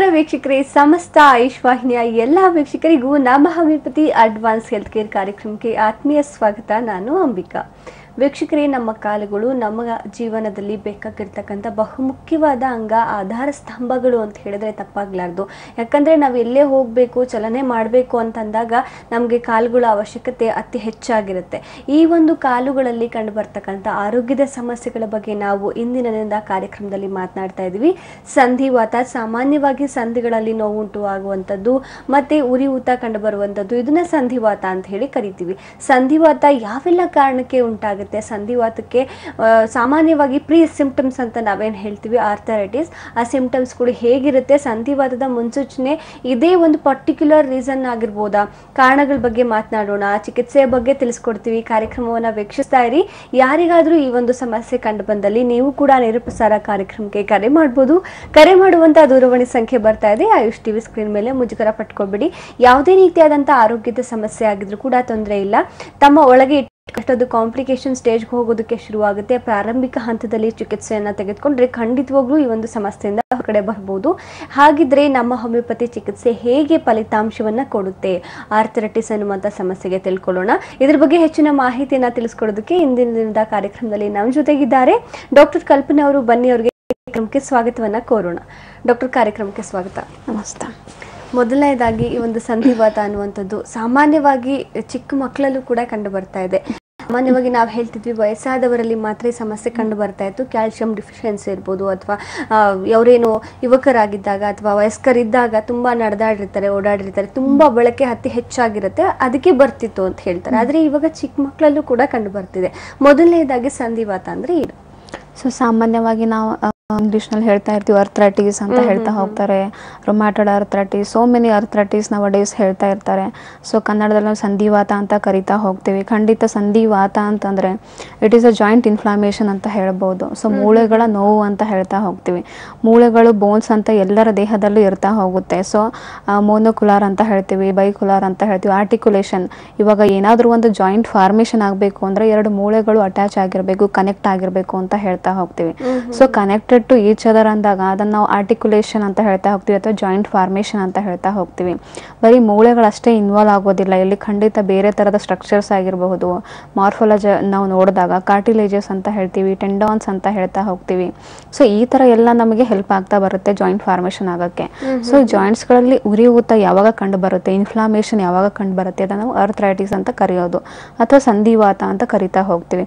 ವೀಕ್ಷಕರೇ ಸಮಸ್ತ ಆಯುಷ್ ವಾಹಿನಿಯ ಎಲ್ಲ ವೀಕ್ಷಕರಿಗೂ ನಮ್ಮ ಹೋಮಿಯೋಪತಿ ಅಡ್ವಾನ್ಸ್ ಹೆಲ್ತ್ ಕೇರ್ ಕಾರ್ಯಕ್ರಮಕ್ಕೆ ಆತ್ಮೀಯ ಸ್ವಾಗತ ನಾನು ಅಂಬಿಕಾ ವೀಕ್ಷಕರೇ ನಮ್ಮ ಕಾಲುಗಳು ನಮ್ಮ ಜೀವನದಲ್ಲಿ ಬೇಕಾಗಿರ್ತಕ್ಕಂಥ ಬಹುಮುಖ್ಯವಾದ ಅಂಗ ಆಧಾರ ಸ್ತಂಭಗಳು ಅಂತ ಹೇಳಿದ್ರೆ ತಪ್ಪಾಗ್ಲಾರ್ದು ಯಾಕಂದ್ರೆ ನಾವು ಎಲ್ಲೇ ಹೋಗಬೇಕು ಚಲನೆ ಮಾಡಬೇಕು ಅಂತಂದಾಗ ನಮಗೆ ಕಾಲುಗಳ ಅವಶ್ಯಕತೆ ಅತಿ ಹೆಚ್ಚಾಗಿರುತ್ತೆ ಈ ಒಂದು ಕಾಲುಗಳಲ್ಲಿ ಕಂಡು ಬರ್ತಕ್ಕಂಥ ಆರೋಗ್ಯದ ಸಮಸ್ಯೆಗಳ ಬಗ್ಗೆ ನಾವು ಇಂದಿನಿಂದ ಕಾರ್ಯಕ್ರಮದಲ್ಲಿ ಮಾತನಾಡ್ತಾ ಇದ್ದೀವಿ ಸಂಧಿವಾತ ಸಾಮಾನ್ಯವಾಗಿ ಸಂಧಿಗಳಲ್ಲಿ ನೋವುಂಟು ಆಗುವಂಥದ್ದು ಮತ್ತೆ ಉರಿಯೂತ ಕಂಡು ಬರುವಂಥದ್ದು ಇದನ್ನ ಸಂಧಿವಾತ ಅಂತ ಹೇಳಿ ಕರಿತೀವಿ ಸಂಧಿವಾತ ಯಾವೆಲ್ಲ ಕಾರಣಕ್ಕೆ ಉಂಟಾಗುತ್ತೆ ಸಂಧಿವಾತಕ್ಕೆ ಆ, ಸಾಮಾನ್ಯವಾಗಿ ಪ್ರೀ ಸಿಂಪ್ಟಮ್ಸ್ ಅಂತ ನಾವೇನು ಹೇಳ್ತೀವಿ ಆರ್ಥರೈಟಿಸ್ ಆ ಸಿಂಪ್ಟಮ್ಸ್ಗಳು ಹೇಗಿರುತ್ತೆ ಸಂಧಿವಾತದ ಮುನ್ಸೂಚನೆ ಇದೇ ಒಂದು ಪರ್ಟಿಕ್ಯುಲರ್ ರೀಸನ್ ಆಗಿರ್ಬೋದಾ ಕಾರಣಗಳ ಬಗ್ಗೆ ಮಾತನಾಡೋಣ ಚಿಕಿತ್ಸೆಯ ಬಗ್ಗೆ ತಿಳಿಸ್ಕೊಡ್ತೀವಿ ಕಾರ್ಯಕ್ರಮವನ್ನು ವೀಕ್ಷಿಸ್ತಾ ಇರಿ ಯಾರಿಗಾದರೂ ಈ ಒಂದು ಸಮಸ್ಯೆ ಕಂಡು ಬಂದಲ್ಲಿ ನೀವು ಕೂಡ ನೇರಪ್ರಸಾರ ಕಾರ್ಯಕ್ರಮಕ್ಕೆ ಕರೆ ಮಾಡ್ಬೋದು ಕರೆ ಮಾಡುವಂಥ ದೂರವಾಣಿ ಸಂಖ್ಯೆ ಬರ್ತಾ ಇದೆ ಆಯುಷ್ ಟಿವಿ ಸ್ಕ್ರೀನ್ ಮೇಲೆ ಮುಜುಗರ ಪಟ್ಕೊಬೇಡಿ ಯಾವುದೇ ರೀತಿಯಾದಂಥ ಆರೋಗ್ಯದ ಸಮಸ್ಯೆ ಆಗಿದ್ರೂ ಕೂಡ ತೊಂದರೆ ಇಲ್ಲ ತಮ್ಮ ಒಳಗೆ ಅಷ್ಟೊಂದು ಕಾಂಪ್ಲಿಕೇಶನ್ ಸ್ಟೇಜ್ಗೆ ಹೋಗೋದಕ್ಕೆ ಶುರುವಾಗುತ್ತೆ ಪ್ರಾರಂಭಿಕ ಹಂತದಲ್ಲಿ ಚಿಕಿತ್ಸೆಯನ್ನು ತೆಗೆದುಕೊಂಡ್ರೆ ಖಂಡಿತವಾಗ್ಲೂ ಈ ಒಂದು ಸಮಸ್ಯೆಯಿಂದ ಹೊರಗಡೆ ಬರ್ಬೋದು ಹಾಗಿದ್ರೆ ನಮ್ಮ ಹೋಮಿಯೋಪತಿ ಚಿಕಿತ್ಸೆ ಹೇಗೆ ಫಲಿತಾಂಶವನ್ನ ಕೊಡುತ್ತೆ ಆರ್ಥರೈಟಿಸ್ ಅನ್ನುವಂಥ ಸಮಸ್ಯೆಗೆ ತಿಳ್ಕೊಳ್ಳೋಣ ಇದ್ರ ಬಗ್ಗೆ ಹೆಚ್ಚಿನ ಮಾಹಿತಿಯನ್ನ ತಿಳಿಸ್ಕೊಡೋದಕ್ಕೆ ಇಂದಿನ ದಿನದ ಕಾರ್ಯಕ್ರಮದಲ್ಲಿ ನಮ್ಮ ಜೊತೆಗಿದ್ದಾರೆ ಡಾಕ್ಟರ್ ಕಲ್ಪನಾ ಅವರು ಬನ್ನಿ ಅವರಿಗೆ ಕಾರ್ಯಕ್ರಮಕ್ಕೆ ಸ್ವಾಗತವನ್ನ ಕೋರೋಣ ಡಾಕ್ಟರ್ ಕಾರ್ಯಕ್ರಮಕ್ಕೆ ಸ್ವಾಗತ ನಮಸ್ತೆ ಮೊದಲನೇದಾಗಿ ಈ ಒಂದು ಸಂಧಿವಾತ ಅನ್ನುವಂಥದ್ದು ಸಾಮಾನ್ಯವಾಗಿ ಚಿಕ್ಕ ಮಕ್ಕಳಲ್ಲೂ ಕೂಡ ಕಂಡು ಬರ್ತಾ ಇದೆ ಸಾಮಾನ್ಯವಾಗಿ ನಾವು ಹೇಳ್ತಿದ್ವಿ ವಯಸ್ಸಾದವರಲ್ಲಿ ಮಾತ್ರ ಈ ಸಮಸ್ಯೆ ಕಂಡು ಬರ್ತಾ ಇತ್ತು ಕ್ಯಾಲ್ಸಿಯಂ ಡಿಫಿಷಿಯನ್ಸಿ ಇರ್ಬೋದು ಅಥವಾ ಅವರೇನು ಯುವಕರಾಗಿದ್ದಾಗ ಅಥವಾ ವಯಸ್ಕರಿದ್ದಾಗ ತುಂಬಾ ನಡೆದಾಡಿರ್ತಾರೆ ಓಡಾಡಿರ್ತಾರೆ ತುಂಬಾ ಬಳಕೆ ಅತಿ ಹೆಚ್ಚಾಗಿರುತ್ತೆ ಅದಕ್ಕೆ ಬರ್ತಿತ್ತು ಅಂತ ಹೇಳ್ತಾರೆ ಆದ್ರೆ ಇವಾಗ ಚಿಕ್ಕ ಮಕ್ಕಳಲ್ಲೂ ಕೂಡ ಕಂಡು ಬರ್ತಿದೆ ಮೊದಲನೇದಾಗಿ ಸಂಧಿವಾತ ಅಂದ್ರೆ ಏನು ಸೊ ಸಾಮಾನ್ಯವಾಗಿ ನಾವು ಇಂಗ್ಲೀಷ್ನಲ್ಲಿ ಹೇಳ್ತಾ ಇರ್ತೀವಿ ಅರ್ಥ್ರೈಟಿಸ್ ಅಂತ ಹೇಳ್ತಾ ಹೋಗ್ತಾರೆ rheumatoid arthritis so many arthritis ನಾವು ಡೇಸ್ ಹೇಳ್ತಾ ಇರ್ತಾರೆ ಸೊ ಕನ್ನಡದಲ್ಲಿ ನಾವು ಸಂಧಿವಾತ ಅಂತ ಕರಿತಾ ಹೋಗ್ತೀವಿ ಖಂಡಿತ ಸಂಧಿವಾತ ಅಂತಂದರೆ it is a joint inflammation ಅಂತ ಹೇಳ್ಬೋದು ಸೊ ಮೂಳೆಗಳ ನೋವು ಅಂತ ಹೇಳ್ತಾ ಹೋಗ್ತೀವಿ ಮೂಳೆಗಳು ಬೋನ್ಸ್ ಅಂತ ಎಲ್ಲರ ದೇಹದಲ್ಲೂ ಇರ್ತಾ ಹೋಗುತ್ತೆ ಸೊ ಮೋನೋಕುಲಾರ್ ಅಂತ ಹೇಳ್ತೀವಿ ಬೈಕುಲಾರ್ ಅಂತ ಹೇಳ್ತೀವಿ ಆರ್ಟಿಕ್ಯುಲೇಷನ್ ಇವಾಗ ಏನಾದರೂ ಒಂದು ಜಾಯಿಂಟ್ ಫಾರ್ಮೇಷನ್ ಆಗಬೇಕು ಅಂದರೆ ಎರಡು ಮೂಳೆಗಳು ಅಟ್ಯಾಚ್ ಆಗಿರಬೇಕು ಕನೆಕ್ಟ್ ಆಗಿರಬೇಕು ಅಂತ ಹೇಳ್ತಾ ಹೋಗ್ತೀವಿ so connected to each other ಅಂದಾಗ ಅದನ್ನು ನಾವು ಆರ್ಟಿಕ್ಯುಲೇಷನ್ ಅಂತ ಹೇಳ್ತಾ ಹೋಗ್ತೀವಿ ಅಥವಾ ಜಾಯಿಂಟ್ ಫಾರ್ಮೇಷನ್ ಅಂತ ಹೇಳ್ತಾ ಹೋಗ್ತೀವಿ ಬರೀ ಮೂಳೆಗಳಷ್ಟೇ ಇನ್ವಾಲ್ವ್ ಆಗೋದಿಲ್ಲ ಇಲ್ಲಿ ಖಂಡಿತ ಬೇರೆ ಥರದ ಸ್ಟ್ರಕ್ಚರ್ಸ್ ಆಗಿರಬಹುದು ಮಾರ್ಫೋಲಜ ನಾವು ನೋಡಿದಾಗ ಕಾರ್ಟಿಲೇಜಸ್ ಅಂತ ಹೇಳ್ತೀವಿ ಟೆಂಡಾನ್ಸ್ ಅಂತ ಹೇಳ್ತಾ ಹೋಗ್ತೀವಿ ಸೊ ಈ ಥರ ಎಲ್ಲ ನಮಗೆ ಹೆಲ್ಪ್ ಆಗ್ತಾ ಬರುತ್ತೆ ಜಾಯಿಂಟ್ ಫಾರ್ಮೇಷನ್ ಆಗೋಕ್ಕೆ ಸೊ ಜಾಯಿಂಟ್ಸ್ಗಳಲ್ಲಿ ಉರಿಯೂತ ಯಾವಾಗ ಕಂಡು ಬರುತ್ತೆ ಇನ್ಫ್ಲಾಮೇಷನ್ ಯಾವಾಗ ಕಂಡು ಬರುತ್ತೆ ಅದನ್ನು ನಾವು ಅರ್ಥ್ರೈಟಿಸ್ ಅಂತ ಕರೆಯೋದು ಅಥವಾ ಸಂಧಿವಾತ ಅಂತ ಕರಿತಾ ಹೋಗ್ತೀವಿ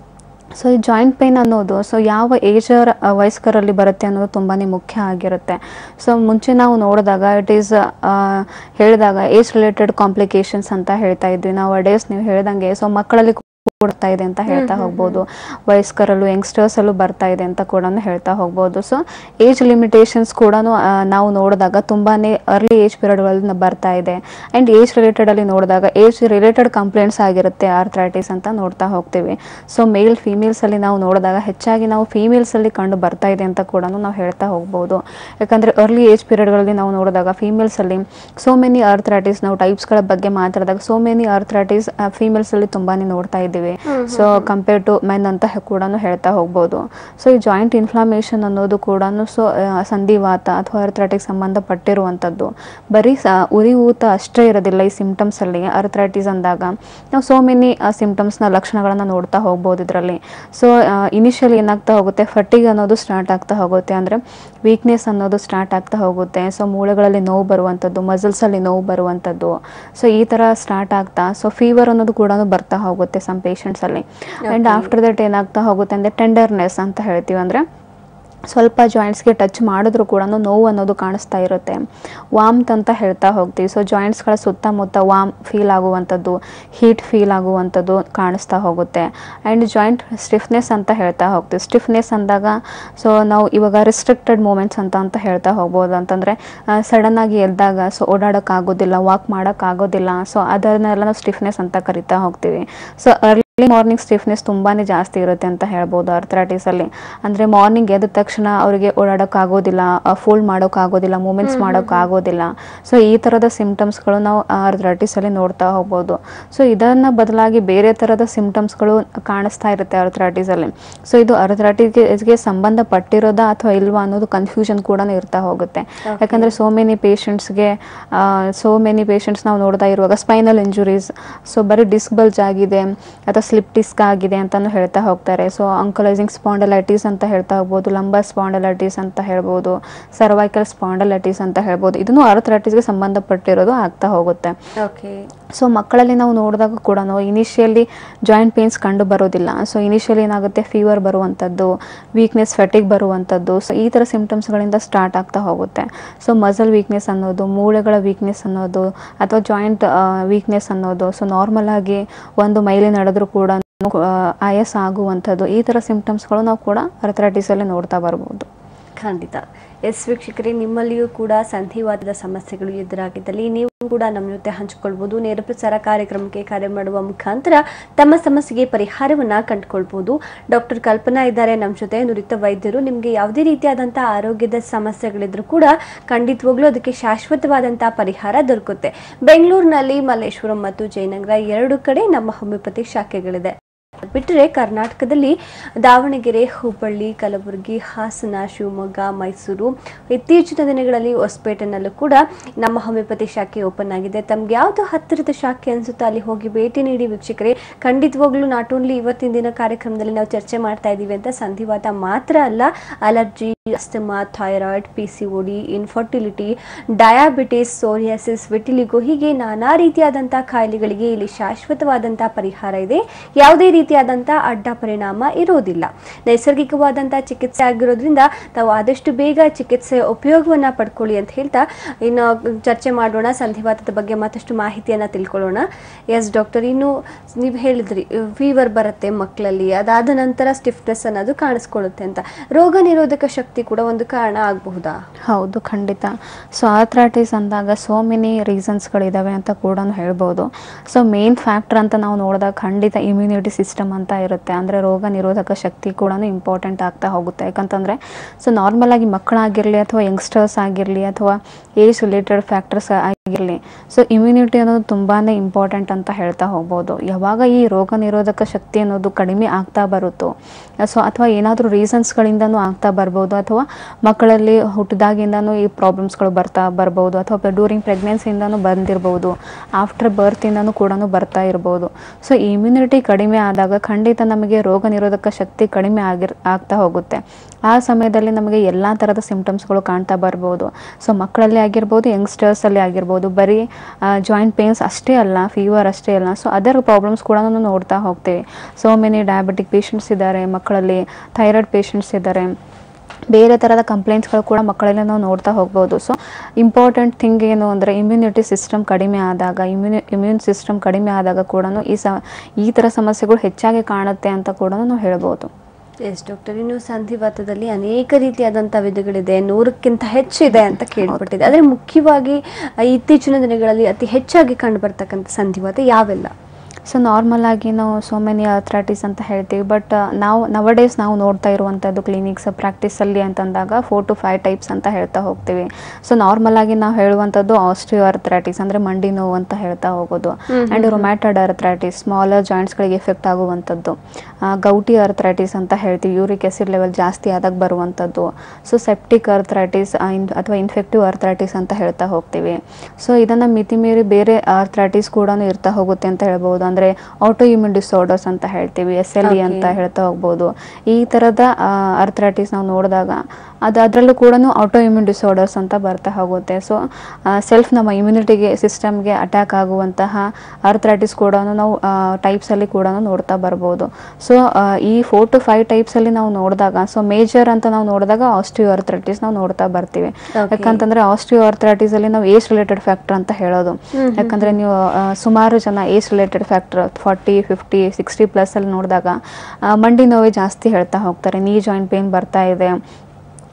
ಸೊ ಈ ಜಾಯಿಂಟ್ ಪೇನ್ ಅನ್ನೋದು ಸೊ ಯಾವ ಏಜರ್ ವಯಸ್ಕರಲ್ಲಿ ಬರುತ್ತೆ ಅನ್ನೋದು ತುಂಬಾ ಮುಖ್ಯ ಆಗಿರುತ್ತೆ ಸೊ ಮುಂಚೆ ನಾವು ನೋಡಿದಾಗ ಇಟ್ ಈಸ್ ಹೇಳಿದಾಗ ಏಜ್ ರಿಲೇಟೆಡ್ ಕಾಂಪ್ಲಿಕೇಶನ್ಸ್ ಅಂತ ಹೇಳ್ತಾ ಇದ್ವಿ ನಾವು ಡೇಸ್ ನೀವು ಹೇಳ್ದಂಗೆ ಸೊ ಮಕ್ಕಳಲ್ಲಿ ಕೊಡ್ತಾ ಇದೆ ಅಂತ ಹೇಳ್ತಾ ಹೋಗ್ಬೋದು ವಯಸ್ಕರಲ್ಲೂ ಯಂಗ್ಸ್ಟರ್ಸ್ ಅಲ್ಲೂ ಬರ್ತಾ ಇದೆ ಅಂತ ಕೂಡ ಹೇಳ್ತಾ ಹೋಗ್ಬೋದು ಸೊ ಏಜ್ ಲಿಮಿಟೇಷನ್ಸ್ ಕೂಡ ನಾವು ನೋಡಿದಾಗ ತುಂಬಾನೇ ಅರ್ಲಿ ಏಜ್ ಪೀರಿಯಡ್ಗಳಲ್ಲಿ ಬರ್ತಾ ಇದೆ ಆ್ಯಂಡ್ ಏಜ್ ರಿಲೇಟೆಡ್ ಅಲ್ಲಿ ನೋಡಿದಾಗ ಏಜ್ ರಿಲೇಟೆಡ್ ಕಂಪ್ಲೇಂಟ್ಸ್ ಆಗಿರುತ್ತೆ ಆರ್ಥ್ರೈಟಿಸ್ ಅಂತ ನೋಡ್ತಾ ಹೋಗ್ತೀವಿ ಸೊ ಮೇಲ್ ಫೀಮೇಲ್ಸ್ ಅಲ್ಲಿ ನಾವು ನೋಡಿದಾಗ ಹೆಚ್ಚಾಗಿ ನಾವು ಫೀಮೇಲ್ಸ್ ಅಲ್ಲಿ ಕಂಡು ಬರ್ತಾ ಇದೆ ಅಂತ ಕೂಡ ನಾವು ಹೇಳ್ತಾ ಹೋಗ್ಬೋದು ಯಾಕಂದ್ರೆ ಅರ್ಲಿ ಏಜ್ ಪೀರಿಯಡ್ಗಳಲ್ಲಿ ನಾವು ನೋಡಿದಾಗ ಫೀಮೇಲ್ಸ್ ಅಲ್ಲಿ ಸೋ ಮೆನಿ ಆರ್ಥ್ರೈಟಿಸ್ ನಾವು ಟೈಪ್ಸ್ಗಳ ಬಗ್ಗೆ ಮಾತಾಡಿದಾಗ ಸೋ ಮೆನಿ ಆರ್ಥ್ರೈಟಿಸ್ ಫೀಮೇಲ್ಸ್ ಅಲ್ಲಿ ತುಂಬಾನೇ ನೋಡ್ತಾ ಇದ್ದೀವಿ ಸೊ ಕಂಪೇರ್ ಟು ಮೆನ್ ಅಂತ ಕೂಡ ಹೇಳ್ತಾ ಹೋಗ್ಬೋದು ಸೊ ಈ ಜಾಯಿಂಟ್ ಇನ್ಫ್ಲಾಮೇಷನ್ ಅನ್ನೋದು ಕೂಡ ಸೊ ಸಂಧಿವಾತ ಅಥವಾ ಅರ್ಥ್ರೈಟಿಕ್ ಸಂಬಂಧಪಟ್ಟಿರುವಂಥದ್ದು ಬರೀ ಸ ಉರಿಯೂತ ಅಷ್ಟೇ ಇರೋದಿಲ್ಲ ಈ ಸಿಂಪ್ಟಮ್ಸ್ ಅಲ್ಲಿ ಅರ್ಥ್ರೈಟಿಸ್ ಅಂದಾಗ ನಾವು ಸೋ ಮೆನಿ ಸಿಂಪ್ಟಮ್ಸ್ನ ಲಕ್ಷಣಗಳನ್ನು ನೋಡ್ತಾ ಹೋಗ್ಬೋದು ಇದರಲ್ಲಿ ಸೊ ಇನಿಷಿಯಲ್ ಏನಾಗ್ತಾ ಹೋಗುತ್ತೆ ಫಟಿಗ್ ಅನ್ನೋದು ಸ್ಟಾರ್ಟ್ ಆಗ್ತಾ ಹೋಗುತ್ತೆ ಅಂದರೆ ವೀಕ್ನೆಸ್ ಅನ್ನೋದು ಸ್ಟಾರ್ಟ್ ಆಗ್ತಾ ಹೋಗುತ್ತೆ ಸೊ ಮೂಳೆಗಳಲ್ಲಿ ನೋವು ಬರುವಂಥದ್ದು ಮಸಲ್ಸಲ್ಲಿ ನೋವು ಬರುವಂಥದ್ದು ಸೊ ಈ ಥರ ಸ್ಟಾರ್ಟ್ ಆಗ್ತಾ ಸೊ ಫೀವರ್ ಅನ್ನೋದು ಕೂಡ ಬರ್ತಾ ಹೋಗುತ್ತೆ ಸಮ್ ಪೇಷಂಟ್ಸಲ್ಲಿ ಆ್ಯಂಡ್ ಆಫ್ಟರ್ ದಟ್ ಏನಾಗ್ತಾ ಹೋಗುತ್ತೆ ಅಂದರೆ ಟೆಂಡರ್ನೆಸ್ ಅಂತ ಹೇಳ್ತೀವಿ ಅಂದರೆ ಸ್ವಲ್ಪ ಜಾಯಿಂಟ್ಸ್ಗೆ ಟಚ್ ಮಾಡಿದ್ರು ಕೂಡ ನೋವು ಅನ್ನೋದು ಕಾಣಿಸ್ತಾ ಇರುತ್ತೆ ವಾಮ್ತ್ ಅಂತ ಹೇಳ್ತಾ ಹೋಗ್ತೀವಿ ಸೊ ಜಾಯಿಂಟ್ಸ್ಗಳ ಸುತ್ತಮುತ್ತ ವಾಮ್ ಫೀಲ್ ಆಗುವಂಥದ್ದು ಹೀಟ್ ಫೀಲ್ ಆಗುವಂಥದ್ದು ಕಾಣಿಸ್ತಾ ಹೋಗುತ್ತೆ ಆ್ಯಂಡ್ ಜಾಯಿಂಟ್ ಸ್ಟಿಫ್ನೆಸ್ ಅಂತ ಹೇಳ್ತಾ ಹೋಗ್ತೀವಿ ಸ್ಟಿಫ್ನೆಸ್ ಅಂದಾಗ ಸೊ ನಾವು ಇವಾಗ ರಿಸ್ಟ್ರಿಕ್ಟೆಡ್ ಮೂಮೆಂಟ್ಸ್ ಅಂತ ಅಂತ ಹೇಳ್ತಾ ಹೋಗ್ಬೋದು ಅಂತಂದರೆ ಸಡನ್ನಾಗಿ ಎದ್ದಾಗ ಸೊ ಓಡಾಡೋಕ್ಕಾಗೋದಿಲ್ಲ ವಾಕ್ ಮಾಡೋಕ್ಕಾಗೋದಿಲ್ಲ ಸೊ ಅದನ್ನೆಲ್ಲ ನಾವು ಸ್ಟಿಫ್ನೆಸ್ ಅಂತ ಕರಿತಾ ಹೋಗ್ತೀವಿ so early early morning stiffness ತುಂಬಾನೇ ಜಾಸ್ತಿ ಇರುತ್ತೆ ಅಂತ ಹೇಳ್ಬೋದು ಅರ್ಥ್ರೈಟಿಸ್ ಅಲ್ಲಿ ಅಂದ್ರೆ ಮಾರ್ನಿಂಗ್ ಎದ್ದ ತಕ್ಷಣ ಅವರಿಗೆ ಓಡಾಡೋಕ್ಕಾಗೋದಿಲ್ಲ ಫೋಲ್ಡ್ ಮಾಡೋಕ್ಕಾಗೋದಿಲ್ಲ ಮೂಮೆಂಟ್ಸ್ ಮಾಡೋಕ್ಕಾಗೋದಿಲ್ಲ ಸೊ ಈ ಥರದ ಸಿಂಪ್ಟಮ್ಸ್ಗಳು ನಾವು ಅರ್ಥ್ರೈಟಿಸ್ ಅಲ್ಲಿ ನೋಡ್ತಾ ಹೋಗ್ಬೋದು ಸೊ ಇದನ್ನ ಬದಲಾಗಿ ಬೇರೆ ಥರದ ಸಿಂಪ್ಟಮ್ಸ್ಗಳು ಕಾಣಿಸ್ತಾ ಇರುತ್ತೆ ಅರ್ಥ್ರೈಟಿಸ್ ಅಲ್ಲಿ ಸೊ ಇದು ಅರ್ಥ್ರೈಟಿಸ್ಗೆ ಸಂಬಂಧಪಟ್ಟಿರೋದಾ ಅಥವಾ ಇಲ್ವಾ ಅನ್ನೋದು ಕನ್ಫ್ಯೂಷನ್ ಕೂಡ ಇರ್ತಾ ಹೋಗುತ್ತೆ ಯಾಕಂದ್ರೆ ಸೋ ಮೆನಿ ಪೇಷಂಟ್ಸ್ಗೆ ಸೋ ಮೆನಿ ಪೇಷಂಟ್ಸ್ ನಾವು ನೋಡ್ತಾ ಇರುವಾಗ ಸ್ಪೈನಲ್ ಇಂಜುರೀಸ್ ಸೊ ಬರೀ ಡಿಸ್ಕ್ ಬಲ್ಜ್ ಆಗಿದೆ ಅಥವಾ ಸ್ಲಿಪ್ ಡಿಸ್ಕ್ ಆಗಿದೆ ಅಂತಾನು ಹೇಳ್ತಾ ಹೋಗ್ತಾರೆ ಸೊ ಅಂಕಲೈಸಿಂಗ್ ಸ್ಪಾಂಡಲೈಟಿಸ್ ಅಂತ ಹೇಳ್ತಾ ಹೋಗ್ಬೋದು ಲಂಬರ್ ಸ್ಪಾಂಡಲೈಟಿಸ್ ಅಂತ ಹೇಳ್ಬೋದು ಸರ್ವೈಕಲ್ ಸ್ಪಾಂಡಲೈಟಿಸ್ ಅಂತ ಹೇಳ್ಬೋದು ಇದನ್ನು ಅರ್ಥ್ರೈಟಿಸ್ಗೆ ಸಂಬಂಧಪಟ್ಟಿರೋದು ಆಗ್ತಾ ಹೋಗುತ್ತೆ ಓಕೆ ಸೊ ಮಕ್ಕಳಲ್ಲಿ ನಾವು ನೋಡಿದಾಗ ಕೂಡ ಇನಿಷಿಯಲಿ ಜಾಯಿಂಟ್ ಪೇನ್ಸ್ ಕಂಡು ಬರೋದಿಲ್ಲ ಸೊ ಇನಿಷಿಯಲಿ ಏನಾಗುತ್ತೆ ಫೀವರ್ ಬರುವಂಥದ್ದು ವೀಕ್ನೆಸ್ ಫೆಟಿಗ್ ಬರುವಂಥದ್ದು ಸೊ ಈ ಥರ ಸಿಂಪ್ಟಮ್ಸ್ಗಳಿಂದ ಸ್ಟಾರ್ಟ್ ಆಗ್ತಾ ಹೋಗುತ್ತೆ ಸೊ ಮಸಲ್ ವೀಕ್ನೆಸ್ ಅನ್ನೋದು ಮೂಳೆಗಳ ವೀಕ್ನೆಸ್ ಅನ್ನೋದು ಅಥವಾ ಜಾಯಿಂಟ್ ವೀಕ್ನೆಸ್ ಅನ್ನೋದು ಸೊ ನಾರ್ಮಲ್ ಆಗಿ ಒಂದು ಮೈಲಿ ನಡೆದ್ರೂ ಕೂಡ ಆ, ಆಯಾಸ ಆಗುವಂಥದ್ದು ಈ ಥರ ಸಿಂಪ್ಟಮ್ಸ್ಗಳು ನಾವು ಕೂಡ ಅರ್ಥ್ರೈಟಿಸಲ್ಲಿ ನೋಡ್ತಾ ಬರ್ಬೋದು ಖಂಡಿತ ಎಸ್ ವೀಕ್ಷಕರೇ ನಿಮ್ಮಲ್ಲಿಯೂ ಕೂಡ ಸಂಧಿವಾದದ ಸಮಸ್ಯೆಗಳು ಎದುರಾಗಿದ್ದಲ್ಲಿ ನೀವು ಕೂಡ ನಮ್ಮ ಜೊತೆ ಹಂಚಿಕೊಳ್ಬೋದು ನೇರ ಪ್ರಸಾರ ಕಾರ್ಯಕ್ರಮಕ್ಕೆ ಕರೆ ಮಾಡುವ ಮುಖಾಂತರ ತಮ್ಮ ಸಮಸ್ಯೆಗೆ ಪರಿಹಾರವನ್ನ ಕಂಡುಕೊಳ್ಬೋದು ಡಾಕ್ಟರ್ ಕಲ್ಪನಾ ಇದ್ದಾರೆ ನಮ್ಮ ಜೊತೆ ನುರಿತ ವೈದ್ಯರು ನಿಮಗೆ ಯಾವುದೇ ರೀತಿಯಾದಂತಹ ಆರೋಗ್ಯದ ಸಮಸ್ಯೆಗಳಿದ್ರೂ ಕೂಡ ಖಂಡಿತವಾಗ್ಲೂ ಅದಕ್ಕೆ ಶಾಶ್ವತವಾದಂತಹ ಪರಿಹಾರ ದೊರಕುತ್ತೆ ಬೆಂಗಳೂರಿನಲ್ಲಿ ಮಲ್ಲೇಶ್ವರಂ ಮತ್ತು ಜಯನಗರ ಎರಡು ಕಡೆ ನಮ್ಮ ಹೋಮಿಯೋಪತಿ ಶಾಖೆಗಳಿದೆ ಬಿಟ್ಟರೆ ಕರ್ನಾಟಕದಲ್ಲಿ ದಾವಣಗೆರೆ ಹುಬ್ಬಳ್ಳಿ ಕಲಬುರಗಿ ಹಾಸನ ಶಿವಮೊಗ್ಗ ಮೈಸೂರು ಇತ್ತೀಚಿನ ದಿನಗಳಲ್ಲಿ ಹೊಸಪೇಟೆನಲ್ಲೂ ಕೂಡ ನಮ್ಮ ಹೋಮಿಯೋಪತಿ ಶಾಖೆ ಓಪನ್ ಆಗಿದೆ ತಮ್ಗೆ ಯಾವುದು ಹತ್ತಿರದ ಶಾಖೆ ಅನ್ಸುತ್ತೋ ಅಲ್ಲಿ ಹೋಗಿ ಭೇಟಿ ನೀಡಿ ವೀಕ್ಷಕರೇ ಖಂಡಿತವಾಗ್ಲೂ ನಾಟ್ ಓನ್ಲಿ ಇವತ್ತಿನ ದಿನ ಕಾರ್ಯಕ್ರಮದಲ್ಲಿ ನಾವು ಚರ್ಚೆ ಮಾಡ್ತಾ ಇದ್ದೀವಿ ಅಂತ ಸಂಧಿವಾತ ಮಾತ್ರ ಅಲ್ಲ allergy asthma thyroid P C O D infertility diabetes psoriasis vitiligo ಹೀಗೆ ನಾನಾ ರೀತಿಯಾದಂಥ ಕಾಯಿಲೆಗಳಿಗೆ ಇಲ್ಲಿ ಶಾಶ್ವತವಾದಂಥ ಪರಿಹಾರ ಇದೆ ಯಾವುದೇ ರೀತಿಯಾದಂಥ ಅಡ್ಡ ಪರಿಣಾಮ ಇರೋದಿಲ್ಲ ನೈಸರ್ಗಿಕವಾದಂಥ ಚಿಕಿತ್ಸೆ ಆಗಿರೋದ್ರಿಂದ ತಾವು ಆದಷ್ಟು ಬೇಗ ಚಿಕಿತ್ಸೆ ಉಪಯೋಗವನ್ನ ಪಡ್ಕೊಳ್ಳಿ ಅಂತ ಹೇಳ್ತಾ ಇನ್ನು ಚರ್ಚೆ ಮಾಡೋಣ ಸಂಧಿವಾತದ ಬಗ್ಗೆ ಮತ್ತಷ್ಟು ಮಾಹಿತಿಯನ್ನ ತಿಳ್ಕೊಳ್ಳೋಣ ಎಸ್ ಡಾಕ್ಟರ್ ಇನ್ನು ನೀವು ಹೇಳಿದ್ರಿ ಫೀವರ್ ಬರುತ್ತೆ ಮಕ್ಕಳಲ್ಲಿ ಅದಾದ ನಂತರ ಸ್ಟಿಫ್ನೆಸ್ ಅನ್ನೋದು ಕಾಣಿಸ್ಕೊಳ್ಳುತ್ತೆ ಅಂತ ರೋಗ ನಿರೋಧಕ ಶಕ್ತಿ ಕೂಡ ಒಂದು ಕಾರಣ ಆಗಬಹುದಾ ಹೌದು ಖಂಡಿತ ಸೊ ಆರ್ಥ್ರೈಟಿಸ್ ಅಂದಾಗ ಸೋ ಮೆನಿ ರೀಸನ್ಸ್ಗಳಿದ್ದಾವೆ ಅಂತ ಕೂಡ ಹೇಳ್ಬೋದು ಸೊ ಮೇನ್ ಫ್ಯಾಕ್ಟರ್ ಅಂತ ನಾವು ನೋಡಿದಾಗ ಖಂಡಿತ ಇಮ್ಯುನಿಟಿ ಸಿಸ್ಟಮ್ ಅಂತ ಇರುತ್ತೆ ಅಂದರೆ ರೋಗ ನಿರೋಧಕ ಶಕ್ತಿ ಕೂಡ ಇಂಪಾರ್ಟೆಂಟ್ ಆಗ್ತಾ ಹೋಗುತ್ತೆ ಯಾಕಂತಂದರೆ ಸೊ ನಾರ್ಮಲ್ ಆಗಿ ಮಕ್ಕಳಾಗಿರಲಿ ಅಥವಾ ಯಂಗ್ಸ್ಟರ್ಸ್ ಆಗಿರಲಿ ಅಥವಾ ಏಜ್ ರಿಲೇಟೆಡ್ ಫ್ಯಾಕ್ಟರ್ಸ್ ಆಗಿರಲಿ ಸೊ ಇಮ್ಯುನಿಟಿ ಅನ್ನೋದು ತುಂಬಾ ಇಂಪಾರ್ಟೆಂಟ್ ಅಂತ ಹೇಳ್ತಾ ಹೋಗ್ಬೋದು ಯಾವಾಗ ಈ ರೋಗ ನಿರೋಧಕ ಶಕ್ತಿ ಅನ್ನೋದು ಕಡಿಮೆ ಆಗ್ತಾ ಬರುತ್ತೋ ಸೊ ಅಥವಾ ಏನಾದರೂ ರೀಸನ್ಸ್ಗಳಿಂದನೂ ಆಗ್ತಾ ಬರ್ಬೋದು ಅಥವಾ ಮಕ್ಕಳಲ್ಲಿ ಹುಟ್ಟಿದಾಗಿಂದನೂ ಈ ಪ್ರಾಬ್ಲಮ್ಸ್ಗಳು ಬರ್ತಾ ಬರ್ಬೋದು ಅಥವಾ ಡ್ಯೂರಿಂಗ್ ಪ್ರೆಗ್ನೆನ್ಸಿಯಿಂದನೂ ಬಂದಿರ್ಬೋದು ಆಫ್ಟರ್ ಬರ್ತಿಂದನೂ ಕೂಡ ಬರ್ತಾ ಇರ್ಬೋದು ಸೊ ಇಮ್ಯುನಿಟಿ ಕಡಿಮೆ ಆದಾಗ ಖಂಡಿತ ನಮಗೆ ರೋಗ ನಿರೋಧಕ ಶಕ್ತಿ ಕಡಿಮೆ ಆಗಿರ್ ಆಗ್ತಾ ಹೋಗುತ್ತೆ ಆ ಸಮಯದಲ್ಲಿ ನಮಗೆ ಎಲ್ಲ ಥರದ ಸಿಂಪ್ಟಮ್ಸ್ಗಳು ಕಾಣ್ತಾ ಬರ್ಬೋದು ಸೊ ಮಕ್ಕಳಲ್ಲಿ ಆಗಿರ್ಬೋದು ಯಂಗ್ಸ್ಟರ್ಸಲ್ಲಿ ಆಗಿರ್ಬೋದು ಬರೀ ಜಾಯಿಂಟ್ ಪೇನ್ಸ್ ಅಷ್ಟೇ ಅಲ್ಲ ಫೀವರ್ ಅಷ್ಟೇ ಅಲ್ಲ ಸೊ ಅದರ್ ಪ್ರಾಬ್ಲಮ್ಸ್ ಕೂಡ ನಾವು ನೋಡ್ತಾ ಹೋಗ್ತೀವಿ ಸೋ ಮೆನಿ ಡಯಾಬಿಟಿಕ್ ಪೇಷಂಟ್ಸ್ ಇದ್ದಾರೆ ಮಕ್ಕಳಲ್ಲಿ ಥೈರಾಯ್ಡ್ ಪೇಷಂಟ್ಸ್ ಇದ್ದಾರೆ ಬೇರೆ ಥರದ ಕಂಪ್ಲೇಂಟ್ಸ್ಗಳು ಕೂಡ ಮಕ್ಕಳಲ್ಲಿ ನಾವು ನೋಡ್ತಾ ಹೋಗ್ಬೋದು ಸೊ ಇಂಪಾರ್ಟೆಂಟ್ ಥಿಂಗ್ ಏನು ಅಂದರೆ ಇಮ್ಯುನಿಟಿ ಸಿಸ್ಟಮ್ ಕಡಿಮೆ ಆದಾಗ ಇಮ್ಯುನಿ ಇಮ್ಯೂನ್ ಸಿಸ್ಟಮ್ ಕಡಿಮೆ ಆದಾಗ ಕೂಡ ಈ ಸ ಈ ಥರ ಸಮಸ್ಯೆಗಳು ಹೆಚ್ಚಾಗಿ ಕಾಣುತ್ತೆ ಅಂತ ಕೂಡ ನಾವು ಹೇಳ್ಬೋದು ಎಸ್ ಡಾಕ್ಟರ್ ಇನ್ನು ಸಂಧಿವಾತದಲ್ಲಿ ಅನೇಕ ರೀತಿಯಾದಂಥ ವಿಧಗಳಿದೆ ನೂರಕ್ಕಿಂತ ಹೆಚ್ಚಿದೆ ಅಂತ ಕೇಳ್ಪಟ್ಟಿದೆ ಆದರೆ ಮುಖ್ಯವಾಗಿ ಆ, ಇತ್ತೀಚಿನ ದಿನಗಳಲ್ಲಿ ಅತಿ ಹೆಚ್ಚಾಗಿ ಕಂಡು ಬರ್ತಕ್ಕಂಥ ಸಂಧಿವಾತ ಯಾವೆಲ್ಲ ಸೊ ನಾರ್ಮಲ್ ಆಗಿ ನಾವು ಸೋ ಮೆನಿ ಅಥ್ರಾಟಿಸ್ ಅಂತ ಹೇಳ್ತೀವಿ ಬಟ್ ನಾವು ನವಡೇಸ್ ನಾವು ನೋಡ್ತಾ ಇರುವಂಥದ್ದು ಕ್ಲಿನಿಕ್ಸ್ ಪ್ರಾಕ್ಟೀಸಲ್ಲಿ ಅಂತಂದಾಗ ಫೋರ್ ಟು ಫೈವ್ ಟೈಪ್ಸ್ ಅಂತ ಹೇಳ್ತಾ ಹೋಗ್ತೀವಿ ಸೊ ನಾರ್ಮಲ್ ಆಗಿ ನಾವು ಹೇಳುವಂಥದ್ದು ಆಸ್ಟ್ರಿಯೋ ಅರ್ಥ್ರಾಟಿಸ್ ಅಂದರೆ ಮಂಡಿ ನೋವು ಅಂತ ಹೇಳ್ತಾ ಹೋಗೋದು ಆ್ಯಂಡ್ ರೊಮ್ಯಾಟಡ್ ಅರ್ಥ್ರಾಟಿಸ್ ಸ್ಮಾಲರ್ ಜಾಯಿಂಟ್ಸ್ಗಳಿಗೆ ಎಫೆಕ್ಟ್ ಆಗುವಂಥದ್ದು ಆ, ಗೌಟಿ ಅರ್ಥ್ರಾಟಿಸ್ ಅಂತ ಹೇಳ್ತೀವಿ ಯೂರಿಕ್ ಆಸಿಡ್ ಲೆವೆಲ್ ಜಾಸ್ತಿ ಆದಾಗ ಬರುವಂಥದ್ದು ಸೊ ಸೆಪ್ಟಿಕ್ ಅರ್ಥ್ರಾಟಿಸ್ ಅಥವಾ ಇನ್ಫೆಕ್ಟಿವ್ ಅರ್ಥ್ರಾಟಿಸ್ ಅಂತ ಹೇಳ್ತಾ ಹೋಗ್ತೀವಿ ಸೊ ಇದನ್ನು ಮಿತಿಮೀರಿ ಬೇರೆ ಅರ್ಥ್ರಾಟಿಸ್ ಕೂಡ ಇರ್ತಾ ಹೋಗುತ್ತೆ ಅಂತ ಹೇಳ್ಬೋದು ಅಂದರೆ ಆಟೋ ಇಮ್ಯೂನ್ ಡಿಸಾರ್ಡರ್ಸ್ ಅಂತ ಹೇಳ್ತೀವಿ ಎಸ್ ಎಲ್ ಇ ಅಂತ Okay. ಹೇಳ್ತಾ ಹೋಗ್ಬೋದು ಈ ಥರದ ಅರ್ಥ್ರಾಟಿಸ್ ನಾವು ನೋಡಿದಾಗ ಅದು ಅದರಲ್ಲೂ ಕೂಡ ಆಟೋ ಇಮ್ಯೂನ್ ಡಿಸಾರ್ಡರ್ಸ್ ಅಂತ ಬರ್ತಾ ಹೋಗುತ್ತೆ ಸೊ ಸೆಲ್ಫ್ ನಮ್ಮ ಇಮ್ಯುನಿಟಿಗೆ ಸಿಸ್ಟಮ್ಗೆ ಅಟ್ಯಾಕ್ ಆಗುವಂತಹ ಅರ್ಥ್ರಾಟಿಸ್ ಕೂಡ ನಾವು ಟೈಪ್ಸಲ್ಲಿ ಕೂಡ ನೋಡ್ತಾ ಬರ್ಬೋದು ಸೊ ಈ ಫೋರ್ ಟು ಫೈವ್ ಟೈಪ್ಸಲ್ಲಿ ನಾವು ನೋಡಿದಾಗ ಸೊ ಮೇಜರ್ ಅಂತ ನಾವು ನೋಡಿದಾಗ ಆಸ್ಟಿಯೋ ಅರ್ಥ್ರೈಟಿಸ್ ನಾವು ನೋಡ್ತಾ ಬರ್ತೀವಿ Okay. ಯಾಕಂತಂದ್ರೆ ಆಸ್ಟಿಯೋ ಅರ್ಥ್ರೈಟಿಸ್ ಅಲ್ಲಿ ನಾವು ಏಜ್ ರಿಲೇಟೆಡ್ ಫ್ಯಾಕ್ಟರ್ ಅಂತ ಹೇಳೋದು ಯಾಕಂದ್ರೆ ನೀವು ಆ, ಸುಮಾರು ಜನ age related factor forty fifty sixty plus ಅಲ್ಲಿ ನೋಡಿದಾಗ ಮಂಡಿ ನೋವೇ ಜಾಸ್ತಿ ಹೇಳ್ತಾ ಹೋಗ್ತಾರೆ ನೀ ಜಾಯಿಂಟ್ ಪೇನ್ ಬರ್ತಾ ಇದೆ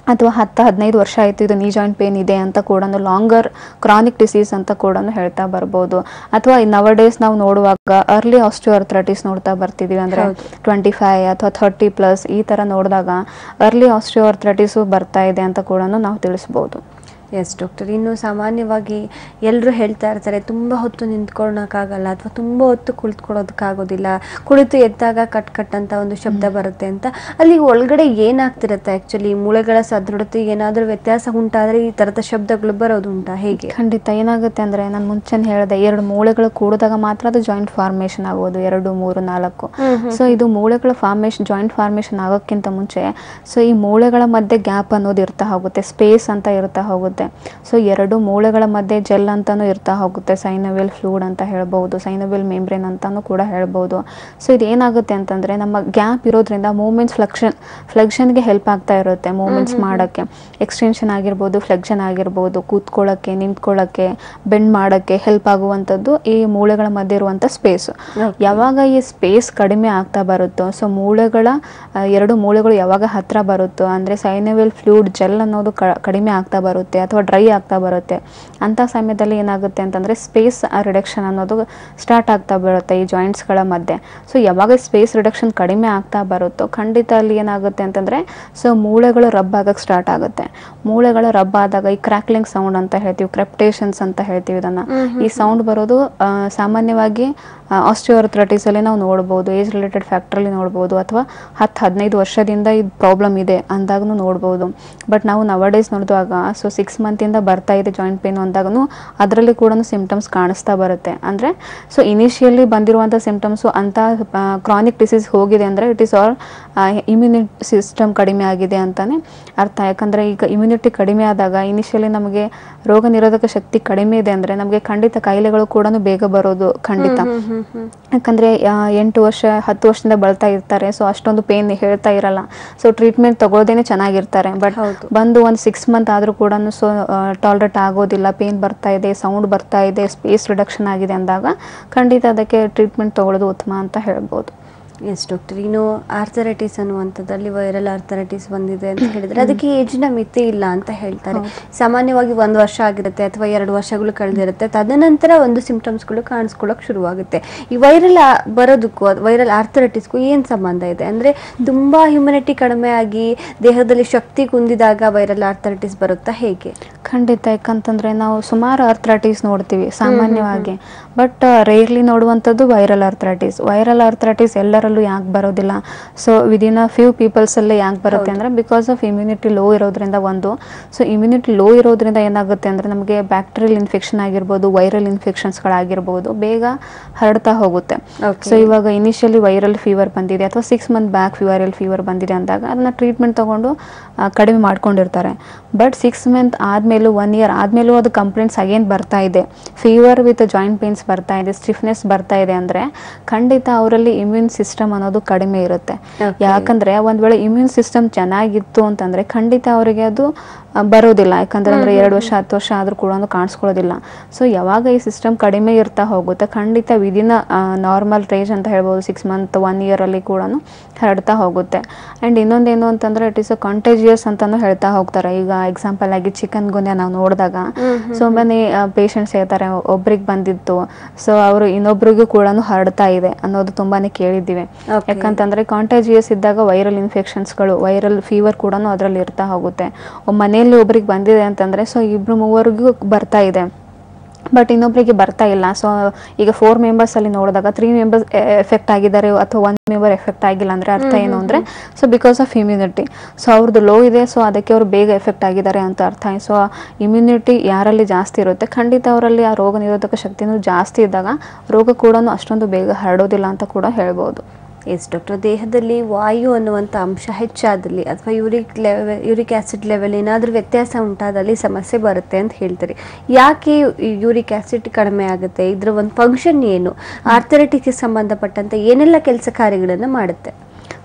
ಅಥವಾ ಹತ್ತು ಹದಿನೈದು ವರ್ಷ ಆಯಿತು ಇದು ನೀ ಜಾಯಿಂಟ್ ಪೇನ್ ಇದೆ ಅಂತ ಕೂಡ ಲಾಂಗರ್ ಕ್ರಾನಿಕ್ ಡಿಸೀಸ್ ಅಂತ ಕೂಡ ಹೇಳ್ತಾ ಬರ್ಬೋದು ಅಥವಾ ನವ ಡೇಸ್ ನಾವು ನೋಡುವಾಗ ಅರ್ಲಿ ಆಸ್ಟಿಯೋಆರ್ಥ್ರೈಟಿಸ್ ನೋಡ್ತಾ ಬರ್ತಿದೀವಿ ಅಂದ್ರೆ ಹೌದು. ಟ್ವೆಂಟಿ ಫೈವ್ ಅಥವಾ ಥರ್ಟಿ ಪ್ಲಸ್ ಈ ಥರ ನೋಡಿದಾಗ ಅರ್ಲಿ ಆಸ್ಟಿಯೋಆರ್ಥ್ರೈಟಿಸು ಬರ್ತಾ ಇದೆ ಅಂತ ಕೂಡ ನಾವು ತಿಳಿಸ್ಬೋದು ಎಸ್ ಡಾಕ್ಟರ್ ಇನ್ನು ಸಾಮಾನ್ಯವಾಗಿ ಎಲ್ಲರೂ ಹೇಳ್ತಾ ಇರ್ತಾರೆ ತುಂಬ ಹೊತ್ತು ನಿಂತ್ಕೊಳ್ಳೋಕ್ಕಾಗಲ್ಲ ಅಥವಾ ತುಂಬ ಹೊತ್ತು ಕುಳಿತುಕೊಳ್ಳೋದಕ್ಕಾಗೋದಿಲ್ಲ ಕುಳಿತು ಎದ್ದಾಗ ಕಟ್ ಕಟ್ ಅಂತ ಒಂದು ಶಬ್ದ ಬರುತ್ತೆ ಅಂತ ಅಲ್ಲಿ ಒಳಗಡೆ ಏನಾಗ್ತಿರುತ್ತೆ ಆ್ಯಕ್ಚುಲಿ ಮೂಳೆಗಳ ಸದೃಢತೆ ಏನಾದರೂ ವ್ಯತ್ಯಾಸ ಉಂಟಾದರೆ ಈ ಥರದ ಶಬ್ದಗಳು ಬರೋದು ಉಂಟಾ ಹೇಗೆ ಖಂಡಿತ ಏನಾಗುತ್ತೆ ಅಂದ್ರೆ ನಾನು ಮುಂಚೆನೆ ಹೇಳಿದೆ ಎರಡು ಮೂಳೆಗಳು ಕೂಡಿದಾಗ ಮಾತ್ರ ಅದು ಜಾಯಿಂಟ್ ಫಾರ್ಮೇಷನ್ ಆಗೋದು ಎರಡು ಮೂರು ನಾಲ್ಕು ಸೊ ಇದು ಮೂಳೆಗಳ ಫಾರ್ಮೇಷನ್ ಜಾಯಿಂಟ್ ಫಾರ್ಮೇಷನ್ ಆಗೋಕ್ಕಿಂತ ಮುಂಚೆ ಸೊ ಈ ಮೂಳೆಗಳ ಮಧ್ಯೆ ಗ್ಯಾಪ್ ಅನ್ನೋದು ಇರ್ತಾ ಹೋಗುತ್ತೆ ಸ್ಪೇಸ್ ಅಂತ ಇರ್ತಾ ಹೋಗುತ್ತೆ ಸೊ ಎರಡು ಮೂಳೆಗಳ ಮಧ್ಯೆ ಜೆಲ್ ಅಂತಾನು ಇರ್ತಾ ಹೋಗುತ್ತೆ ಸೈನವೆಲ್ ಫ್ಲೂಡ್ ಅಂತ ಹೇಳ್ಬೋದು ಸೈನವೆಲ್ ಮೆಂಬ್ರೇನ್ ಅಂತಾನು ಕೂಡ ಹೇಳ್ಬೋದು ಸೊ ಇದು ಏನಾಗುತ್ತೆ ಅಂತಂದ್ರೆ ನಮ್ಮ ಗ್ಯಾಪ್ ಇರೋದ್ರಿಂದ ಮೂಮೆಂಟ್ಸ್ ಫ್ಲಕ್ಷನ್ ಫ್ಲೆಕ್ಷನ್ಗೆ ಹೆಲ್ಪ್ ಆಗ್ತಾ ಇರುತ್ತೆ ಮೂಮೆಂಟ್ಸ್ ಮಾಡೋಕ್ಕೆ ಎಕ್ಸ್ಟೆನ್ಷನ್ ಆಗಿರ್ಬೋದು ಫ್ಲೆಕ್ಷನ್ ಆಗಿರ್ಬೋದು ಕೂತ್ಕೊಳ್ಳೋಕ್ಕೆ ನಿಂತ್ಕೊಳ್ಳೋಕ್ಕೆ ಬೆಂಡ್ ಮಾಡೋಕ್ಕೆ ಹೆಲ್ಪ್ ಆಗುವಂಥದ್ದು ಈ ಮೂಳೆಗಳ ಮಧ್ಯೆ ಇರುವಂಥ ಸ್ಪೇಸ್ ಯಾವಾಗ ಈ ಸ್ಪೇಸ್ ಕಡಿಮೆ ಆಗ್ತಾ ಬರುತ್ತೋ ಸೊ ಮೂಳೆಗಳ ಆ, ಎರಡು ಮೂಳೆಗಳು ಯಾವಾಗ ಹತ್ರ ಬರುತ್ತೋ ಅಂದರೆ ಸೈನವೆಲ್ ಫ್ಲೂಡ್ ಜೆಲ್ ಅನ್ನೋದು ಕ- ಕಡಿಮೆ ಆಗ್ತಾ ಬರುತ್ತೆ ಅಥವಾ ಡ್ರೈ ಆಗ್ತಾ ಬರುತ್ತೆ ಅಂಥ ಸಮಯದಲ್ಲಿ ಏನಾಗುತ್ತೆ ಅಂತಂದರೆ ಸ್ಪೇಸ್ ರಿಡಕ್ಷನ್ ಅನ್ನೋದು ಸ್ಟಾರ್ಟ್ ಆಗ್ತಾ ಬರುತ್ತೆ ಈ ಜಾಯಿಂಟ್ಸ್ಗಳ ಮಧ್ಯೆ ಸೊ ಯಾವಾಗ ಸ್ಪೇಸ್ ರಿಡಕ್ಷನ್ ಕಡಿಮೆ ಆಗ್ತಾ ಬರುತ್ತೋ ಖಂಡಿತ ಅಲ್ಲಿ ಏನಾಗುತ್ತೆ ಅಂತಂದರೆ ಸೊ ಮೂಳೆಗಳು ರಬ್ ಆಗಕ್ಕೆ ಸ್ಟಾರ್ಟ್ ಆಗುತ್ತೆ ಮೂಳೆಗಳು ರಬ್ ಆದಾಗ ಈ ಕ್ರ್ಯಾಕ್ಲಿಂಗ್ ಸೌಂಡ್ ಅಂತ ಹೇಳ್ತೀವಿ ಕ್ರೆಪ್ಟೇಷನ್ಸ್ ಅಂತ ಹೇಳ್ತೀವಿ ಇದನ್ನು ಈ ಸೌಂಡ್ ಬರೋದು ಆ, ಸಾಮಾನ್ಯವಾಗಿ ಆಸ್ಟಿಯೋಆರ್ಥ್ರೈಟಿಸ್ ಅಲ್ಲಿ ನಾವು ನೋಡ್ಬೋದು ಏಜ್ ರಿಲೇಟೆಡ್ ಫ್ಯಾಕ್ಟ್ರಲ್ಲಿ ನೋಡ್ಬೋದು ಅಥವಾ ಹತ್ತು ಹದಿನೈದು ವರ್ಷದಿಂದ ಇದು ಪ್ರಾಬ್ಲಮ್ ಇದೆ ಅಂದಾಗೂ ನೋಡ್ಬೋದು ಬಟ್ ನಾವು ನವಡೇಸ್ ನೋಡಿದಾಗ ಸೊ ಸಿಕ್ಸ್ ಮಂತಿಂದ ಬರ್ತಾ ಇದೆ ಜಾಯಿಂಟ್ ಪೇನ್ ಅಂದಾಗೂ ಅದರಲ್ಲಿ ಕೂಡ ಸಿಂಪ್ಟಮ್ಸ್ ಕಾಣಿಸ್ತಾ ಬರುತ್ತೆ ಅಂದರೆ ಸೊ ಇನಿಷಿಯಲಿ ಬಂದಿರುವಂಥ ಸಿಂಪ್ಟಮ್ಸು ಅಂಥ ಕ್ರಾನಿಕ್ ಡಿಸೀಸ್ ಹೋಗಿದೆ ಅಂದರೆ it is all immunity system ಕಡಿಮೆ ಆಗಿದೆ ಅಂತಾನೆ ಅರ್ಥ ಯಾಕಂದರೆ ಈಗ ಇಮ್ಯುನಿಟಿ ಕಡಿಮೆ ಆದಾಗ ಇನಿಷಿಯಲಿ ನಮಗೆ ರೋಗ ನಿರೋಧಕ ಶಕ್ತಿ ಕಡಿಮೆ ಇದೆ ಅಂದರೆ ನಮಗೆ ಖಂಡಿತ ಕಾಯಿಲೆಗಳು ಕೂಡ ಬೇಗ ಬರೋದು ಖಂಡಿತ ಯಾಕಂದರೆ ಎಂಟು ವರ್ಷ ಹತ್ತು ವರ್ಷದಿಂದ ಬಳಲ್ತಾ ಇರ್ತಾರೆ ಸೊ ಅಷ್ಟೊಂದು ಪೇನ್ ಹೇಳ್ತಾ ಇರಲ್ಲ ಸೊ ಟ್ರೀಟ್ಮೆಂಟ್ ತಗೊಳ್ಳೋದೇನೆ ಚೆನ್ನಾಗಿರ್ತಾರೆ ಬಟ್ ಹೌದು. ಬಂದು ಒಂದು ಸಿಕ್ಸ್ ಮಂತ್ ಆದರೂ ಕೂಡ ಸೊ ಟಾಲ್ರೇಟ್ ಆಗೋದಿಲ್ಲ ಪೇನ್ ಬರ್ತಾ ಇದೆ ಸೌಂಡ್ ಬರ್ತಾ ಇದೆ ಸ್ಪೇಸ್ ರಿಡಕ್ಷನ್ ಆಗಿದೆ ಅಂದಾಗ ಖಂಡಿತ ಅದಕ್ಕೆ ಟ್ರೀಟ್ಮೆಂಟ್ ತಗೊಳ್ಳೋದು ಉತ್ತಮ ಅಂತ ಹೇಳ್ಬೋದು ಎಸ್ ಡಾಕ್ಟರ್ ಇನ್ನು ಆರ್ಥರೈಟಿಸ್ ಅನ್ನುವಂಥದ್ದಲ್ಲಿ ವೈರಲ್ ಆರ್ಥರೈಟಿಸ್ ಬಂದಿದೆ ಅಂತ ಹೇಳಿದ್ರೆ ಅದಕ್ಕೆ ಏಜಿನ ಮಿತಿ ಇಲ್ಲ ಅಂತ ಹೇಳ್ತಾರೆ ಸಾಮಾನ್ಯವಾಗಿ ಒಂದು ವರ್ಷ ಆಗಿರುತ್ತೆ ಅಥವಾ ಎರಡು ವರ್ಷಗಳು ಕಳೆದಿರುತ್ತೆ ತದನಂತರ ಒಂದು ಸಿಂಪ್ಟಮ್ಸ್ಗಳು ಕಾಣಿಸ್ಕೊಳ್ಳೋಕೆ ಶುರುವಾಗುತ್ತೆ ಈ ವೈರಲ್ ಬರೋದಕ್ಕೂ ವೈರಲ್ ಆರ್ಥರೈಟಿಸ್ಗೂ ಏನು ಸಂಬಂಧ ಇದೆ ಅಂದರೆ ತುಂಬ ಹ್ಯುಮಿನಿಟಿ ಕಡಿಮೆ ಆಗಿ ದೇಹದಲ್ಲಿ ಶಕ್ತಿ ಕುಂದಿದಾಗ ವೈರಲ್ ಆರ್ಥರೈಟಿಸ್ ಬರುತ್ತಾ ಹೇಗೆ ಖಂಡಿತ ಯಾಕಂತಂದ್ರೆ ನಾವು ಸುಮಾರು ಅರ್ಥ್ರೈಟಿಸ್ ನೋಡ್ತೀವಿ ಸಾಮಾನ್ಯವಾಗಿ ಬಟ್ ರೇರ್ಲಿ ನೋಡುವಂಥದ್ದು ವೈರಲ್ ಅರ್ಥ್ರೈಟಿಸ್ ವೈರಲ್ ಅರ್ಥ್ರೈಟಿಸ್ ಎಲ್ಲರಲ್ಲೂ ಯಾಕೆ ಬರೋದಿಲ್ಲ ಸೊ ವಿದಿನ್ ಅ ಫ್ಯೂ ಪೀಪಲ್ಸಲ್ಲೇ ಯಾಕೆ ಬರುತ್ತೆ ಅಂದರೆ ಬಿಕಾಸ್ ಆಫ್ ಇಮ್ಯುನಿಟಿ ಲೋ ಇರೋದ್ರಿಂದ ಒಂದು ಸೊ ಇಮ್ಯುನಿಟಿ ಲೋ ಇರೋದ್ರಿಂದ ಏನಾಗುತ್ತೆ ಅಂದರೆ ನಮಗೆ ಬ್ಯಾಕ್ಟೀರಿಯಲ್ ಇನ್ಫೆಕ್ಷನ್ ಆಗಿರ್ಬೋದು ವೈರಲ್ ಇನ್ಫೆಕ್ಷನ್ಸ್ಗಳಾಗಿರ್ಬೋದು ಬೇಗ ಹರಡ್ತಾ ಹೋಗುತ್ತೆ Okay. ಸೊ ಇವಾಗ ಇನಿಷಿಯಲಿ ವೈರಲ್ ಫೀವರ್ ಬಂದಿದೆ ಅಥವಾ six month back viral fever ಬಂದಿದೆ ಅಂದಾಗ ಅದನ್ನ ಟ್ರೀಟ್ಮೆಂಟ್ ತಗೊಂಡು ಆ, ಕಡಿಮೆ ಮಾಡ್ಕೊಂಡಿರ್ತಾರೆ ಬಟ್ ಸಿಕ್ಸ್ ಮಂತ್ ಆದಮೇಲೂ ಒನ್ ಇಯರ್ ಆದಮೇಲೂ ಅದು ಕಂಪ್ಲೇಂಟ್ಸ್ ಅಗೇನ್ ಬರ್ತಾ ಇದೆ ಫೀವರ್ ವಿತ್ ಜಾಯಿಂಟ್ ಪೇನ್ಸ್ ಬರ್ತಾ ಇದೆ ಸ್ಟಿಫ್ನೆಸ್ ಬರ್ತಾ ಇದೆ ಅಂದರೆ ಖಂಡಿತ ಅವರಲ್ಲಿ ಇಮ್ಯೂನ್ ಸಿಸ್ಟಮ್ ಅನ್ನೋದು ಕಡಿಮೆ ಇರುತ್ತೆ Okay. ಯಾಕಂದ್ರೆ ಒಂದ್ ವೇಳೆ ಇಮ್ಯೂನ್ ಸಿಸ್ಟಮ್ ಚೆನ್ನಾಗಿತ್ತು ಅಂತಂದ್ರೆ ಖಂಡಿತ ಅವರಿಗೆ ಅದು ಆ, ಬರೋದಿಲ್ಲ ಯಾಕಂದ್ರೆ ಅಂದ್ರೆ ಎರಡು ವರ್ಷ ಹತ್ತು ವರ್ಷ ಆದ್ರೂ ಕೂಡ ಅದು ಕಾಣಿಸ್ಕೊಳ್ಳೋದಿಲ್ಲ ಸೊ ಯಾವಾಗ ಈ ಸಿಸ್ಟಮ್ ಕಡಿಮೆ ಇರ್ತಾ ಹೋಗುತ್ತೆ ಖಂಡಿತ ವಿದಿನ ನಾರ್ಮಲ್ ರೇಂಜ್ ಅಂತ ಹೇಳ್ಬೋದು ಸಿಕ್ಸ್ ಮಂತ್ ಒನ್ ಇಯರ್ ಅಲ್ಲಿ ಕೂಡ ಹರಡ್ತಾ ಹೋಗುತ್ತೆ ಅಂಡ್ ಇನ್ನೊಂದೇನು ಅಂತಂದ್ರೆ ಇಟ್ ಇಸ್ ಅ ಕಾಂಟೇಜಿಯಸ್ ಅಂತಾನು ಹೇಳ್ತಾ ಹೋಗ್ತಾರೆ ಈಗ ಎಕ್ಸಾಂಪಲ್ ಆಗಿ ಚಿಕನ್ ಗುನ್ಯ ನಾವು ನೋಡಿದಾಗ ಸೊ ಮನೆ ಪೇಷಂಟ್ಸ್ ಹೇಳ್ತಾರೆ ಒಬ್ರಿಗೆ ಬಂದಿತ್ತು ಸೊ ಅವರು ಇನ್ನೊಬ್ರಿಗೂ ಕೂಡ ಹರಡ್ತಾ ಇದೆ ಅನ್ನೋದು ತುಂಬಾನೇ ಕೇಳಿದ್ದೀವಿ Okay. ಯಾಕಂತಂದ್ರೆ ಕಾಂಟಾಜಿಯಸ್ ಇದ್ದಾಗ ವೈರಲ್ ಇನ್ಫೆಕ್ಷನ್ಸ್ಗಳು ವೈರಲ್ ಫೀವರ್ ಕೂಡ ಅದರಲ್ಲಿ ಇರ್ತಾ ಹೋಗುತ್ತೆ ಒಬ್ಬ ಮನೆಯಲ್ಲಿ ಒಬ್ರಿಗೆ ಬಂದಿದೆ ಅಂತಂದ್ರೆ ಸೊ ಇಬ್ರು ಮೂವರಿಗೂ ಬರ್ತಾ ಇದೆ ಬಟ್ ಇನ್ನೊಬ್ರಿಗೆ ಬರ್ತಾ ಇಲ್ಲ ಸೊ ಈಗ ಫೋರ್ ಮೆಂಬರ್ಸ್ ಅಲ್ಲಿ ನೋಡಿದಾಗ ತ್ರೀ ಮೆಂಬರ್ಸ್ ಎಫೆಕ್ಟ್ ಆಗಿದ್ದಾರೆ ಅಥವಾ ಒನ್ ಮೆಂಬರ್ ಎಫೆಕ್ಟ್ ಆಗಿಲ್ಲ ಅಂದ್ರೆ ಅರ್ಥ ಏನು ಅಂದ್ರೆ so because of immunity so ಅವ್ರದ್ದು ಲೋ ಇದೆ ಸೊ ಅದಕ್ಕೆ ಅವರು ಬೇಗ ಎಫೆಕ್ಟ್ ಆಗಿದ್ದಾರೆ ಅಂತ ಅರ್ಥ ಸೊ ಇಮ್ಯುನಿಟಿ ಯಾರಲ್ಲಿ ಜಾಸ್ತಿ ಇರುತ್ತೆ ಖಂಡಿತ ಅವರಲ್ಲಿ ಆ ರೋಗ ನಿರೋಧಕ ಶಕ್ತಿನೂ ಜಾಸ್ತಿ ಇದ್ದಾಗ ರೋಗ ಕೂಡ ಅಷ್ಟೊಂದು ಬೇಗ ಹರಡೋದಿಲ್ಲ ಅಂತ ಕೂಡ ಹೇಳ್ಬೋದು ಎಸ್ ಡಾಕ್ಟರ್ ದೇಹದಲ್ಲಿ ವಾಯು ಅನ್ನುವಂಥ ಅಂಶ ಹೆಚ್ಚಾದಲ್ಲಿ ಅಥವಾ uric level uric acid level ಏನಾದರೂ ವ್ಯತ್ಯಾಸ ಉಂಟಾದಲ್ಲಿ ಸಮಸ್ಯೆ ಬರುತ್ತೆ ಅಂತ ಹೇಳ್ತಾರೆ ಯಾಕೆ ಯೂರಿಕ್ ಆ್ಯಸಿಡ್ ಕಡಿಮೆ ಆಗುತ್ತೆ ಇದರ ಒಂದು ಫಂಕ್ಷನ್ ಏನು ಆರ್ಥರೈಟಿಸ್ಗೆ ಸಂಬಂಧಪಟ್ಟಂತೆ ಏನೆಲ್ಲ ಕೆಲಸ ಕಾರ್ಯಗಳನ್ನು ಮಾಡುತ್ತೆ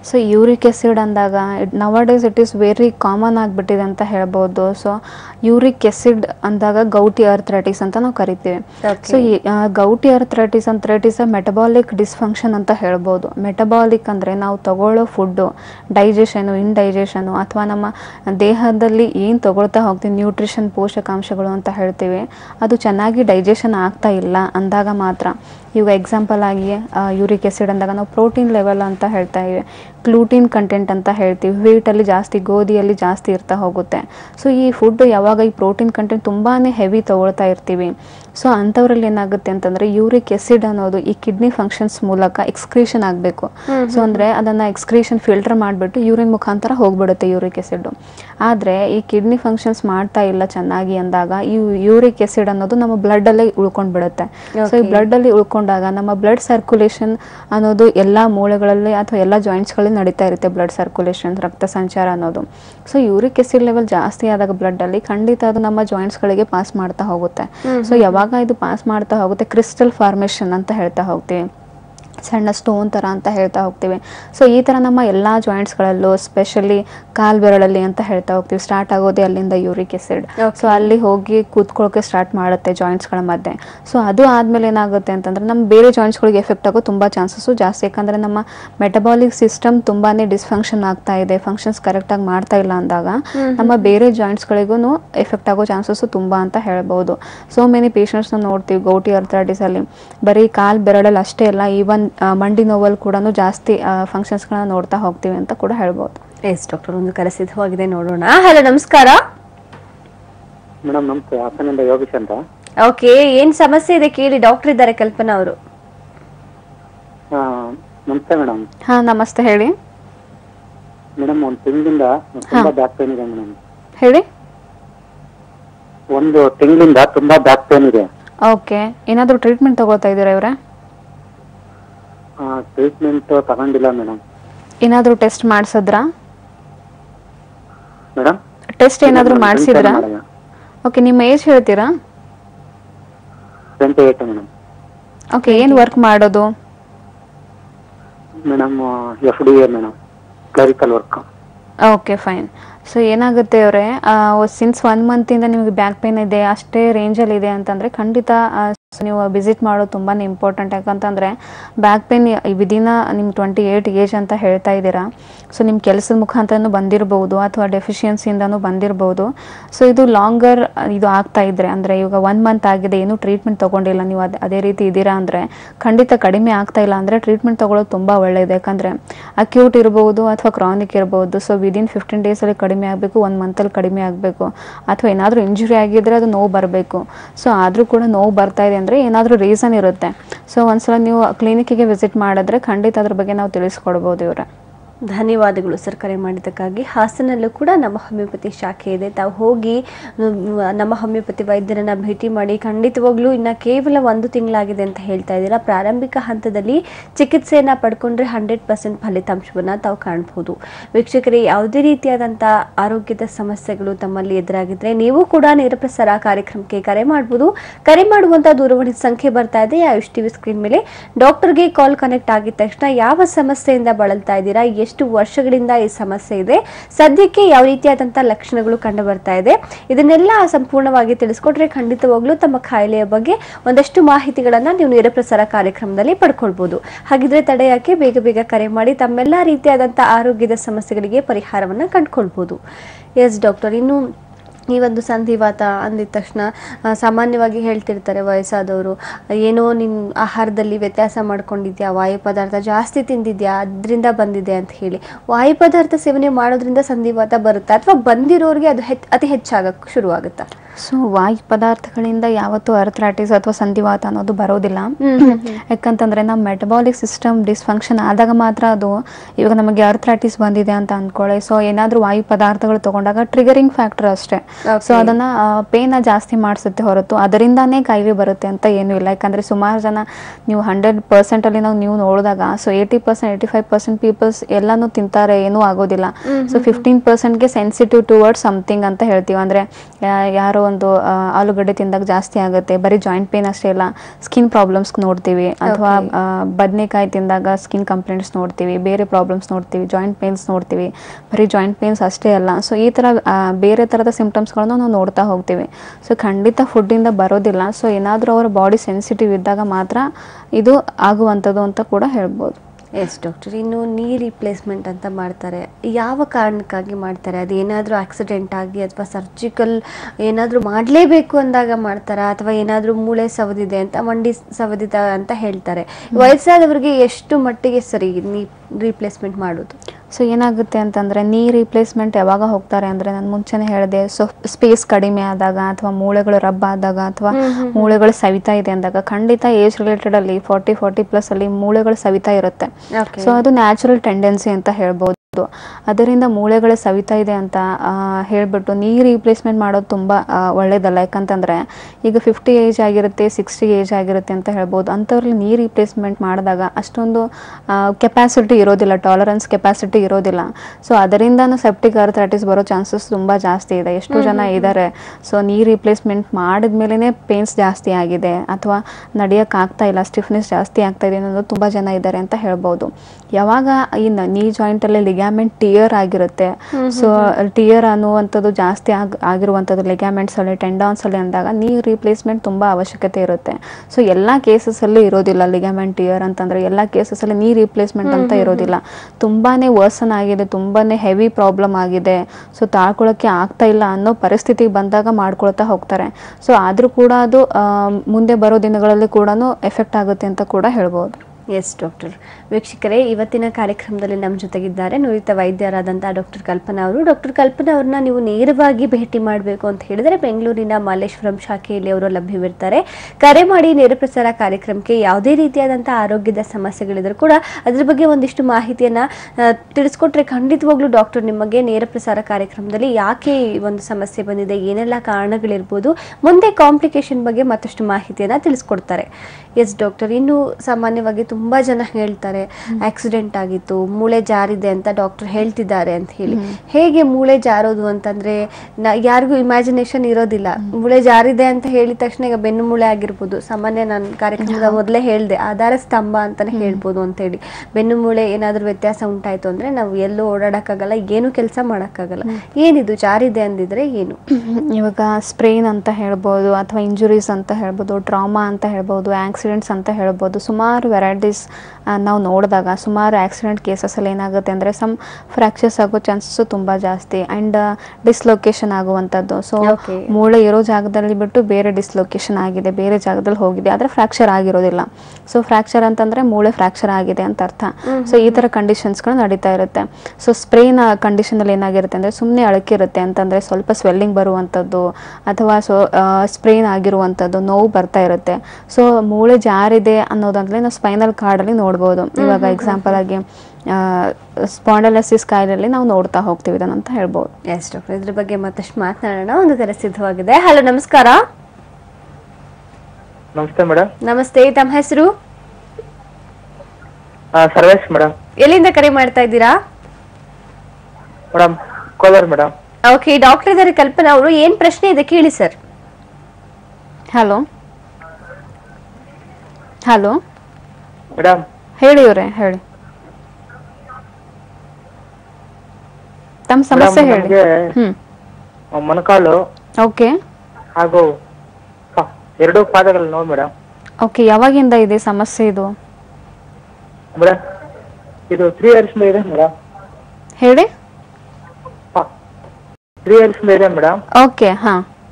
ಸೊ ಯೂರಿಕ್ ಎಸಿಡ್ ಅಂದಾಗ nowadays it is very common ಆಗಿಬಿಟ್ಟಿದೆ ಅಂತ ಹೇಳ್ಬೋದು ಸೊ ಯೂರಿಕ್ ಎಸಿಡ್ ಅಂದಾಗ ಗೌಟಿ ಅರ್ಥ್ರೈಟಿಸ್ ಅಂತ ನಾವು ಕರಿತೀವಿ Okay. ಸೊ ಈ ಆ, gouty arthritis arthritis metabolic dysfunction ಅಂತ ಹೇಳ್ಬೋದು ಮೆಟಬಾಲಿಕ್ ಅಂದರೆ ನಾವು ತಗೊಳ್ಳೋ ಫುಡ್ಡು ಡೈಜೆಷನು ಇಂಡೈಜೆಷನು ಅಥವಾ ನಮ್ಮ ದೇಹದಲ್ಲಿ ಏನು ತಗೊಳ್ತಾ ಹೋಗ್ತೀವಿ ನ್ಯೂಟ್ರಿಷನ್ ಪೋಷಕಾಂಶಗಳು ಅಂತ ಹೇಳ್ತೀವಿ ಅದು ಚೆನ್ನಾಗಿ ಡೈಜೆಷನ್ ಆಗ್ತಾ ಇಲ್ಲ ಅಂದಾಗ ಮಾತ್ರ ಇವಾಗ ಎಕ್ಸಾಂಪಲ್ ಆಗಿ ಯೂರಿಕ್ ಎಸಿಡ್ ಅಂದಾಗ ನಾವು ಪ್ರೋಟೀನ್ ಲೆವೆಲ್ ಅಂತ ಹೇಳ್ತಾ ಇವೆ ಗ್ಲೂಟಿನ್ ಕಂಟೆಂಟ್ ಅಂತ ಹೇಳ್ತೀವಿ ವೀಟಲ್ಲಿ ಜಾಸ್ತಿ ಗೋಧಿಯಲ್ಲಿ ಜಾಸ್ತಿ ಇರ್ತಾ ಹೋಗುತ್ತೆ ಸೊ ಈ ಫುಡ್ ಯಾವಾಗ ಈ ಪ್ರೋಟೀನ್ ಕಂಟೆಂಟ್ ತುಂಬಾ ಹೆವಿ ತಗೊಳ್ತಾ ಇರ್ತೀವಿ ಸೊ ಅಂಥವ್ರಲ್ಲಿ ಏನಾಗುತ್ತೆ ಅಂತಂದರೆ ಯೂರಿಕ್ ಎಸಿಡ್ ಅನ್ನೋದು ಈ ಕಿಡ್ನಿ ಫಂಕ್ಷನ್ಸ್ ಮೂಲಕ ಎಕ್ಸ್ಕ್ರೀಷನ್ ಆಗಬೇಕು ಸೊ ಅಂದರೆ ಅದನ್ನು ಎಕ್ಸ್ಕ್ರೀಷನ್ ಫಿಲ್ಟರ್ ಮಾಡಿಬಿಟ್ಟು ಯೂರಿನ್ ಮುಖಾಂತರ ಹೋಗ್ಬಿಡುತ್ತೆ ಯೂರಿಕ್ ಎಸಿಡ್ ಆದರೆ ಈ ಕಿಡ್ನಿ ಫಂಕ್ಷನ್ಸ್ ಮಾಡ್ತಾ ಇಲ್ಲ ಚೆನ್ನಾಗಿ ಅಂದಾಗ ಈ ಯೂರಿಕ್ ಎಸಿಡ್ ಅನ್ನೋದು ನಮ್ಮ ಬ್ಲಡ್ಡಲ್ಲೇ ಉಳ್ಕೊಂಡು ಬಿಡುತ್ತೆ ಸೊ ಈ Okay. ಬ್ಲಡ್ಡಲ್ಲಿ ಉಳ್ಕೊಂಡಾಗ ನಮ್ಮ ಬ್ಲಡ್ ಸರ್ಕ್ಯುಲೇಷನ್ ಅನ್ನೋದು ಎಲ್ಲ ಮೂಳೆಗಳಲ್ಲಿ ಅಥವಾ ಎಲ್ಲ ಜಾಯಿಂಟ್ಸ್ಗಳಲ್ಲಿ ನಡೀತಾ ಇರುತ್ತೆ ಬ್ಲಡ್ ಸರ್ಕ್ಯುಲೇಷನ್ ರಕ್ತ ಸಂಚಾರ ಅನ್ನೋದು ಸೊ ಯೂರಿಕ್ ಎಸಿಡ್ ಲೆವೆಲ್ ಜಾಸ್ತಿ ಆದಾಗ ಬ್ಲಡ್ಡಲ್ಲಿ ಖಂಡಿತ ಅದು ನಮ್ಮ ಜಾಯಿಂಟ್ಸ್ಗಳಿಗೆ ಪಾಸ್ ಮಾಡ್ತಾ ಹೋಗುತ್ತೆ ಸೊ ಯಾವಾಗ ಇದು ಪಾಸ್ ಮಾಡ್ತಾ ಹೋಗುತ್ತೆ ಕ್ರಿಸ್ಟಲ್ ಫಾರ್ಮೇಷನ್ ಅಂತ ಹೇಳ್ತಾ ಹೋಗ್ತೀವಿ ಸಣ್ಣ ಸ್ಟೋನ್ ಥರ ಅಂತ ಹೇಳ್ತಾ ಹೋಗ್ತೀವಿ ಸೊ ಈ ಥರ ನಮ್ಮ ಎಲ್ಲ ಜಾಯಿಂಟ್ಸ್ಗಳಲ್ಲೂ ಸ್ಪೆಷಲಿ ಕಾಲ್ ಬೆರಳಲ್ಲಿ ಅಂತ ಹೇಳ್ತಾ ಹೋಗ್ತೀವಿ ಸ್ಟಾರ್ಟ್ ಆಗೋದೇ ಅಲ್ಲಿಂದ ಯೂರಿಕ್ ಎಸಿಡ್ Okay. ಸೊ ಅಲ್ಲಿ ಹೋಗಿ ಕೂತ್ಕೊಳ್ಳೋಕೆ ಸ್ಟಾರ್ಟ್ ಮಾಡುತ್ತೆ ಜಾಯಿಂಟ್ಸ್ಗಳ ಮಧ್ಯೆ ಸೊ ಅದು ಆದಮೇಲೆ ಏನಾಗುತ್ತೆ ಅಂತಂದ್ರೆ ನಮ್ಮ ಬೇರೆ ಜಾಯಿಂಟ್ಸ್ಗಳಿಗೆ ಎಫೆಕ್ಟ್ ಆಗೋ ತುಂಬ ಚಾನ್ಸಸ್ಸು ಜಾಸ್ತಿ ಯಾಕಂದರೆ ನಮ್ಮ ಮೆಟಬಾಲಿಕ್ ಸಿಸ್ಟಮ್ ತುಂಬಾ ಡಿಸ್ಫಂಕ್ಷನ್ ಆಗ್ತಾ ಇದೆ ಫಂಕ್ಷನ್ಸ್ ಕರೆಕ್ಟಾಗಿ ಮಾಡ್ತಾ ಇಲ್ಲ ಅಂದಾಗ ನಮ್ಮ ಬೇರೆ ಜಾಯಿಂಟ್ಸ್ಗಳಿಗೂ ಎಫೆಕ್ಟ್ ಆಗೋ ಚಾನ್ಸಸ್ಸು ತುಂಬ ಅಂತ ಹೇಳ್ಬೋದು ಸೊ ಮೆನಿ ಪೇಷಂಟ್ಸ್ನ ನೋಡ್ತೀವಿ ಗೌಟಿ ಅರ್ಥರೈಟಿಸ್ ಅಲ್ಲಿ ಬರೀ ಕಾಲ್ ಬೆರಳಲ್ಲಿ ಅಷ್ಟೇ ಅಲ್ಲ ಈವನ್ ಮಂಡಿ ನೋವಲ್ಲಿ ಕೂಡ ಜಾಸ್ತಿ ಫಂಕ್ಷನ್ಸ್ಗಳನ್ನ ನೋಡ್ತಾ ಹೋಗ್ತೀವಿ ಅಂತ ಕೂಡ ಹೇಳ್ಬೋದು ಎಸ್ ಡಾಕ್ಟರ್ ಒಂದು ಕರೆ ಸಿದ್ಧವಾಗಿದೆ ನೋಡೋಣ ಹಲೋ ನಮಸ್ಕಾರ ಮೇಡಮ್ ನಮಸ್ತೆ ಹಾಸನಿಂದ ಯೋಗೀಶ್ ಅಂತ ಓಕೆ ಏನ್ ಸಮಸ್ಯೆ ಇದೆ ಕೇಳಿ ಡಾಕ್ಟರ್ ಇದ್ದಾರೆ ಕಲ್ಪನಾ ಅವರು ಆ, ನಮಸ್ತೆ ಮೇಡಮ್ ಹಾಂ ನಮಸ್ತೆ ಹೇಳಿ ಮೇಡಮ್ ಒಂದು ತಿಂಗಳಿಂದ ತುಂಬಾ ಬ್ಯಾಕ್ ಪೇನ್ ಇದೆ ಮೇಡಮ್ ಹೇಳಿ ಒಂದು ತಿಂಗಳಿಂದ ತುಂಬಾ ಬ್ಯಾಕ್ ಪೇನ್ ಇದೆ ಓಕೆ ಏನಾದರೂ ಟ್ರೀಟ್ಮೆಂಟ್ ತಗೋತಾ ಇದ್ದೀರಾ ಇವರೇ ಟ್ರೀಟ್ಮೆಂಟ್ ತಗೊಂಡಿಲ್ಲ ಮೇಡಮ್ ಏನಾದರೂ ಟೆಸ್ಟ್ ಮಾಡಿಸಿದ್ರಾ ಮೇಡಮ್ ಟೆಸ್ಟ್ ಏನಾದರೂ ಮಾಡಿಸಿದ್ರಾ ಓಕೆ ನಿಮ್ಮ ಏಜ್ ಹೇಳ್ತೀರಾ ಟ್ವೆಂಟಿ ಏಟ್ ಮೇಡಮ್ ಓಕೆ ಏನು ವರ್ಕ್ ಮಾಡೋದು madam F D A madam clerical work okay fine so ಏನಾಗುತ್ತೆ ಅವರೇ ಸಿನ್ಸ್ ಒನ್ ಮಂತಿಂದ ನಿಮಗೆ ಬ್ಯಾಕ್ ಪೇನ್ ಇದೆ ಅಷ್ಟೇ ರೇಂಜಲ್ಲಿ ಇದೆ ಅಂತಂದರೆ ಖಂಡಿತ ಆ, so ನೀವು ವಿಸಿಟ್ ಮಾಡೋದು ತುಂಬಾ ಇಂಪಾರ್ಟೆಂಟ್ ಯಾಕಂತಂದರೆ ಬ್ಯಾಕ್ ಪೇನ್ ವಿದಿನ ನಿಮ್ಮ ಟ್ವೆಂಟಿ ಏಯ್ಟ್ ಏಜ್ ಅಂತ ಹೇಳ್ತಾ ಇದ್ದೀರಾ ಸೊ ನಿಮ್ಮ ಕೆಲಸದ ಮುಖಾಂತರನೂ ಬಂದಿರಬಹುದು ಅಥವಾ ಡೆಫಿಷಿಯನ್ಸಿಯಿಂದನೂ ಬಂದಿರಬಹುದು ಸೊ ಇದು ಲಾಂಗರ್ ಇದು ಆಗ್ತಾ ಇದ್ರೆ ಅಂದರೆ ಇವಾಗ ಒನ್ ಮಂತ್ ಆಗಿದೆ ಏನೂ ಟ್ರೀಟ್ಮೆಂಟ್ ತೊಗೊಂಡಿಲ್ಲ ನೀವು ಅದೇ ಅದೇ ರೀತಿ ಇದ್ದೀರಾ ಅಂದರೆ ಖಂಡಿತ ಕಡಿಮೆ ಆಗ್ತಾ ಇಲ್ಲ ಅಂದರೆ ಟ್ರೀಟ್ಮೆಂಟ್ ತೊಗೊಳ್ಳೋದು ತುಂಬ ಒಳ್ಳೆಯದು ಯಾಕಂದರೆ ಅಕ್ಯೂಟ್ ಇರ್ಬೋದು ಅಥವಾ ಕ್ರಾನಿಕ್ ಇರ್ಬೋದು ಸೊ ವಿದಿನ್ ಫಿಫ್ಟೀನ್ ಡೇಸಲ್ಲಿ ಕಡಿಮೆ ಆಗಬೇಕು ಒನ್ ಮಂತಲ್ಲಿ ಕಡಿಮೆ ಆಗಬೇಕು ಅಥವಾ ಏನಾದರೂ ಇಂಜುರಿ ಆಗಿದ್ರೆ ಅದು ನೋವು ಬರಬೇಕು ಸೊ ಆದರೂ ಕೂಡ ನೋವು ಬರ್ತಾ ಇದೆ ಅಂದರೆ ಏನಾದರೂ ರೀಸನ್ ಇರುತ್ತೆ ಸೊ ಒಂದ್ಸಲ ನೀವು ಕ್ಲಿನಿಕ್ಕಿಗೆ ವಿಸಿಟ್ ಮಾಡಿದ್ರೆ ಖಂಡಿತ ಅದ್ರ ಬಗ್ಗೆ ನಾವು ತಿಳಿಸ್ಕೊಡ್ಬೋದು ಇವರೇ ಧನ್ಯವಾದಗಳು ಸರ್ ಕರೆ ಮಾಡಿದ್ದಕ್ಕಾಗಿ ಹಾಸನಲ್ಲೂ ಕೂಡ ನಮ್ಮ ಹೋಮಿಯೋಪತಿ ಶಾಖೆ ಇದೆ ತಾವು ಹೋಗಿ ಮ್, ನಮ್ಮ ಹೋಮಿಯೋಪತಿ ವೈದ್ಯರನ್ನ ಭೇಟಿ ಮಾಡಿ ಖಂಡಿತವಾಗ್ಲೂ ಇನ್ನು ಕೇವಲ ಒಂದು ತಿಂಗಳಾಗಿದೆ ಅಂತ ಹೇಳ್ತಾ ಇದ್ದೀರಾ ಪ್ರಾರಂಭಿಕ ಹಂತದಲ್ಲಿ ಚಿಕಿತ್ಸೆಯನ್ನು ಪಡ್ಕೊಂಡ್ರೆ ಹಂಡ್ರೆಡ್ ಪರ್ಸೆಂಟ್ ಫಲಿತಾಂಶವನ್ನು ತಾವು ಕಾಣ್ಬೋದು ವೀಕ್ಷಕರೇ ಯಾವುದೇ ರೀತಿಯಾದಂಥ ಆರೋಗ್ಯದ ಸಮಸ್ಯೆಗಳು ತಮ್ಮಲ್ಲಿ ಎದುರಾಗಿದ್ರೆ ನೀವು ಕೂಡ ನೇರಪ್ರಸಾರ ಕಾರ್ಯಕ್ರಮಕ್ಕೆ ಕರೆ ಮಾಡ್ಬೋದು ಕರೆ ಮಾಡುವಂಥ ದೂರವಾಣಿ ಸಂಖ್ಯೆ ಬರ್ತಾ ಇದೆ ಆಯುಷ್ ಟಿವಿ ಸ್ಕ್ರೀನ್ ಮೇಲೆ ಡಾಕ್ಟರ್ಗೆ ಕಾಲ್ ಕನೆಕ್ಟ್ ಆಗಿದ ತಕ್ಷಣ ಯಾವ ಸಮಸ್ಯೆಯಿಂದ ಬಳಲ್ತಾ ಇದ್ದೀರಾ ಎಷ್ಟು ವರ್ಷಗಳಿಂದ ಈ ಸಮಸ್ಯೆ ಇದೆ ಸದ್ಯಕ್ಕೆ ಯಾವ ರೀತಿಯಾದಂಥ ಲಕ್ಷಣಗಳು ಕಂಡು ಬರ್ತಾ ಇದೆ ಇದನ್ನೆಲ್ಲ ಸಂಪೂರ್ಣವಾಗಿ ತಿಳಿಸ್ಕೊಟ್ರೆ ಖಂಡಿತವಾಗ್ಲೂ ತಮ್ಮ ಕಾಯಿಲೆಯ ಬಗ್ಗೆ ಒಂದಷ್ಟು ಮಾಹಿತಿಗಳನ್ನ ನೀವು ನೇರಪ್ರಸಾರ ಕಾರ್ಯಕ್ರಮದಲ್ಲಿ ಪಡ್ಕೊಳ್ಬಹುದು ಹಾಗಿದ್ರೆ ತಡೆ ಯಾಕೆ ಬೇಗ ಬೇಗ ಕರೆ ಮಾಡಿ ತಮ್ಮೆಲ್ಲ ರೀತಿಯಾದಂಥ ಆರೋಗ್ಯದ ಸಮಸ್ಯೆಗಳಿಗೆ ಪರಿಹಾರವನ್ನ ಕಂಡುಕೊಳ್ಬಹುದು ಎಸ್ ಡಾಕ್ಟರ್ ಇನ್ನು ಈ ಒಂದು ಸಂಧಿವಾತ ಅಂದಿದ ತಕ್ಷಣ ಆ, ಸಾಮಾನ್ಯವಾಗಿ ಹೇಳ್ತಿರ್ತಾರೆ ವಯಸ್ಸಾದವರು ಏನೋ ನಿನ್ನ ಆಹಾರದಲ್ಲಿ ವ್ಯತ್ಯಾಸ ಮಾಡ್ಕೊಂಡಿದ್ಯಾ ವಾಯು ಪದಾರ್ಥ ಜಾಸ್ತಿ ತಿಂದಿದ್ಯಾ ಅದರಿಂದ ಬಂದಿದೆ ಅಂತ ಹೇಳಿ ವಾಯು ಪದಾರ್ಥ ಸೇವನೆ ಮಾಡೋದ್ರಿಂದ ಸಂಧಿವಾತ ಬರುತ್ತಾ ಅಥವಾ ಬಂದಿರೋರಿಗೆ ಅದು ಹೆಚ್ಚು ಅತಿ ಹೆಚ್ಚಾಗಕ್ಕೆ ಶುರುವಾಗುತ್ತಾ ಸೊ ವಾಯು ಪದಾರ್ಥಗಳಿಂದ ಯಾವತ್ತೂ ಅರ್ಥ್ರಾಟಿಸ್ ಅಥವಾ ಸಂಧಿವಾತ ಅನ್ನೋದು ಬರೋದಿಲ್ಲ ಯಾಕಂತಂದ್ರೆ ನಮ್ಮ ಮೆಟಬಾಲಿಕ್ ಸಿಸ್ಟಮ್ ಡಿಸ್ಫಂಕ್ಷನ್ ಆದಾಗ ಮಾತ್ರ ಅದು ಇವಾಗ ನಮಗೆ ಅರ್ಥ್ರಾಟಿಸ್ ಬಂದಿದೆ ಅಂತ ಅಂದ್ಕೊಳ್ಳಿ ಸೊ ಏನಾದರೂ ವಾಯು ಪದಾರ್ಥಗಳು ತಗೊಂಡಾಗ ಟ್ರಿಗರಿಂಗ್ ಫ್ಯಾಕ್ಟರ್ ಅಷ್ಟೇ Okay. ಸೊ ಅದನ್ನ ಪೇನ ಜಾಸ್ತಿ ಮಾಡಿಸುತ್ತೆ ಹೊರತು ಅದರಿಂದಾನೇ ಕಾಯಿಲೆ ಬರುತ್ತೆ ಅಂತ ಏನೂ ಇಲ್ಲ ಯಾಕಂದ್ರೆ ಸುಮಾರು ಜನ ನೀವು ಹಂಡ್ರೆಡ್ ಪರ್ಸೆಂಟಲ್ಲಿ ನಾವು ನೀವು ನೋಡಿದಾಗ so eighty percent eighty five percent peoples ಎಲ್ಲನೂ ತಿಂತಾರೆ ಏನೂ ಆಗೋದಿಲ್ಲ ಸೊ ಫಿಫ್ಟೀನ್ ಪರ್ಸೆಂಟ್ಗೆ ಸೆನ್ಸಿಟಿವ್ ಟುವರ್ಡ್ಸ್ ಸಮಥಿಂಗ್ ಅಂತ ಹೇಳ್ತೀವಿ ಅಂದರೆ ಯಾರೋ ಒಂದು ಆ, ಆಲೂಗಡ್ಡೆ ತಿಂದಾಗ ಜಾಸ್ತಿ ಆಗುತ್ತೆ ಬರೀ ಜಾಯಿಂಟ್ ಪೇನ್ ಅಷ್ಟೇ ಇಲ್ಲ ಸ್ಕಿನ್ ಪ್ರಾಬ್ಲಮ್ಸ್ ನೋಡ್ತೀವಿ ಅಥವಾ Okay. ಬದನೆಕಾಯಿ ತಿಂದಾಗ ಸ್ಕಿನ್ ಕಂಪ್ಲೇಂಟ್ಸ್ ನೋಡ್ತೀವಿ ಬೇರೆ ಪ್ರಾಬ್ಲಮ್ಸ್ ನೋಡ್ತೀವಿ ಜಾಯಿಂಟ್ ಪೇನ್ಸ್ ನೋಡ್ತೀವಿ ಬರೀ ಜಾಯಿಂಟ್ ಪೇನ್ಸ್ ಅಷ್ಟೇ ಅಲ್ಲ ಸೊ ಈ ಥರ ಆ, ಬೇರೆ ಥರದ ಸಿಂಪ್ಟಮ್ಸ್ಗಳನ್ನು ನಾವು ನೋಡ್ತಾ ಹೋಗ್ತೀವಿ ಸೊ ಖಂಡಿತ ಫುಡ್ಡಿಂದ ಬರೋದಿಲ್ಲ ಸೊ ಏನಾದರೂ ಅವರ ಬಾಡಿ ಸೆನ್ಸಿಟಿವ್ ಇದ್ದಾಗ ಮಾತ್ರ ಇದು ಆಗುವಂಥದ್ದು ಅಂತ ಕೂಡ ಹೇಳ್ಬೋದು ಎಸ್ ಡಾಕ್ಟರ್ ಇನ್ನು ನೀ ರಿಪ್ಲೇಸ್ಮೆಂಟ್ ಅಂತ ಮಾಡ್ತಾರೆ ಯಾವ ಕಾರಣಕ್ಕಾಗಿ ಮಾಡ್ತಾರೆ ಅದೇನಾದರೂ ಆಕ್ಸಿಡೆಂಟ್ ಆಗಿ ಅಥವಾ ಸರ್ಜಿಕಲ್ ಏನಾದರೂ ಮಾಡಲೇಬೇಕು ಅಂದಾಗ ಮಾಡ್ತಾರಾ ಅಥವಾ ಏನಾದರೂ ಮೂಳೆ ಸವದಿದೆ ಅಂತ ಮಂಡಿ ಸವದಿದ ಅಂತ ಹೇಳ್ತಾರೆ ವಯಸ್ಸಾದವರಿಗೆ ಎಷ್ಟು ಮಟ್ಟಿಗೆ ಸರಿ ನೀ ರಿಪ್ಲೇಸ್ಮೆಂಟ್ ಮಾಡೋದು ಸೊ ಏನಾಗುತ್ತೆ ಅಂತಂದರೆ ನೀ ರಿಪ್ಲೇಸ್ಮೆಂಟ್ ಯಾವಾಗ ಹೋಗ್ತಾರೆ ಅಂದರೆ ನಾನು ಮುಂಚೆನೇ ಹೇಳಿದೆ ಸೊ ಸ್ಪೇಸ್ ಕಡಿಮೆ ಆದಾಗ ಅಥವಾ ಮೂಳೆಗಳು ರಬ್ ಆದಾಗ ಅಥವಾ ಮೂಳೆಗಳು ಸವಿತಾ ಇದೆ ಅಂದಾಗ ಖಂಡಿತ ಏಜ್ ರಿಲೇಟೆಡ್ ಅಲ್ಲಿ ಫಾರ್ಟಿ ಫಾರ್ಟಿ ಪ್ಲಸ್ ಅಲ್ಲಿ ಮೂಳೆಗಳು ಸವಿತಾ ಇರುತ್ತೆ ಓಕೆ ಸೊ ಅದು ನ್ಯಾಚುರಲ್ ಟೆಂಡೆನ್ಸಿ ಅಂತ ಹೇಳ್ಬೋದು ಅದರಿಂದ ಮೂಳೆಗಳು ಸವಿತಾ ಇದೆ ಅಂತ ಆ, ಹೇಳ್ಬಿಟ್ಟು ನೀ ರಿಪ್ಲೇಸ್ಮೆಂಟ್ ಮಾಡೋದು ತುಂಬ ಆ, ಒಳ್ಳೇದಲ್ಲ ಯಾಕಂತಂದ್ರೆ ಈಗ ಫಿಫ್ಟಿ ಏಜ್ ಆಗಿರುತ್ತೆ ಸಿಕ್ಸ್ಟಿ ಏಜ್ ಆಗಿರುತ್ತೆ ಅಂತ ಹೇಳ್ಬೋದು ಅಂಥವ್ರಲ್ಲಿ ನೀ ರಿಪ್ಲೇಸ್ಮೆಂಟ್ ಮಾಡಿದಾಗ ಅಷ್ಟೊಂದು ಕೆಪಾಸಿಟಿ ಇರೋದಿಲ್ಲ ಟಾಲರೆನ್ಸ್ ಕೆಪಾಸಿಟಿ ಇರೋದಿಲ್ಲ ಸೊ ಅದರಿಂದನೂ ಸೆಪ್ಟಿಕ್ ಅರ್ಥರೈಟಿಸ್ ಬರೋ ಚಾನ್ಸಸ್ ತುಂಬ ಜಾಸ್ತಿ ಇದೆ ಎಷ್ಟು ಜನ ಇದ್ದಾರೆ ಸೊ ನೀ ರಿಪ್ಲೇಸ್ಮೆಂಟ್ ಮಾಡಿದ್ಮೇಲೆ ಪೇನ್ಸ್ ಜಾಸ್ತಿ ಆಗಿದೆ ಅಥವಾ ನಡೆಯೋಕೆ ಆಗ್ತಾ ಇಲ್ಲ ಸ್ಟಿಫ್ನೆಸ್ ಜಾಸ್ತಿ ಆಗ್ತಾ ಇದೆ ಅನ್ನೋದು ತುಂಬ ಜನ ಇದ್ದಾರೆ ಅಂತ ಹೇಳ್ಬೋದು ಯಾವಾಗ ಈ ನ- ನೀ ಜಾಯಿಂಟಲ್ಲಿ ಲಿಗ್ಯಾಮೆಂಟ್ ಟಿಯರ್ ಆಗಿರುತ್ತೆ ಸೊ ಟಿಯರ್ ಅನ್ನುವಂಥದ್ದು ಜಾಸ್ತಿ ಆಗ್ ಆಗಿರುವಂಥದ್ದು ಲಿಗ್ಯಾಮೆಂಟ್ಸ್ ಅಲ್ಲಿ ಟೆಂಡಾನ್ಸ್ ಅಲ್ಲಿ ಅಂದಾಗ ನೀ ರಿಪ್ಲೇಸ್ಮೆಂಟ್ ತುಂಬ ಅವಶ್ಯಕತೆ ಇರುತ್ತೆ ಸೊ ಎಲ್ಲ ಕೇಸಸಲ್ಲಿ ಇರೋದಿಲ್ಲ ಲಿಗ್ಯಾಮೆಂಟ್ ಟಿಯರ್ ಅಂತಂದ್ರೆ ಎಲ್ಲ ಕೇಸಸಲ್ಲಿ ನೀ ರಿಪ್ಲೇಸ್ಮೆಂಟ್ ಅಂತ ಇರೋದಿಲ್ಲ ತುಂಬಾನೇ ವರ್ಸನ್ ಆಗಿದೆ ತುಂಬಾನೇ ಹೆವಿ ಪ್ರಾಬ್ಲಮ್ ಆಗಿದೆ ಸೊ ತಾಳ್ಕೊಳಕ್ಕೆ ಆಗ್ತಾ ಇಲ್ಲ ಅನ್ನೋ ಪರಿಸ್ಥಿತಿಗೆ ಬಂದಾಗ ಮಾಡ್ಕೊಳ್ತಾ ಹೋಗ್ತಾರೆ ಸೊ ಆದ್ರೂ ಕೂಡ ಅದು ಆ, ಮುಂದೆ ಬರೋ ದಿನಗಳಲ್ಲಿ ಕೂಡ ಎಫೆಕ್ಟ್ ಆಗುತ್ತೆ ಅಂತ ಕೂಡ ಹೇಳ್ಬೋದು ಎಸ್ ಡಾಕ್ಟರ್ ವೀಕ್ಷಕರೇ ಇವತ್ತಿನ ಕಾರ್ಯಕ್ರಮದಲ್ಲಿ ನಮ್ಮ ಜೊತೆಗಿದ್ದಾರೆ ನುರಿತ ವೈದ್ಯರಾದಂಥ ಡಾಕ್ಟರ್ ಕಲ್ಪನಾ ಅವರು ಡಾಕ್ಟರ್ ಕಲ್ಪನಾ ಅವ್ರನ್ನ ನೀವು ನೇರವಾಗಿ ಭೇಟಿ ಮಾಡಬೇಕು ಅಂತ ಹೇಳಿದರೆ ಬೆಂಗಳೂರಿನ ಮಲ್ಲೇಶ್ವರಂ ಶಾಖೆಯಲ್ಲಿ ಅವರು ಲಭ್ಯವಿರ್ತಾರೆ ಕರೆ ಮಾಡಿ ನೇರ ಪ್ರಸಾರ ಕಾರ್ಯಕ್ರಮಕ್ಕೆ ಯಾವುದೇ ರೀತಿಯಾದಂಥ ಆರೋಗ್ಯದ ಸಮಸ್ಯೆಗಳಿದ್ರು ಕೂಡ ಅದ್ರ ಬಗ್ಗೆ ಒಂದಿಷ್ಟು ಮಾಹಿತಿಯನ್ನು ತಿಳಿಸ್ಕೊಟ್ರೆ ಖಂಡಿತವಾಗ್ಲೂ ಡಾಕ್ಟರ್ ನಿಮಗೆ ನೇರ ಪ್ರಸಾರ ಕಾರ್ಯಕ್ರಮದಲ್ಲಿ ಯಾಕೆ ಈ ಒಂದು ಸಮಸ್ಯೆ ಬಂದಿದೆ ಏನೆಲ್ಲ ಕಾರಣಗಳಿರ್ಬೋದು ಮುಂದೆ ಕಾಂಪ್ಲಿಕೇಶನ್ ಬಗ್ಗೆ ಮತ್ತಷ್ಟು ಮಾಹಿತಿಯನ್ನು ತಿಳಿಸ್ಕೊಡ್ತಾರೆ ಎಸ್ ಡಾಕ್ಟರ್ ಇನ್ನು ಸಾಮಾನ್ಯವಾಗಿ ತುಂಬಾ ಜನ ಹೇಳ್ತಾರೆ ಆಕ್ಸಿಡೆಂಟ್ ಆಗಿತ್ತು ಮೂಳೆ ಜಾರಿದೆ ಅಂತ ಡಾಕ್ಟರ್ ಹೇಳ್ತಿದ್ದಾರೆ ಅಂತ ಹೇಳಿ ಹೇಗೆ ಮೂಳೆ ಜಾರೋದು ಅಂತಂದ್ರೆ ನ- ಯಾರಿಗೂ ಇಮ್ಯಾಜಿನೇಷನ್ ಇರೋದಿಲ್ಲ ಮೂಳೆ ಜಾರಿದೆ ಅಂತ ಹೇಳಿದ ತಕ್ಷಣ ಈಗ ಬೆನ್ನು ಮೂಳೆ ಆಗಿರ್ಬೋದು ಸಾಮಾನ್ಯ ನಾನು ಕಾರ್ಯಕ್ರಮದ ಮೊದಲೇ ಹೇಳಿದೆ ಆಧಾರ ಸ್ತಂಭ ಅಂತಾನೆ ಹೇಳ್ಬೋದು ಅಂತ ಹೇಳಿ ಬೆನ್ನು ಮೂಳೆ ಏನಾದ್ರೂ ವ್ಯತ್ಯಾಸ ಉಂಟಾಯ್ತು ಅಂದ್ರೆ ನಾವು ಎಲ್ಲೂ ಓಡಾಡಕ್ಕಾಗಲ್ಲ ಏನು ಕೆಲಸ ಮಾಡಕ್ಕಾಗಲ್ಲ ಏನಿದು ಜಾರಿದೆ ಅಂದಿದ್ರೆ ಏನು ಇವಾಗ ಸ್ಪ್ರೇನ್ ಅಂತ ಹೇಳ್ಬೋದು ಅಥವಾ ಇಂಜುರೀಸ್ ಅಂತ ಹೇಳ್ಬೋದು ಟ್ರಾಮಾ ಅಂತ ಹೇಳ್ಬೋದು ಆಕ್ಸಿಡೆಂಟ್ಸ್ ಅಂತ ಹೇಳ್ಬೋದು ಸುಮಾರು ವೆರೈಟೀಸ್ ನಾವು ನೋಡಿದಾಗ ಸುಮಾರು ಆಕ್ಸಿಡೆಂಟ್ ಕೇಸಸಲ್ಲಿ ಏನಾಗುತ್ತೆ ಅಂದರೆ ಸಮ್ ಫ್ರ್ಯಾಕ್ಚರ್ಸ್ ಆಗೋ ಚಾನ್ಸಸ್ಸು ತುಂಬ ಜಾಸ್ತಿ ಆ್ಯಂಡ್ ಡಿಸ್ಲೊಕೇಶನ್ ಆಗುವಂಥದ್ದು ಸೊ Okay. ಮೂಳೆ ಇರೋ ಜಾಗದಲ್ಲಿ ಬಿಟ್ಟು ಬೇರೆ ಡಿಸ್ಲೊಕೇಶನ್ ಆಗಿದೆ ಬೇರೆ ಜಾಗದಲ್ಲಿ ಹೋಗಿದೆ ಆದರೆ ಫ್ರ್ಯಾಕ್ಚರ್ ಆಗಿರೋದಿಲ್ಲ ಸೊ ಫ್ರ್ಯಾಕ್ಚರ್ ಅಂತಂದರೆ ಮೂಳೆ ಫ್ರ್ಯಾಕ್ಚರ್ ಆಗಿದೆ ಅಂತ ಅರ್ಥ ಸೊ ಈ ಥರ ಕಂಡೀಷನ್ಸ್ಗಳು ನಡೀತಾ ಇರುತ್ತೆ ಸೊ ಸ್ಪ್ರೇನ್ ಕಂಡೀಷನಲ್ಲಿ ಏನಾಗಿರುತ್ತೆ ಅಂದರೆ ಸುಮ್ಮನೆ ಅಳಕಿರುತ್ತೆ ಅಂತಂದರೆ ಸ್ವಲ್ಪ ಸ್ವೆಲ್ಲಿಂಗ್ ಬರುವಂಥದ್ದು ಅಥವಾ ಸೊ ಸ್ಪ್ರೇನ್ ಆಗಿರುವಂಥದ್ದು ನೋವು ಬರ್ತಾ ಇರುತ್ತೆ ಸೊ ಮೂಳೆ ಜಾರಿದೆ ಅನ್ನೋದಂತಲೇ ನಾವು ಸ್ಪೈನಲ್ ಕಾರ್ಡಲ್ಲಿ ನೋಡ್ಬೋದು ಇವಾಗ ಎಕ್ಸಾಂಪಲ್ ಆಗಿ ಸ್ಪಾಂಡಲಸಿಸ್ ಕಾಯಿಲೆಯಲ್ಲಿ ನಾವು ನೋಡ್ತಾ ಹೋಗ್ತೀವಿ ಇದನ್ನಂತ ಹೇಳ್ಬೋದು ಎಸ್ ಡಾಕ್ಟರ್ ಇದ್ರ ಬಗ್ಗೆ ಮತ್ತಷ್ಟು ಮಾತನಾಡೋಣ ಒಂದು ಕರೆ ಸಿದ್ಧವಾಗಿದೆ ಹಲೋ ನಮಸ್ಕಾರ ನಮಸ್ತೆ ಮೇಡಮ್ ನಮಸ್ತೆ ತಮ್ಮ ಹೆಸರು ಸರ್ವೇಶ್ ಮೇಡಮ್ ಎಲ್ಲಿಂದ ಕರೆ ಮಾಡ್ತಾ ಇದ್ದೀರಾ madam Kolar madam okay doctor ಇದ್ದಾರೆ ಕಲ್ಪನಾ ಅವರು ಏನ್ ಪ್ರಶ್ನೆ ಇದೆ ಕೇಳಿ ಸರ್ ಹಲೋ ಹಲೋ ಮೇಡಮ್ ಹೇಳಿ ಇವ್ರೆ ಹೇಳಿ ತಮ್ಮ ಸಮಸ್ಯೆ ಮೇಡಮ್, ಹೇಳಿ ನಮ್ಗೆ ಹ್ಮ್ ಮೊಣಕಾಲು ಓಕೆ ಹಾಗೂ ಪ- ಎರಡೂ ಪಾದಗಳ ನೋವು ಮೇಡಮ್ ಓಕೆ ಯಾವಾಗಿಂದ ಇದೆ ಸಮಸ್ಯೆ ಇದು ಮೇಡಮ್ ಇದು ತ್ರೀ ಇಯರ್ಸ್ ಇದೆ ಮೇಡಮ್ ಹೇಳಿ ತ್ರೀ ಇಯರ್ಸ್ ಇದೆ ಮೇಡಮ್ ಓಕೆ ಹಾ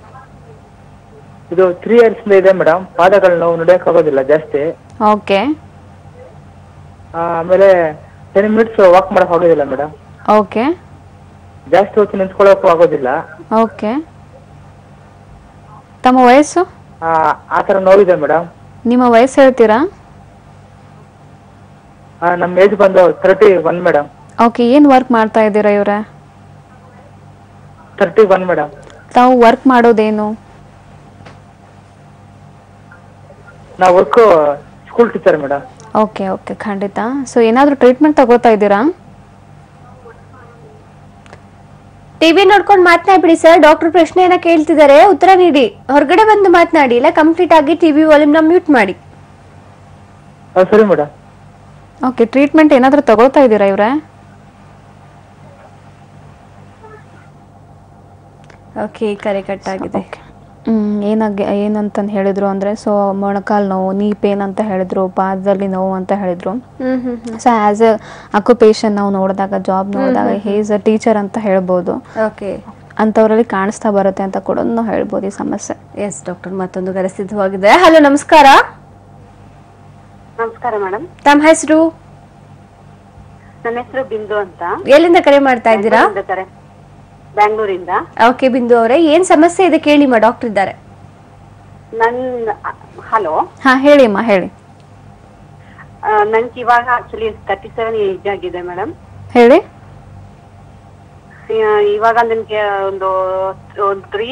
ಇದು ತ್ರೀ ಇಯರ್ಸ್ ಇದೆ ಮೇಡಮ್ ಪಾದಗಳ ನೋವು ನಡೆಯಕ್ ಆಗೋದಿಲ್ಲ ಜಾಸ್ತಿ ಓಕೆ ಆ, ಆಮೇಲೆ ಟೆನ್ ಮಿನಿಟ್ಸ್ ವಾಕ್ ಮಾಡಕ್ ಆಗೋದಿಲ್ಲ ಮೇಡಮ್ ಓಕೆ ಜಾಸ್ತಿ ಹೊತ್ತು ನಿಂತ್ಕೊಳ್ಳೋಕ್ಕೂ ಆಗೋದಿಲ್ಲ ಓಕೆ ತಮ್ಮ ವಯಸ್ಸು ಆ, ಆ ಥರ ನೋವಿದೆ ಮೇಡಮ್ ನಿಮ್ಮ ವಯಸ್ಸು ಹೇಳ್ತೀರಾ ನಮ್ಮ ಏಜ್ ಬಂದು ತರ್ಟಿ ಒನ್ ಮೇಡಮ್ ಓಕೆ ಏನು ವರ್ಕ್ ಮಾಡ್ತಾ ಇದ್ದೀರಾ ಇವ್ರೆ ತರ್ಟಿ ಒನ್ ಮೇಡಮ್ ತಾವು ವರ್ಕ್ ಮಾಡೋದೇನು ನಾ work school teacher madam okay okay ಖಂಡಿತ ಸೊ ಏನಾದರೂ ಟ್ರೀಟ್ಮೆಂಟ್ ತಗೋತಾ ಇದ್ದೀರಾ ಟಿವಿ ನೋಡ್ಕೊಂಡು ಮಾತನಾಡ್ಬಿಡಿ ಸರ್ ಡಾಕ್ಟರ್ ಪ್ರಶ್ನೆಯನ್ನ ಕೇಳ್ತಿದ್ದಾರೆ ಉತ್ತರ ನೀಡಿ ಹೊರಗಡೆ ಬಂದು ಮಾತನಾಡಿ ಇಲ್ಲ ಕಂಪ್ಲೀಟ್ ಆಗಿ ಟಿವಿ ವಾಲ್ಯೂಮ್ನ ಮ್ಯೂಟ್ ಮಾಡಿ ಹಾ ಸರಿ ಮೇಡಮ್ ಓಕೆ ಟ್ರೀಟ್ಮೆಂಟ್ ಏನಾದರೂ ತಗೊಳ್ತಾ ಇದ್ದೀರಾ ಇವ್ರೆ ಓಕೆ ಕರೆ ಕಟ್ ಆಗಿದೆ ಹ್ಮ್, ಏನಾಗಿ ಏನಂತಂದು ಹೇಳಿದ್ರು ಅಂದರೆ ಸೊ ಮೊಣಕಾಲು ನೋವು ನೀ ಪೇನ್ ಅಂತ ಹೇಳಿದ್ರು ಪಾದದಲ್ಲಿ ನೋವು ಅಂತ ಹೇಳಿದ್ರು hmm hmm hmm so as a occupation ನಾವು ನೋಡಿದಾಗ ಜಾಬ್ ನೋಡಿದಾಗ ಹೇಸ್ ಅ ಟೀಚರ್ ಅಂತ ಹೇಳ್ಬೋದು ಓಕೆ ಅಂಥವ್ರಲ್ಲಿ ಕಾಣಿಸ್ತಾ ಬರುತ್ತೆ ಅಂತ ಕೂಡ ನಾವು ಹೇಳ್ಬೋದು ಈ ಸಮಸ್ಯೆ ಎಸ್ ಡಾಕ್ಟರ್ ಮತ್ತೊಂದು ಕರೆ ಸಿದ್ಧವಾಗಿದೆ ಹಲೋ ನಮಸ್ಕಾರ ನಮಸ್ಕಾರ ಮೇಡಮ್ ತಮ್ಮ ಹೆಸರು ನನ್ನ ಹೆಸರು ಬಿಂದು ಅಂತ ಎಲ್ಲಿಂದ ಕರೆ ಮಾಡ್ತಾ ಇದ್ದೀರಾ ಬೆಂಗಳೂರಿಂದ ಕರೆ ಬ್ಯಾಂಗ್ಳೂರಿಂದ ಓಕೆ ಬಿಂದು ಅವರೇ ಏನ್ ಸಮಸ್ಯೆ ಇದೆ ಕೇಳಿ ಮಾ ಡಾಕ್ಟರ್ ಇದ್ದಾರೆ ನನ್ ಹಲೋ ಹಾಂ ಹೇಳಿ ಅಮ್ಮ ಹೇಳಿ ನನ್ಗೆ ಇವಾಗ ಆಕ್ಚುಲಿ ತರ್ಟಿ ಸೆವೆನ್ ಏಜ್ ಆಗಿದೆ ಮೇಡಮ್ ಹೇಳಿ ಇವಾಗ ನನ್ಗೆ ಒಂದು ಒಂದು ತ್ರೀ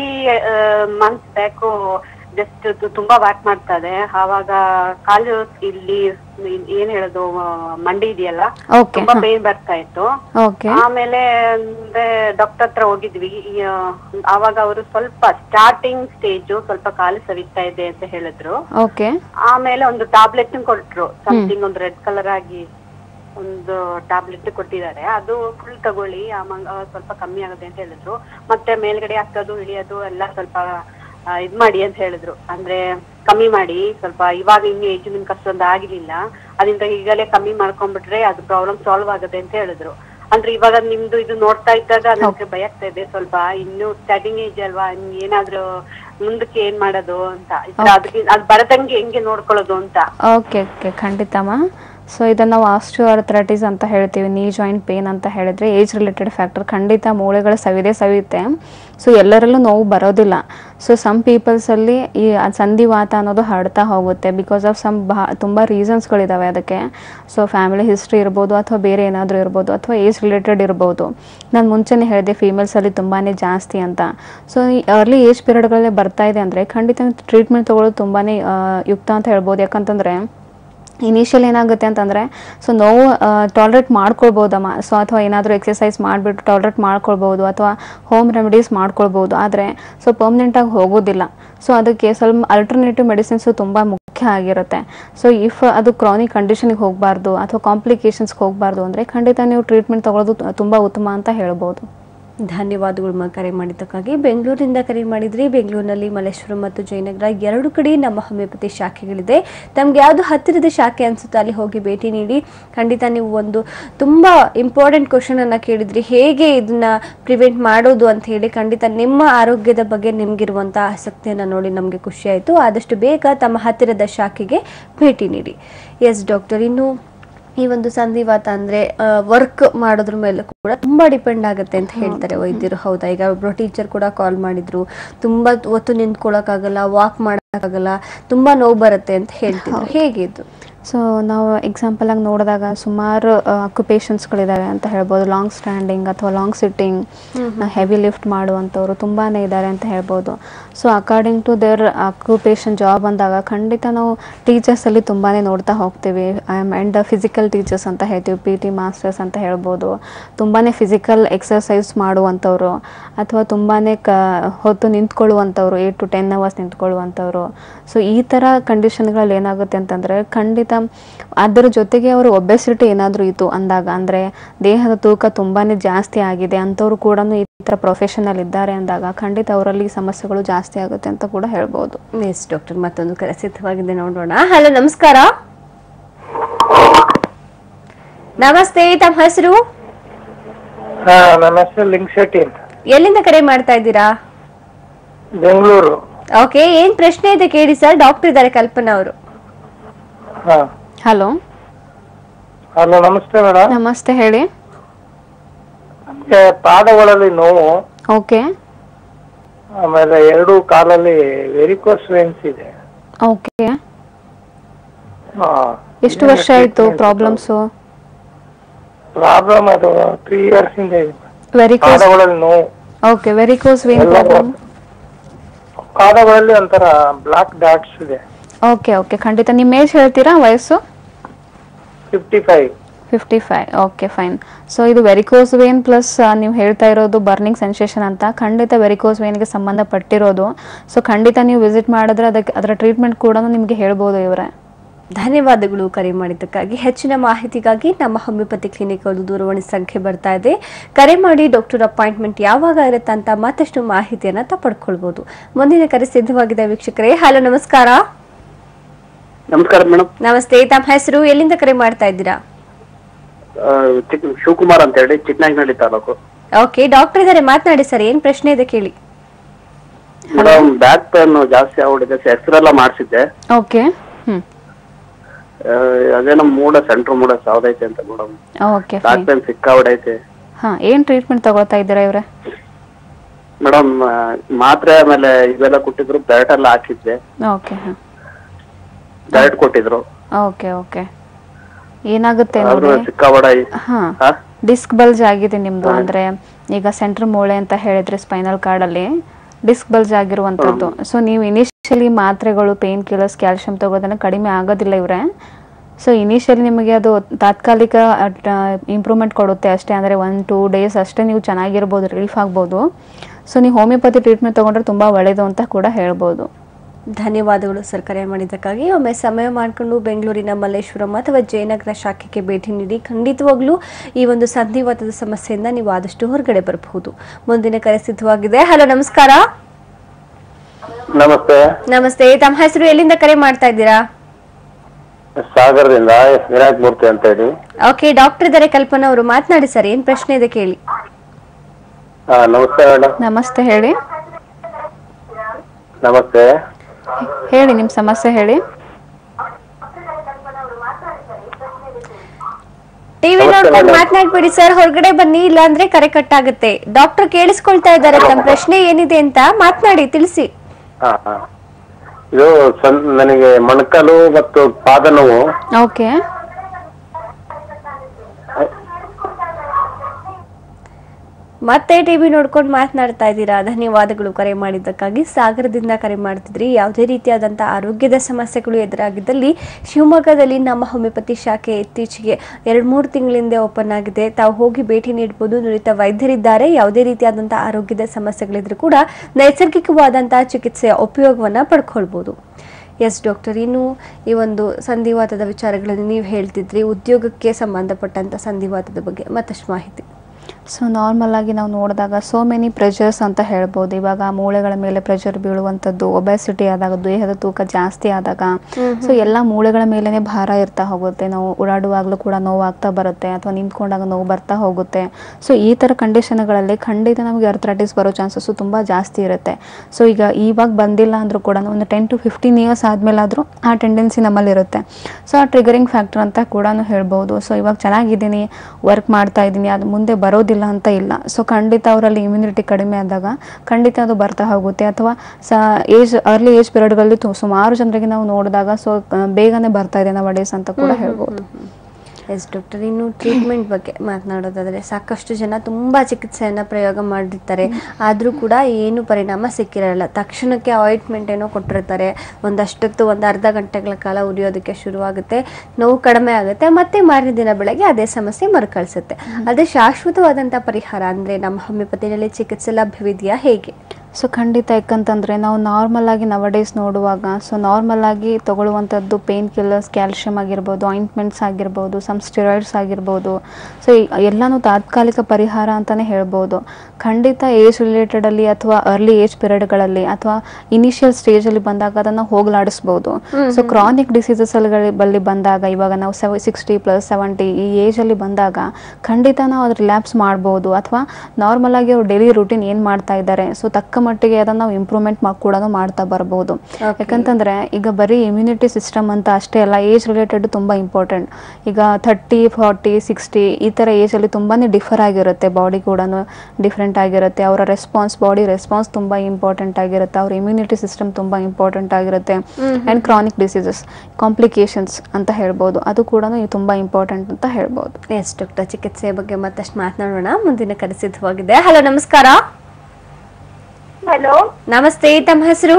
ಮಂತ್ಸ್ ಬ್ಯಾಕು ಜಸ್ಟ್ ತುಂಬಾ ವಾಕ್ ಮಾಡ್ತಾ ಇದೆ ಆವಾಗ ಕಾಲು ಇಲ್ಲಿ ಏನ್ ಹೇಳೋದು ಆ, ಮಂಡಿ ಇದೆಯಲ್ಲ ಓಕೆ ತುಂಬಾ ಪೇನ್ ಬರ್ತಾ ಇತ್ತು ಓಕೆ ಆಮೇಲೆ ಅಂದ್ರೆ ಡಾಕ್ಟರ್ ಹತ್ರ ಹೋಗಿದ್ವಿ ಈ, ಆ, ಆವಾಗ ಅವರು ಸ್ವಲ್ಪ ಸ್ಟಾರ್ಟಿಂಗ್ ಸ್ಟೇಜ್ ಸ್ವಲ್ಪ ಕಾಲು ಸವಿತಾ ಇದೆ ಅಂತ ಹೇಳಿದ್ರು ಓಕೆ ಆಮೇಲೆ ಒಂದು ಟ್ಯಾಬ್ಲೆಟ್ ಕೊಟ್ರು ಸಮಥಿಂಗ್ ಒಂದು ರೆಡ್ ಕಲರ್ ಆಗಿ ಒಂದು ಟ್ಯಾಬ್ಲೆಟ್ ಕೊಟ್ಟಿದ್ದಾರೆ ಅದು ಫುಲ್ ತಗೊಳ್ಳಿ ಆಮೇಲೆ ಆ, ಸ್ವಲ್ಪ ಕಮ್ಮಿ ಆಗುತ್ತೆ ಅಂತ ಹೇಳಿದ್ರು ಮತ್ತೆ ಮೇಲ್ಗಡೆ ಹಾಕೋದು ಇಳಿಯೋದು ಎಲ್ಲ ಸ್ವಲ್ಪ ಆ, ಇದ್ ಮಾಡಿ ಅಂತ ಹೇಳಿದ್ರು ಅಂದ್ರೆ ಕಮ್ಮಿ ಮಾಡಿ ಸ್ವಲ್ಪ ಇವಾಗ ಇನ್ನು ಏಜ್ ನಿಮ್ಗೆ ಅಷ್ಟೊಂದು ಆಗಿರ್ಲಿಲ್ಲ ಅದರಿಂದ ಈಗಲೇ ಕಮ್ಮಿ ಮಾಡ್ಕೊಂಡ್ಬಿಟ್ರೆ ಅದು ಪ್ರಾಬ್ಲಮ್ ಸಾಲ್ವ್ ಆಗುತ್ತೆ ಅಂತ ಹೇಳಿದ್ರು ಅಂದ್ರೆ ಇವಾಗ ನಿಮ್ದು ಇದು ನೋಡ್ತಾ ಇದ್ದಾಗ ನನಗೆ ಭಯ ಆಗ್ತಾ ಇದೆ ಸ್ವಲ್ಪ ಇನ್ನು ಸ್ಟಾರ್ಟಿಂಗ್ ಏಜ್ ಅಲ್ವಾ ಇನ್ ಏನಾದ್ರೂ ಮುಂದಕ್ಕೆ ಏನ್ ಮಾಡೋದು ಅಂತ ಈ ತರ ಅದಕ್ಕೆ ಅದ್ ಬರದಂಗೆ ಹೆಂಗೆ ನೋಡ್ಕೊಳ್ಳೋದು ಅಂತ ಓಕೆ ಓಕೆ ಖಂಡಿತಮ್ಮ ಸೊ ಇದನ್ನು ನಾವು ಆಸ್ಟಿಯೋ ಅರ್ಥರೈಟಿಸ್ ಅಂತ ಹೇಳ್ತೀವಿ ನೀ ಜಾಯಿಂಟ್ ಪೇನ್ ಅಂತ ಹೇಳಿದ್ರೆ ಏಜ್ ರಿಲೇಟೆಡ್ ಫ್ಯಾಕ್ಟರ್ ಖಂಡಿತ ಮೂಳೆಗಳು ಸವಿದೆ ಸವಿಯುತ್ತೆ ಸೊ ಎಲ್ಲರಲ್ಲೂ ನೋವು ಬರೋದಿಲ್ಲ ಸೊ ಸಮ್ ಪೀಪಲ್ಸಲ್ಲಿ ಈ ಆ ಸಂಧಿವಾತ ಅನ್ನೋದು ಹರಡ್ತಾ ಹೋಗುತ್ತೆ ಬಿಕಾಸ್ ಆಫ್ ಸಮ್ ಬಾ ತುಂಬ ರೀಸನ್ಸ್ಗಳಿದ್ದಾವೆ ಅದಕ್ಕೆ ಸೊ ಫ್ಯಾಮಿಲಿ ಹಿಸ್ಟ್ರಿ ಇರ್ಬೋದು ಅಥವಾ ಬೇರೆ ಏನಾದರೂ ಇರ್ಬೋದು ಅಥವಾ ಏಜ್ ರಿಲೇಟೆಡ್ ಇರ್ಬೋದು ನಾನು ಮುಂಚೆನೇ ಹೇಳಿದೆ ಫೀಮೇಲ್ಸಲ್ಲಿ ತುಂಬಾ ಜಾಸ್ತಿ ಅಂತ ಸೊ ಈ ಅರ್ಲಿ ಏಜ್ ಪೀರಿಯಡ್ಗಳಲ್ಲೇ ಬರ್ತಾ ಇದೆ ಅಂದರೆ ಖಂಡಿತ ಟ್ರೀಟ್ಮೆಂಟ್ ತೊಗೊಳ್ಳೋದು ತುಂಬಾ ಯುಕ್ತ ಅಂತ ಹೇಳ್ಬೋದು ಯಾಕಂತಂದರೆ ಇನಿಷಿಯಲ್ ಏನಾಗುತ್ತೆ ಅಂತಂದರೆ ಸೊ ನೋವು ಟಾಲ್ರೇಟ್ ಮಾಡ್ಕೊಳ್ಬೋದಮ್ಮ ಸೊ ಅಥವಾ ಏನಾದರೂ ಎಕ್ಸಸೈಸ್ ಮಾಡಿಬಿಟ್ಟು ಟಾಲ್ರೇಟ್ ಮಾಡ್ಕೊಳ್ಬೋದು ಅಥವಾ ಹೋಮ್ ರೆಮಿಡೀಸ್ ಮಾಡ್ಕೊಳ್ಬೋದು ಆದರೆ ಸೊ ಪರ್ಮನೆಂಟಾಗಿ ಹೋಗೋದಿಲ್ಲ ಸೊ ಅದಕ್ಕೆ ಸ್ವಲ್ಪ ಅಲ್ಟರ್ನೇಟಿವ್ ಮೆಡಿಸಿನ್ಸು ತುಂಬ ಮುಖ್ಯ ಆಗಿರುತ್ತೆ ಸೊ ಇಫ್ ಅದು ಕ್ರಾನಿಕ್ ಕಂಡೀಷನಿಗೆ ಹೋಗಬಾರ್ದು ಅಥವಾ ಕಾಂಪ್ಲಿಕೇಶನ್ಸ್ಗೆ ಹೋಗಬಾರ್ದು ಅಂದರೆ ಖಂಡಿತ ನೀವು ಟ್ರೀಟ್ಮೆಂಟ್ ತೊಗೊಳೋದು ತುಂಬ ಉತ್ತಮ ಅಂತ ಹೇಳ್ಬೋದು ಧನ್ಯವಾದಗಳು ಮ ಕರೆ ಮಾಡಿದ್ದಕ್ಕಾಗಿ ಬೆಂಗಳೂರಿನಿಂದ ಕರೆ ಮಾಡಿದ್ರಿ ಬೆಂಗಳೂರಿನಲ್ಲಿ ಮಲ್ಲೇಶ್ವರಂ ಮತ್ತು ಜಯನಗರ ಎರಡು ಕಡೆ ನಮ್ಮ ಹೋಮಿಯೋಪತಿ ಶಾಖೆಗಳಿದೆ ತಮ್ಗೆ ಯಾವುದು ಹತ್ತಿರದ ಶಾಖೆ ಅನ್ಸುತ್ತೆ ಅಲ್ಲಿ ಹೋಗಿ ಭೇಟಿ ನೀಡಿ ಖಂಡಿತ ನೀವು ಒಂದು ತುಂಬ ಇಂಪಾರ್ಟೆಂಟ್ ಕ್ವಶನ್ ಅನ್ನ ಕೇಳಿದ್ರಿ ಹೇಗೆ ಇದನ್ನ ಪ್ರಿವೆಂಟ್ ಮಾಡೋದು ಅಂತ ಹೇಳಿ ಖಂಡಿತ ನಿಮ್ಮ ಆರೋಗ್ಯದ ಬಗ್ಗೆ ನಿಮ್ಗಿರುವಂಥ ಆಸಕ್ತಿಯನ್ನು ನೋಡಿ ನಮಗೆ ಖುಷಿ ಆಯಿತು ಆದಷ್ಟು ಬೇಗ ತಮ್ಮ ಹತ್ತಿರದ ಶಾಖೆಗೆ ಭೇಟಿ ನೀಡಿ ಎಸ್ ಡಾಕ್ಟರ್ ಇನ್ನು ಈ ಒಂದು ಸಂಧಿವಾತ ಅಂದ್ರೆ ವರ್ಕ್ ಮಾಡೋದ್ರ ಮೇಲೆ ಕೂಡ ತುಂಬಾ ಡಿಪೆಂಡ್ ಆಗುತ್ತೆ ಅಂತ ಹೇಳ್ತಾರೆ ವೈದ್ಯರು ಹೌದಾ ಈಗ ಒಬ್ರು ಟೀಚರ್ ಕೂಡ ಕಾಲ್ ಮಾಡಿದ್ರು ತುಂಬಾ ಹೊತ್ತು ನಿಂತ್ಕೊಳ್ಳೋಕ್ಕಾಗಲ್ಲ ವಾಕ್ ಮಾಡೋಕ್ಕಾಗಲ್ಲ ತುಂಬಾ ನೋವು ಬರುತ್ತೆ ಅಂತ ಹೇಳ್ತಿದ್ರು ಹೇಗಿದ್ದು ಸೊ ನಾವು ಎಕ್ಸಾಂಪಲ್ ಆಗಿ ನೋಡಿದಾಗ ಸುಮಾರು ಅಕ್ಯುಪೇಷನ್ಸ್ಗಳಿದ್ದಾವೆ ಅಂತ ಹೇಳ್ಬೋದು ಲಾಂಗ್ ಸ್ಟ್ಯಾಂಡಿಂಗ್ ಅಥವಾ ಲಾಂಗ್ ಸಿಟ್ಟಿಂಗ್ ಹೆವಿ ಲಿಫ್ಟ್ ಮಾಡುವಂಥವ್ರು ತುಂಬಾ ಇದ್ದಾರೆ ಅಂತ ಹೇಳ್ಬೋದು so according to their occupation job ಅಂದಾಗ ಖಂಡಿತ ನಾವು ಟೀಚರ್ಸಲ್ಲಿ ತುಂಬಾ ನೋಡ್ತಾ ಹೋಗ್ತೀವಿ ಆ್ಯಂಡ್ ಫಿಸಿಕಲ್ ಟೀಚರ್ಸ್ ಅಂತ ಹೇಳ್ತೀವಿ ಪಿ ಟಿ ಮಾಸ್ಟರ್ಸ್ ಅಂತ ಹೇಳ್ಬೋದು ತುಂಬಾ ಫಿಸಿಕಲ್ ಎಕ್ಸರ್ಸೈಸ್ ಮಾಡುವಂಥವ್ರು ಅಥವಾ ತುಂಬಾ ಕ ಹೊತ್ತು ನಿಂತ್ಕೊಳ್ಳುವಂಥವ್ರು ಏಟ್ ಟು ಟೆನ್ ಅವರ್ಸ್ ನಿಂತ್ಕೊಳ್ಳುವಂಥವ್ರು ಸೊ ಈ ಥರ ಕಂಡೀಷನ್ಗಳಲ್ಲಿ ಏನಾಗುತ್ತೆ ಅಂತಂದರೆ ಖಂಡಿತ ಅದರ ಜೊತೆಗೆ ಅವರು ಒಬೆಸಿಟಿ ಏನಾದರೂ ಇತ್ತು ಅಂದಾಗ ಅಂದರೆ ದೇಹದ ತೂಕ ತುಂಬಾ ಜಾಸ್ತಿ ಆಗಿದೆ ಅಂಥವ್ರು ಕೂಡ ಈ ಥರ ಪ್ರೊಫೆಷನಲ್ ಇದ್ದಾರೆ ಅಂದಾಗ ಖಂಡಿತ ಅವರಲ್ಲಿ ಸಮಸ್ಯೆಗಳು ಜಾಸ್ತಿ ಆಗುತ್ತೆ ಅಂತ ಕೂಡ ಹೇಳ್ಬೋದು ಎಸ್ ಡಾಕ್ಟರ್ ಮತ್ತೊಂದು ಕರೆ ಸಿದ್ಧವಾಗಿದೆ ನೋಡೋಣ ಹಲೋ ನಮಸ್ಕಾರ ನಮಸ್ತೆ ತಮ್ಮ ಹೆಸರು ಹಾ ನನ್ನ ಹೆಸರು ಲಿಂಕ್ ಶೆಟ್ಟಿ ಅಂತ ಎಲ್ಲಿಂದ ಕರೆ ಮಾಡ್ತಾ ಇದ್ದೀರಾ ಬೆಂಗಳೂರು ಓಕೆ ಏನ್ ಪ್ರಶ್ನೆ ಇದೆ ಕೇಳಿ ಸರ್ ಡಾಕ್ಟರ್ ಇದ್ದಾರೆ ಕಲ್ಪನಾ ಅವರು ಹಾ ಹಲೋ ಹಲೋ ನಮಸ್ತೆ ಮೇಡಮ್ ನಮಸ್ತೆ ಹೇಳಿ ನಮ್ಗೆ ಪಾದಗಳಲ್ಲಿ ನೋವು ಓಕೆ ಆಮೇಲೆ ಎರಡು ಕಾಲಲ್ಲಿ ವೆರಿಕೋಸ್ ವೆನ್ಸ್ ಇದೆ ಓಕೆ ಹಾ. ಎಷ್ಟು ವರ್ಷ ಆಯಿತು ಪ್ರಾಬ್ಲಮ್ಸು ಪ್ರಾಬ್ಲಮ್ ಅದು ತ್ರೀ ಇಯರ್ಸ್ ಇಂದ ಇದೆ ವೆರಿಕೋಸ್ ಪಾದಗಳಲ್ಲಿ ನೋವು ಓಕೆ ವೆರಿಕೋಸ್ ವೇನ್ ಎಲ್ಲ ಪ್ರಾಬ್ಲಮ್ ಪಾದಗಳಲ್ಲಿ ಒಂಥರ ಬ್ಲಾಕ್ ಡಾಟ್ಸ್ ಇದೆ ಓಕೆ ಓಕೆ ಖಂಡಿತ ನಿಮ್ಮ ಏಜ್ ಹೇಳ್ತೀರಾ ವಯಸ್ಸು fifty five fifty five okay fine so ಇದು ವೆರಿಕೋಸ್ ವೇನ್ ಪ್ಲಸ್ ನೀವು ಹೇಳ್ತಾ ಇರೋದು ಬರ್ನಿಂಗ್ ಸೆನ್ಸೇಷನ್ ಅಂತ ಖಂಡಿತ ವೆರಿಕೋಸ್ ವೇನ್ಗೆ ಸಂಬಂಧಪಟ್ಟಿರೋದು ಸೊ ಖಂಡಿತ ನೀವು ವಿಸಿಟ್ ಮಾಡಿದ್ರೆ ಅದಕ್ಕೆ ಅದರ ಟ್ರೀಟ್ಮೆಂಟ್ ಕೂಡ ನಿಮಗೆ ಹೇಳ್ಬೋದು ಇವರೇ ಧನ್ಯವಾದಗಳು ಕರೆ ಮಾಡಿದ್ದಕ್ಕಾಗಿ ಹೆಚ್ಚಿನ ಮಾಹಿತಿಗಾಗಿ ನಮ್ಮ ಹೋಮಿಯೋಪತಿ ಕ್ಲಿನಿಕ್ ಒಂದು ದೂರವಾಣಿ ಸಂಖ್ಯೆ ಬರ್ತಾ ಇದೆ ಕರೆ ಮಾಡಿ ಡಾಕ್ಟರ್ ಅಪಾಯಿಂಟ್ಮೆಂಟ್ ಯಾವಾಗ ಇರುತ್ತೆ ಅಂತ ಮತ್ತಷ್ಟು ಮಾಹಿತಿಯನ್ನ ತ ಪಡ್ಕೊಳ್ಬಹುದು ಮುಂದಿನ ಕರೆ ಸಿದ್ಧವಾಗಿದೆ ವೀಕ್ಷಕರೇ ಹಲೋ ನಮಸ್ಕಾರ ನಮಸ್ಕಾರ ಮೇಡಮ್ ನಮಸ್ತೆ ತಮ್ಮ ಹೆಸರು ಎಲ್ಲಿಂದ ಕರೆ ಮಾಡ್ತಾ ಇದ್ದೀರಾ ಚಿಕ್ ಶಿವಕುಮಾರ್ ಅಂತ ಹೇಳಿ ಚಿಕ್ಕನಾಗಿನಹಳ್ಳಿ ತಾಲೂಕು ಓಕೆ ಡಾಕ್ಟರ್ ಇದಾರೆ ಮಾತನಾಡಿ ಸರ್ ಏನ್ ಪ್ರಶ್ನೆ ಇದೆ ಕೇಳಿ ಮೇಡಮ್ ಬ್ಯಾಕ್ ಪೇನ್ ಜಾಸ್ತಿ ಆಗ್ಬಿಟ್ಟಿದೆ ಎಕ್ಸ್ರೇ ಎಲ್ಲ ಮಾಡಿಸಿದ್ದೆ ಓಕೆ ಹ್ಞೂ ಅದೇನೋ ಮೂಡ ಸೆಂಟ್ರ್ ಮೂಡ ಸಾವ್ದೈತೆ ಅಂತ madam okay back fine pain ಸಿಕ್ಕಾಬಿಡೈತೆ ಹಾಂ ಏನು ಟ್ರೀಟ್ಮೆಂಟ್ ತಗೊಳ್ತಾ ಇದ್ದೀರಾ ಇವರೇ ಮೇಡಮ್ ಮಾತ್ರೆ ಆಮೇಲೆ ಇವೆಲ್ಲ ಕೊಟ್ಟಿದ್ರು ಡಯಟ್ ಎಲ್ಲ ಹಾಕಿದ್ದೆ ಓಕೆ ಹಾಂ ಡಯಟ್ ಕೊಟ್ಟಿದ್ರು ಓಕೆ ಓಕೆ ಏನಾಗುತ್ತೆ ಆದ್ರೂ ನೋಡಿ ಸಿಕ್ಕಾಬಡ ಹಾ ಹಾ? ಡಿಸ್ಕ್ ಬಲ್ಜ್ ಆಗಿದೆ ನಿಮ್ದು ಅಂದ್ರೆ ಈಗ ಸೆಂಟ್ರ್ ಮೂಳೆ ಅಂತ ಹೇಳಿದ್ರೆ ಸ್ಪೈನಲ್ ಕಾರ್ಡ್ ಅಲ್ಲಿ ಡಿಸ್ಕ್ ಬಲ್ಜ್ ಆಗಿರುವಂತದ್ದು ಸೊ ನೀವು ಇನಿಷಿಯಲಿ ಮಾತ್ರೆಗಳು ಪೇನ್ ಕಿಲ್ಲರ್ಸ್ ಕ್ಯಾಲ್ಸಿಯಂ ತಗೋದನ್ನ ಕಡಿಮೆ ಆಗೋದಿಲ್ಲ ಇವ್ರೆ ಸೊ ಇನಿಷಿಯಲಿ ನಿಮಗೆ ಅದು ತಾತ್ಕಾಲಿಕ ಇಂಪ್ರೂವ್ಮೆಂಟ್ ಕೊಡುತ್ತೆ ಅಷ್ಟೇ ಅಂದರೆ ಒನ್ ಟೂ ಡೇಸ್ ಅಷ್ಟೇ ನೀವು ಚೆನ್ನಾಗಿರ್ಬೋದು ರಿಲೀಫ್ ಆಗ್ಬೋದು ಸೊ ನೀವು ಹೋಮಿಯೋಪತಿ ಟ್ರೀಟ್ಮೆಂಟ್ ತೊಗೊಂಡ್ರೆ ತುಂಬ ಒಳ್ಳೆಯದು ಅಂತ ಕೂಡ ಹೇಳ್ಬೋದು ಧನ್ಯವಾದಗಳು ಸರ್ ಕರೆ ಮಾಡಿದ್ದಕ್ಕಾಗಿ ಒಮ್ಮೆ ಸಮಯ ಮಾಡಿಕೊಂಡು ಬೆಂಗಳೂರಿನ ಮಲ್ಲೇಶ್ವರಂ ಅಥವಾ ಜಯನಗರ ಶಾಖೆಗೆ ಭೇಟಿ ನೀಡಿ ಖಂಡಿತವಾಗ್ಲೂ ಈ ಒಂದು ಸಂಧಿವಾತದ ಸಮಸ್ಯೆಯಿಂದ ನೀವು ಆದಷ್ಟು ಹೊರಗಡೆ ಬರಬಹುದು ಮುಂದಿನ ಕರೆ ಸಿದ್ಧವಾಗಿದೆ ಹಲೋ ನಮಸ್ಕಾರ ನಮಸ್ತೆ ನಮಸ್ತೆ ತಮ್ಮ ಹೆಸರು ಎಲ್ಲಿಂದ ಕರೆ ಮಾಡ್ತಾ ಇದ್ದೀರಾ ಸಾಗರದಿಂದ ವಿನಾಯಕ್ ಮೂರ್ತಿ ಅಂತ ಹೇಳಿ ಓಕೆ ಡಾಕ್ಟರ್ ಇದ್ದಾರೆ ಕಲ್ಪನಾ ಅವರು ಮಾತನಾಡಿ ಸರ್ ಏನ್ ಪ್ರಶ್ನೆ ಇದೆ ಕೇಳಿ ಹಾ ನಮಸ್ತೆ ಮೇಡಮ್ ನಮಸ್ತೆ ಹೇಳಿ ನಮಸ್ತೆ ಹೇಳಿ ನಿಮ್ಮ ಸಮಸ್ಯೆ ಹೇಳಿ ಟಿವಿ ನಮಸ್ತೆ ನೋಡ್ಕೊಂಡು madam. ಮಾತನಾಡ್ಬೇಡಿ ಸರ್ ಹೊರಗಡೆ ಬನ್ನಿ ಇಲ್ಲ ಅಂದ್ರೆ ಕರೆ ಕಟ್ ಆಗುತ್ತೆ ಡಾಕ್ಟರ್ ಕೇಳಿಸ್ಕೊಳ್ತಾ ಇದ್ದಾರೆ ತಮ್ಮ ಪ್ರಶ್ನೆ ಏನಿದೆ ಅಂತ ಮಾತನಾಡಿ ತಿಳಿಸಿ ಹಾ ಹಾ ಇದು ಸಂ- ನನಗೆ ಮೊಣಕಾಲು ಮತ್ತು ಪಾದ ನೋವು ಓಕೆ ಮತ್ತೆ ಟಿವಿ ನೋಡ್ಕೊಂಡು ಮಾತನಾಡ್ತಾ ಇದ್ದೀರಾ ಧನ್ಯವಾದಗಳು ಕರೆ ಮಾಡಿದ್ದಕ್ಕಾಗಿ ಸಾಗರದಿಂದ ಕರೆ ಮಾಡ್ತಿದ್ರಿ ಯಾವುದೇ ರೀತಿಯಾದಂಥ ಆರೋಗ್ಯದ ಸಮಸ್ಯೆಗಳು ಎದುರಾಗಿದ್ದಲ್ಲಿ ಶಿವಮೊಗ್ಗದಲ್ಲಿ ನಮ್ಮ ಹೋಮಿಯೋಪತಿ ಶಾಖೆ ಇತ್ತೀಚೆಗೆ ಎರಡು ಮೂರು ತಿಂಗಳಿಂದ ಓಪನ್ ಆಗಿದೆ ತಾವು ಹೋಗಿ ಭೇಟಿ ನೀಡಬಹುದು ನುರಿತ ವೈದ್ಯರಿದ್ದಾರೆ ಯಾವುದೇ ರೀತಿಯಾದಂಥ ಆರೋಗ್ಯದ ಸಮಸ್ಯೆಗಳಿದ್ರೂ ಕೂಡ ನೈಸರ್ಗಿಕವಾದಂಥ ಚಿಕಿತ್ಸೆಯ ಉಪಯೋಗವನ್ನು ಪಡ್ಕೊಳ್ಬೋದು ಎಸ್ ಡಾಕ್ಟರ್ ಇನ್ನು ಈ ಒಂದು ಸಂಧಿವಾತದ ವಿಚಾರಗಳನ್ನು ನೀವು ಹೇಳ್ತಿದ್ರಿ ಉದ್ಯೋಗಕ್ಕೆ ಸಂಬಂಧಪಟ್ಟಂಥ ಸಂಧಿವಾತದ ಬಗ್ಗೆ ಮತ್ತಷ್ಟು ಮಾಹಿತಿ ಸೊ ನಾರ್ಮಲ್ ಆಗಿ ನಾವು ನೋಡಿದಾಗ ಸೋ ಮೆನಿ ಪ್ರೆಷರ್ಸ್ ಅಂತ ಹೇಳ್ಬೋದು ಇವಾಗ ಮೂಳೆಗಳ ಮೇಲೆ ಪ್ರೆಷರ್ ಬೀಳುವಂಥದ್ದು ಒಬೆಸಿಟಿ ಆದಾಗ ದೇಹದ ತೂಕ ಜಾಸ್ತಿ ಆದಾಗ ಸೊ ಎಲ್ಲ ಮೂಳೆಗಳ ಮೇಲೇ ಭಾರ ಇರ್ತಾ ಹೋಗುತ್ತೆ ನಾವು ಓಡಾಡುವಾಗಲೂ ಕೂಡ ನೋವಾಗ್ತಾ ಬರುತ್ತೆ ಅಥವಾ ನಿಂತ್ಕೊಂಡಾಗ ನೋವು ಬರ್ತಾ ಹೋಗುತ್ತೆ ಸೊ ಈ ಥರ ಕಂಡೀಷನ್ಗಳಲ್ಲಿ ಖಂಡಿತ ನಮಗೆ ಅರ್ಥ್ರೈಟಿಸ್ ಬರೋ ಚಾನ್ಸಸ್ಸು ತುಂಬ ಜಾಸ್ತಿ ಇರುತ್ತೆ ಸೊ ಈಗ ಇವಾಗ ಬಂದಿಲ್ಲ ಅಂದರೂ ಕೂಡ ಒಂದು ಟೆನ್ ಟು ಫಿಫ್ಟೀನ್ ಇಯರ್ಸ್ ಆದಮೇಲಾದರೂ ಆ ಟೆಂಡೆನ್ಸಿ ನಮ್ಮಲ್ಲಿರುತ್ತೆ ಸೊ ಆ ಟ್ರಿಗರಿಂಗ್ ಫ್ಯಾಕ್ಟರ್ ಅಂತ ಕೂಡ ಹೇಳ್ಬೋದು ಸೊ ಇವಾಗ ಚೆನ್ನಾಗಿದ್ದೀನಿ ವರ್ಕ್ ಮಾಡ್ತಾ ಇದ್ದೀನಿ ಅದು ಮುಂದೆ ಬರೋದಿಲ್ಲ ಅಂತ ಇಲ್ಲ ಸೊ ಖಂಡಿತ ಅವರಲ್ಲಿ ಇಮ್ಯುನಿಟಿ ಕಡಿಮೆ ಆದಾಗ ಖಂಡಿತ ಅದು ಬರ್ತಾ ಹೋಗುತ್ತೆ ಅಥವಾ ಸ ಏಜ್ ಅರ್ಲಿ ಏಜ್ ಪೀರಿಯಡ್ಗಳಲ್ಲಿ ಸುಮಾರು ಜನರಿಗೆ ನಾವು ನೋಡಿದಾಗ ಸೊ ಬೇಗನೆ ಬರ್ತಾ ಇದೆ ನಾವು ಡೇಸ್ ಅಂತ ಕೂಡ ಹೇಳ್ಬೋದು ಎಸ್ ಡಾಕ್ಟರ್ ಇನ್ನು ಟ್ರೀಟ್ಮೆಂಟ್ ಬಗ್ಗೆ ಮಾತನಾಡೋದಾದ್ರೆ ಸಾಕಷ್ಟು ಜನ ತುಂಬಾ ಚಿಕಿತ್ಸೆಯನ್ನ ಪ್ರಯೋಗ ಮಾಡಿರ್ತಾರೆ ಆದರೂ ಕೂಡ ಏನು ಪರಿಣಾಮ ಸಿಕ್ಕಿರಲ್ಲ ತಕ್ಷಣಕ್ಕೆ ಆಯಿಂಟ್ಮೆಂಟ್ ಏನೋ ಕೊಟ್ಟಿರ್ತಾರೆ ಒಂದಷ್ಟೊತ್ತು ಒಂದು ಅರ್ಧ ಗಂಟೆಗಳ ಕಾಲ ಉರಿಯೋದಕ್ಕೆ ಶುರುವಾಗುತ್ತೆ ನೋವು ಕಡಿಮೆ ಆಗುತ್ತೆ ಮತ್ತೆ ಮಾರನೇ ದಿನ ಬೆಳಗ್ಗೆ ಅದೇ ಸಮಸ್ಯೆ ಮರುಕಳಿಸುತ್ತೆ ಅದೇ ಶಾಶ್ವತವಾದಂಥ ಪರಿಹಾರ ಅಂದ್ರೆ ನಮ್ಮ ಹೋಮಿಯೋಪತಿನಲ್ಲಿ ಚಿಕಿತ್ಸೆ ಲಭ್ಯವಿದೆಯಾ ಹೇಗೆ ಸೊ ಖಂಡಿತ ಯಾಕಂತಂದರೆ ನಾವು ನಾರ್ಮಲ್ ಆಗಿ ನವಡೇಸ್ ನೋಡುವಾಗ ಸೊ ನಾರ್ಮಲ್ ಆಗಿ ತಗೊಳ್ಳುವಂಥದ್ದು ಪೇನ್ ಕಿಲ್ಲರ್ಸ್ ಕ್ಯಾಲ್ಶಿಯಂ ಆಗಿರ್ಬೋದು ಆಯಿಂಟ್ಮೆಂಟ್ಸ್ ಆಗಿರ್ಬೋದು ಸಮ್ ಸ್ಟಿರಾಯ್ಡ್ಸ್ ಆಗಿರ್ಬೋದು ಸೊ ಎಲ್ಲನೂ ತಾತ್ಕಾಲಿಕ ಪರಿಹಾರ ಅಂತಲೇ ಹೇಳ್ಬೋದು ಖಂಡಿತ ಏಜ್ ರಿಲೇಟೆಡಲ್ಲಿ ಅಥವಾ ಅರ್ಲಿ ಏಜ್ ಪೀರಿಯಡ್ಗಳಲ್ಲಿ ಅಥವಾ ಇನಿಷಿಯಲ್ ಸ್ಟೇಜಲ್ಲಿ ಬಂದಾಗ ಅದನ್ನು ಹೋಗಲಾಡಿಸ್ಬೋದು ಸೊ ಕ್ರಾನಿಕ್ ಡಿಸೀಸಸ್ ಬಲ್ಲಿ ಬಂದಾಗ ಇವಾಗ ನಾವು ಸೆವ ಸಿಕ್ಸ್ಟಿ ಪ್ಲಸ್ ಸೆವೆಂಟಿ ಈ ಏಜಲ್ಲಿ ಬಂದಾಗ ಖಂಡಿತ ನಾವು ಅದು ರಿಲ್ಯಾಪ್ಸ್ ಮಾಡ್ಬೋದು ಅಥವಾ ನಾರ್ಮಲ್ ಆಗಿ ಅವ್ರು ಡೈಲಿ ರೂಟೀನ್ ಏನು ಮಾಡ್ತಾ ಇದ್ದಾರೆ ಸೊ ತಕ್ಕ ಮಟ್ಟಿಗೆ ಅದನ್ನು ನಾವು ಇಂಪ್ರೂವ್ಮೆಂಟ್ ಮಾ ಕೂಡ ಮಾಡ್ತಾ ಬರ್ಬೋದು ಯಾಕಂತಂದ್ರೆ ಈಗ ಬರೀ ಇಮ್ಯುನಿಟಿ ಸಿಸ್ಟಮ್ ಅಂತ ಅಷ್ಟೇ ಅಲ್ಲ ಏಜ್ ರಿಲೇಟೆಡ್ ತುಂಬ ಇಂಪಾರ್ಟೆಂಟ್ ಈಗ ಥರ್ಟಿ ಫಾರ್ಟಿ ಸಿಕ್ಸ್ಟಿ ಈ ಥರ ಏಜಲ್ಲಿ ತುಂಬಾ ಡಿಫರ್ ಆಗಿರುತ್ತೆ ಬಾಡಿ ಕೂಡ ಡಿಫ್ರೆಂಟ್ ಆಗಿರುತ್ತೆ ಅವರ ರೆಸ್ಪಾನ್ಸ್ ಬಾಡಿ ರೆಸ್ಪಾನ್ಸ್ ತುಂಬ ಇಂಪಾರ್ಟೆಂಟ್ ಆಗಿರುತ್ತೆ ಅವ್ರ ಇಮ್ಯುನಿಟಿ ಸಿಸ್ಟಮ್ ತುಂಬ ಇಂಪಾರ್ಟೆಂಟ್ ಆಗಿರುತ್ತೆ ಆ್ಯಂಡ್ ಕ್ರಾನಿಕ್ ಡಿಸೀಸಸ್ ಕಾಂಪ್ಲಿಕೇಶನ್ಸ್ ಅಂತ ಹೇಳ್ಬೋದು ಅದು ಕೂಡ ತುಂಬ ಇಂಪಾರ್ಟೆಂಟ್ ಅಂತ ಹೇಳ್ಬೋದು ಎಸ್ ಡಾಕ್ಟರ್ ಚಿಕಿತ್ಸೆಯ ಬಗ್ಗೆ ಮತ್ತಷ್ಟು ಮಾತನಾಡೋಣ ಮುಂದಿನ ಕರೆ ಸಿದ್ಧವಾಗಿದೆ ಹಲೋ ನಮಸ್ಕಾರ ಹಲೋ ನಮಸ್ತೆ ತಮ್ಮ ಹೆಸರು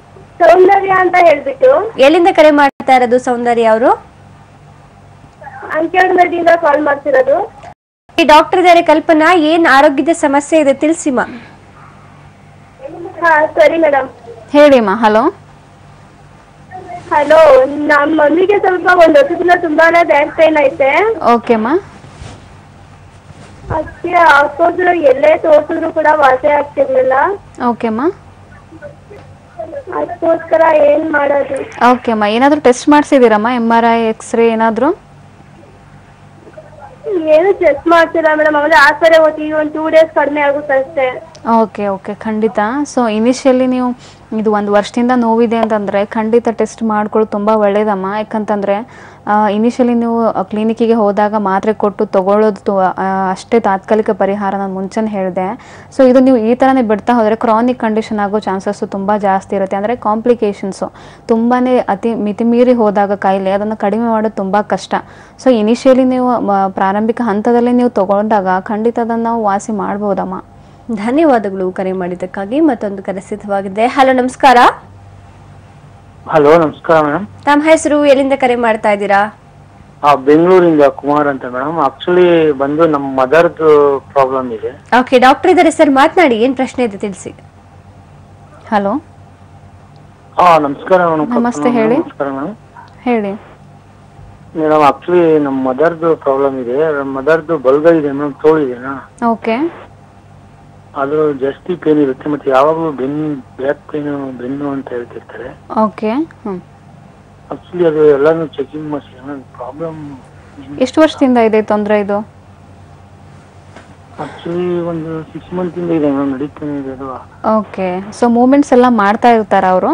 ಸೌಂದರ್ಯ ಅಂತ ಹೇಳ್ಬಿಟ್ಟು ಎಲ್ಲಿಂದ ಕರೆ ಮಾಡ್ತಾ ಇರೋದು ಸೌಂದರ್ಯ ಅವರು ಅಂಕೇಡ್ಮಡಿಯಿಂದ ಕಾಲ್ ಮಾಡ್ತಿರೋದು ಈ ಡಾಕ್ಟರ್ ಇದ್ದಾರೆ ಕಲ್ಪನಾ ಏನ್ ಆರೋಗ್ಯದ ಸಮಸ್ಯೆ ಇದೆ ತಿಳಿಸಿಮ್ಮ ಹಾ ಸರಿ ಮೇಡಮ್ ಹೇಳಿಮ್ಮ ಹಲೋ ಹಲೋ ನಮ್ಮ ಮಮ್ಮಿಗೆ ಸ್ವಲ್ಪ ಒಂದು ವರ್ಷದಿಂದ ತುಂಬಾನೇ ಬ್ಯಾಕ್ ಪೈನ್ ಐತೆ ಓಕೆಮ್ಮ ಅದಕ್ಕೆ ಹಾಕೋದ್ರು ಎಲ್ಲೇ ತೋರ್ಸಿದ್ರು ಕೂಡ ವಾಸಿ ಆಗ್ತಿರ್ಲಿಲ್ಲ ಓಕೆಮ್ಮ ಅದಕ್ಕೋಸ್ಕರ ಏನ್ ಮಾಡೋದು ಓಕೆಮ್ಮ ಏನಾದರೂ ಟೆಸ್ಟ್ ಮಾಡಿಸಿದ್ದೀರಮ್ಮ ಎಮ್ ಆರ್ ಐ ಎಕ್ಸ್ರೇ ಏನಾದರೂ ಏನು ಚೆಕ್ ಮಾಡ್ತಿಲ್ಲ ಮೇಡಮ್ ಆಮೇಲೆ ಆಸ್ಪತ್ರೆ ಹೋಗ್ತೀವಿ ಒಂದು ಟೂ ಡೇಸ್ ಕಡಿಮೆ ಆಗುತ್ತೆ ಅಷ್ಟೇ ಓಕೆ ಓಕೆ ಖಂಡಿತ ಸೊ ಇನಿಷಿಯಲಿ ನೀವು ಇದು ಒಂದು ವರ್ಷದಿಂದ ನೋವಿದೆ ಅಂತಂದರೆ ಖಂಡಿತ ಟೆಸ್ಟ್ ಮಾಡ್ಕೊಳ್ಳೋದು ತುಂಬ ಒಳ್ಳೇದಮ್ಮ ಯಾಕಂತಂದರೆ ಇನಿಷಿಯಲಿ ನೀವು ಕ್ಲಿನಿಕ್ಕಿಗೆ ಹೋದಾಗ ಮಾತ್ರೆ ಕೊಟ್ಟು ತಗೊಳ್ಳೋದು ತು- ಆ, ಅಷ್ಟೇ ತಾತ್ಕಾಲಿಕ ಪರಿಹಾರ ನಾನು ಮುಂಚೆನೇ ಹೇಳಿದೆ ಸೊ ಇದು ನೀವು ಈ ಥರನೇ ಬಿಡ್ತಾ ಹೋದರೆ ಕ್ರಾನಿಕ್ ಕಂಡೀಷನ್ ಆಗೋ ಚಾನ್ಸಸ್ಸು ತುಂಬ ಜಾಸ್ತಿ ಇರುತ್ತೆ ಅಂದರೆ ಕಾಂಪ್ಲಿಕೇಶನ್ಸು ತುಂಬಾ ಅತಿ ಮಿತಿಮೀರಿ ಹೋದಾಗ ಕಾಯಿಲೆ ಅದನ್ನು ಕಡಿಮೆ ಮಾಡೋದು ತುಂಬ ಕಷ್ಟ ಸೊ ಇನಿಷಿಯಲಿ ನೀವು ಮ- ಪ್ರಾರಂಭಿಕ ಹಂತದಲ್ಲೇ ನೀವು ತಗೊಂಡಾಗ ಖಂಡಿತ ಅದನ್ನು ನಾವು ವಾಸಿ ಮಾಡ್ಬೋದಮ್ಮ ಧನ್ಯವಾದಗಳು ಕರೆ ಮಾಡಿದ್ದಕ್ಕಾಗಿ ಮತ್ತೊಂದು ಕರೆ ಸಿದ್ಧವಾಗಿದೆ ಹಲೋ ನಮಸ್ಕಾರ ಹಲೋ ನಮಸ್ಕಾರ ಮೇಡಮ್ ತಮ್ಮ ಹೆಸರು ಎಲ್ಲಿಂದ ಕರೆ ಮಾಡ್ತಾ ಇದ್ದೀರಾ ಬೆಂಗಳೂರಿಂದ ಕುಮಾರ್ ಅಂತ ಮೇಡಮ್ ಆಕ್ಚುಲಿ ಬಂದು ನಮ್ಮ ಮದರ್ದು ಪ್ರಾಬ್ಲಮ್ ಇದೆ ಓಕೆ ಡಾಕ್ಟರ್ ಇದ್ದಾರೆ ಸರ್ ಮಾತನಾಡಿ ಏನ್ ಪ್ರಶ್ನೆ ಇದೆ ತಿಳಿಸಿ ಹಲೋ ಹಾ ನಮಸ್ಕಾರ ಮೇಡಮ್ ನಮಸ್ತೆ, ಹೇಳಿ. ನಮಸ್ಕಾರ ಮೇಡಮ್ ಹೇಳಿ ಮೇಡಮ್ ಆಕ್ಚುಲಿ ನಮ್ಮ ಮದರ್ದು ಪ್ರಾಬ್ಲಮ್ ಇದೆ ಮದರ್ದು ಬಲ್ಗೈ ಇದೆ ಮೇಡಮ್ ತೋಳಿದೆನಾ ಓಕೆ ಅದು ಜಾಸ್ತಿ ಪೇನ್ ಇರುತ್ತೆ ಮತ್ತೆ ಯಾವಾಗಲೂ ಬೆನ್ನು ಬ್ಯಾಕ್ ಪೇನ್ ಬೆನ್ನು ಅಂತ ಹೇಳ್ತಿರ್ತಾರೆ ಓಕೆ ಹ್ಞೂ ಆಕ್ಚುಲಿ ಅದು ಎಲ್ಲಾನು ಚೆಕಿಂಗ್ ಮಾಡಿಸಿ ಪ್ರಾಬ್ಲಮ್ ಎಷ್ಟು ವರ್ಷದಿಂದ ಇದೆ ತೊಂದರೆ ಇದು ಆಕ್ಚುಲಿ ಒಂದು ಸಿಕ್ಸ್ ಮಂತ್ ಇಂದ ಇದೆ ಮೇಡಮ್ ನಡೀತಾನೆ ಇದೆ ಅದು ಓಕೆ ಸೊ ಮೂಮೆಂಟ್ಸ್ ಎಲ್ಲ ಮಾಡ್ತಾ ಇರ್ತಾರ ಅವರು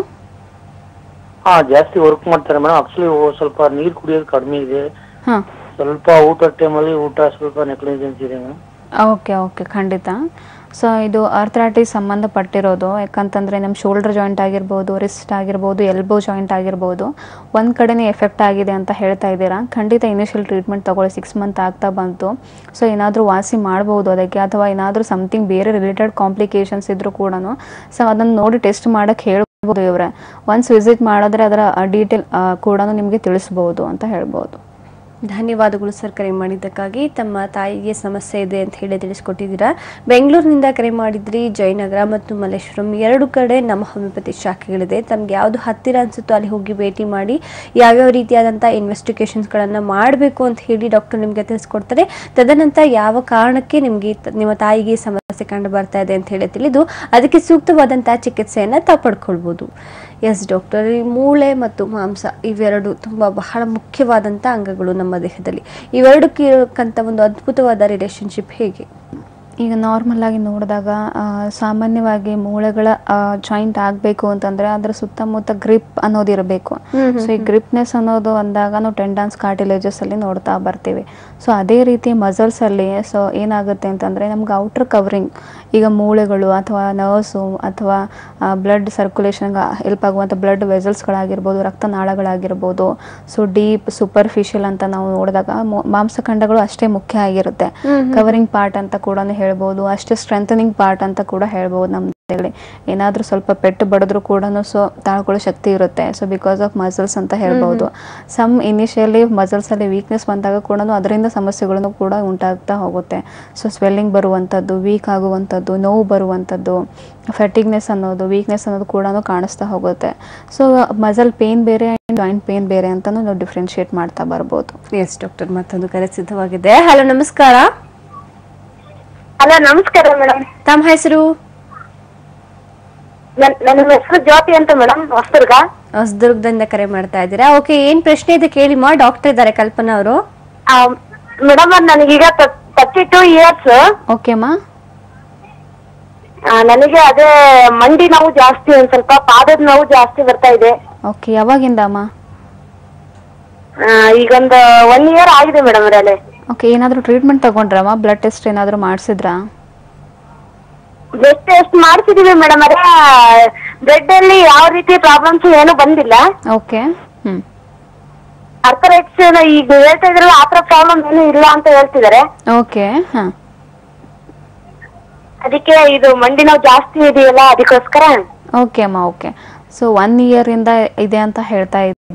ಹಾ ಜಾಸ್ತಿ ವರ್ಕ್ ಮಾಡ್ತಾರೆ ಮೇಡಮ್ ಆಕ್ಚುಲಿ ಸ್ವಲ್ಪ ನೀರ್ ಕುಡಿಯೋದು ಕಡಿಮೆ ಇದೆ ಹಾಂ ಸ್ವಲ್ಪ ಊಟ ಟೈಮಲ್ಲಿ ಊಟ ಸ್ವಲ್ಪ ನೆಗ್ಲಿಜೆನ್ಸ್ ಇದೆ ಮೇಡಮ್ ಓಕೆ ಓಕೆ ಖಂಡಿತ ಸೊ ಇದು ಅರ್ಥ್ರಾಟಿಸ್ ಸಂಬಂಧಪಟ್ಟಿರೋದು ಯಾಕಂತಂದರೆ ನಮ್ಮ ಶೋಲ್ಡರ್ ಜಾಯಿಂಟ್ ಆಗಿರ್ಬೋದು ರಿಸ್ಟ್ ಆಗಿರ್ಬೋದು ಎಲ್ಬೋ ಜಾಯಿಂಟ್ ಆಗಿರ್ಬೋದು ಒಂದು ಕಡೆನೇ ಎಫೆಕ್ಟ್ ಆಗಿದೆ ಅಂತ ಹೇಳ್ತಾ ಇದ್ದೀರಾ ಖಂಡಿತ ಇನಿಷಿಯಲ್ ಟ್ರೀಟ್ಮೆಂಟ್ ತಗೊಳ್ಳಿ ಸಿಕ್ಸ್ ಮಂತ್ ಆಗ್ತಾ ಬಂತು ಸೊ ಏನಾದರೂ ವಾಸಿ ಮಾಡ್ಬೋದು ಅದಕ್ಕೆ ಅಥವಾ ಏನಾದರೂ ಸಮಥಿಂಗ್ ಬೇರೆ ರಿಲೇಟೆಡ್ ಕಾಂಪ್ಲಿಕೇಶನ್ಸ್ ಇದ್ದರೂ ಕೂಡ ಸೊ ಅದನ್ನು ನೋಡಿ ಟೆಸ್ಟ್ ಮಾಡೋಕ್ಕೆ ಹೇಳ್ಬೋದು ಇವರೇ ಒನ್ಸ್ ವಿಸಿಟ್ ಮಾಡಿದ್ರೆ ಅದರ ಡೀಟೇಲ್ ಕೂಡ ನಿಮಗೆ ತಿಳಿಸ್ಬೋದು ಅಂತ ಹೇಳ್ಬೋದು ಧನ್ಯವಾದಗಳು ಸರ್ ಕರೆ ಮಾಡಿದ್ದಕ್ಕಾಗಿ ತಮ್ಮ ತಾಯಿಗೆ ಸಮಸ್ಯೆ ಇದೆ ಅಂತ ಹೇಳಿ ತಿಳಿಸ್ಕೊಟ್ಟಿದ್ದೀರಾ ಬೆಂಗಳೂರಿನಿಂದ ಕರೆ ಮಾಡಿದ್ರಿ ಜಯನಗರ ಮತ್ತು ಮಲ್ಲೇಶ್ವರಂ ಎರಡು ಕಡೆ ನಮ್ಮ ಹೋಮಿಯೋಪತಿ ಶಾಖೆಗಳಿದೆ ತಮ್ಗೆ ಯಾವುದು ಹತ್ತಿರ ಅನ್ಸುತ್ತೋ ಅಲ್ಲಿ ಹೋಗಿ ಭೇಟಿ ಮಾಡಿ ಯಾವ್ಯಾವ ರೀತಿಯಾದಂಥ ಇನ್ವೆಸ್ಟಿಗೇಷನ್ಸ್ಗಳನ್ನು ಮಾಡಬೇಕು ಅಂತ ಹೇಳಿ ಡಾಕ್ಟರ್ ನಿಮಗೆ ತಿಳಿಸ್ಕೊಡ್ತಾರೆ ತದನಂತರ ಯಾವ ಕಾರಣಕ್ಕೆ ನಿಮಗೆ ನಿಮ್ಮ ತಾಯಿಗೆ ಈ ಸಮಸ್ಯೆ ಕಂಡು ಬರ್ತಾ ಇದೆ ಅಂತ ಹೇಳಿ ತಿಳಿದು ಅದಕ್ಕೆ ಸೂಕ್ತವಾದಂಥ ಚಿಕಿತ್ಸೆಯನ್ನು ತಾವು ಪಡ್ಕೊಳ್ಬೋದು ಎಸ್ ಡಾಕ್ಟರ್ ಈ ಮೂಳೆ ಮತ್ತು ಮಾಂಸ ಇವೆರಡು ತುಂಬ ಬಹಳ ಮುಖ್ಯವಾದಂಥ ಅಂಗಗಳು ನಮ್ಮ ದೇಹದಲ್ಲಿ ಇವೆರಡಕ್ಕೆ ಇರಕ್ಕಂಥ ಒಂದು ಅದ್ಭುತವಾದ ರಿಲೇಶನ್ಶಿಪ್ ಹೇಗೆ ಈಗ ನಾರ್ಮಲ್ ಆಗಿ ನೋಡಿದಾಗ ಆ, ಸಾಮಾನ್ಯವಾಗಿ ಮೂಳೆಗಳ ಜಾಯಿಂಟ್ ಆಗಬೇಕು ಅಂತಂದ್ರೆ ಅದರ ಸುತ್ತಮುತ್ತ ಗ್ರಿಪ್ ಅನ್ನೋದು ಇರಬೇಕು ಸೊ ಈ ಗ್ರಿಪ್ನೆಸ್ ಅನ್ನೋದು ಅಂದಾಗ ನಾವು ಟೆಂಡನ್ಸ್ ಕಾರ್ಟಿಲೇಜಸ್ ಅಲ್ಲಿ ನೋಡ್ತಾ ಬರ್ತೀವಿ ಸೊ ಅದೇ ರೀತಿ ಮಸಲ್ಸ್ ಅಲ್ಲಿ ಸೊ ಏನಾಗುತ್ತೆ ಅಂತಂದ್ರೆ ನಮ್ಗೆ ಔಟರ್ ಕವರಿಂಗ್ ಈಗ ಮೂಳೆಗಳು ಅಥವಾ ನರ್ವ್ಸು ಅಥವಾ ಬ್ಲಡ್ ಸರ್ಕ್ಯುಲೇಷನ್ಗೆ ಹೆಲ್ಪ್ ಆಗುವಂಥ ಬ್ಲಡ್ ವೆಸಲ್ಸ್ಗಳಾಗಿರ್ಬೋದು ರಕ್ತನಾಳಗಳಾಗಿರ್ಬೋದು ಸೊ ಡೀಪ್ ಸೂಪರ್ಫಿಷಿಯಲ್ ಅಂತ ನಾವು ನೋಡಿದಾಗ ಮು- ಮಾಂಸಖಂಡಗಳು ಅಷ್ಟೇ ಮುಖ್ಯ ಆಗಿರುತ್ತೆ ಕವರಿಂಗ್ ಪಾರ್ಟ್ ಅಂತ ಕೂಡ ಹೇಳ್ಬೋದು ಅಷ್ಟೇ ಸ್ಟ್ರೆಂಥನಿಂಗ್ ಪಾರ್ಟ್ ಅಂತ ಕೂಡ ಹೇಳ್ಬೋದು ನಮ್ಮ ದೇಹದಲ್ಲಿ ಏನಾದರೂ ಸ್ವಲ್ಪ ಪೆಟ್ಟು ಬಡಿದ್ರು ಕೂಡ ಸೊ ತಾಳ್ಕೊಳ್ಳೋ ಶಕ್ತಿ ಇರುತ್ತೆ ಸೊ ಬಿಕಾಸ್ ಆಫ್ ಮಸಲ್ಸ್ ಅಂತ ಹೇಳ್ಬೋದು ಸಮ್ ಇನಿಷಿಯಲಿ ಮಸಲ್ಸಲ್ಲಿ ವೀಕ್ನೆಸ್ ಬಂದಾಗ ಕೂಡ ಅದರಿಂದ ಸಮಸ್ಯೆಗಳನ್ನು ಕೂಡ ಉಂಟಾಗ್ತಾ ಹೋಗುತ್ತೆ ಸೊ ಸ್ವೆಲ್ಲಿಂಗ್ ಬರುವಂಥದ್ದು ವೀಕ್ ಆಗುವಂಥದ್ದು ನೋವು ಬರುವಂಥದ್ದು ಫೆಟಿಗ್ನೆಸ್ ಅನ್ನೋದು ವೀಕ್ನೆಸ್ ಅನ್ನೋದು ಕೂಡ ಕಾಣಿಸ್ತಾ ಹೋಗುತ್ತೆ ಸೊ ಮಸಲ್ ಪೇನ್ ಬೇರೆ ಜಾಯಿಂಟ್ ಪೇನ್ ಬೇರೆ ಅಂತಲೂ ನಾವು ಡಿಫ್ರೆನ್ಶಿಯೇಟ್ ಮಾಡ್ತಾ ಬರ್ಬೋದು ಎಸ್ ಡಾಕ್ಟರ್ ಮತ್ತೊಂದು ಕರೆ ಸಿದ್ಧವಾಗಿದೆ ಹಲೋ ನಮಸ್ಕಾರ ಹಲೋ ನಮಸ್ಕಾರ ಮೇಡಮ್ ತಮ್ಮ ಹೆಸರು ನನ್ನ ಹೆಸರು ಜ್ಯೋತಿ ಅಂತ ಮೇಡಮ್ ಹೊಸದುರ್ಗ ಹೊಸದುರ್ಗದಿಂದ ಕರೆ ಮಾಡ್ತಾ ಇದ್ದೀರಾ ಓಕೆ ಏನ್ ಪ್ರಶ್ನೆ ಇದೆ ಕೇಳಿಮಾ ಡಾಕ್ಟರ್ ಇದ್ದಾರೆ ಕಲ್ಪನಾ ಅವರು ಮೇಡಮ್ ನನಗೀಗ ತರ್ಟಿ ಟೂ ಇಯರ್ಸ್ ಓಕೆಮ್ಮ ನನಗೆ ಅದೇ ಮಂಡಿ ನೋವು ಜಾಸ್ತಿ ಒಂದ್ ಸ್ವಲ್ಪ ಪಾದದ ನೋವು ಜಾಸ್ತಿ ಬರ್ತಾ ಇದೆ ಓಕೆ ಯಾವಾಗಿಂದ ಅಮ್ಮ ಆ, ಈಗೊಂದು ಒನ್ ಇಯರ್ ಆಗಿದೆ ಮೇಡಮ್ ಅವರಲ್ಲೇ ಓಕೆ ಏನಾದರೂ ಟ್ರೀಟ್ಮೆಂಟ್ ತಗೊಂಡ್ರಮ್ಮ ಬ್ಲಡ್ ಟೆಸ್ಟ್ ಏನಾದರೂ ಮಾಡಿಸಿದ್ರಾ ಬ್ಲಡ್ ಟೆಸ್ಟ್ ಮಾಡ್ಸಿದೀವಿ ಮೇಡಮ್ ಅದೇ ಬ್ಲಡ್ ಅಲ್ಲಿ ಯಾವ ರೀತಿ ಪ್ರಾಬ್ಲಮ್ಸ್ ಏನು ಬಂದಿಲ್ಲ ಓಕೆ ಹ್ಞೂ ಅರ್ಥರೈಟ್ಸ್ ಈಗ ಹೇಳ್ತಾ ಇದ್ರಲ್ಲ ಆತರ ಪ್ರಾಬ್ಲಮ್ ಏನು ಇಲ್ಲ ಅಂತ ಹೇಳ್ತಿದ್ದಾರೆ ಓಕೆ ಹಾಂ ಅದಕ್ಕೆ ಇದು ಮಂಡಿ ನೋವು ಜಾಸ್ತಿ ಇದೆಯಲ್ಲ ಅದಕ್ಕೋಸ್ಕರ ಓಕೆ ಅಮ್ಮ ಓಕೆ ಸೊ ಒನ್ ಇಯರಿಂದ ಇದೆ ಅಂತ ಹೇಳ್ತಾ ಇದ್ದೀರಾ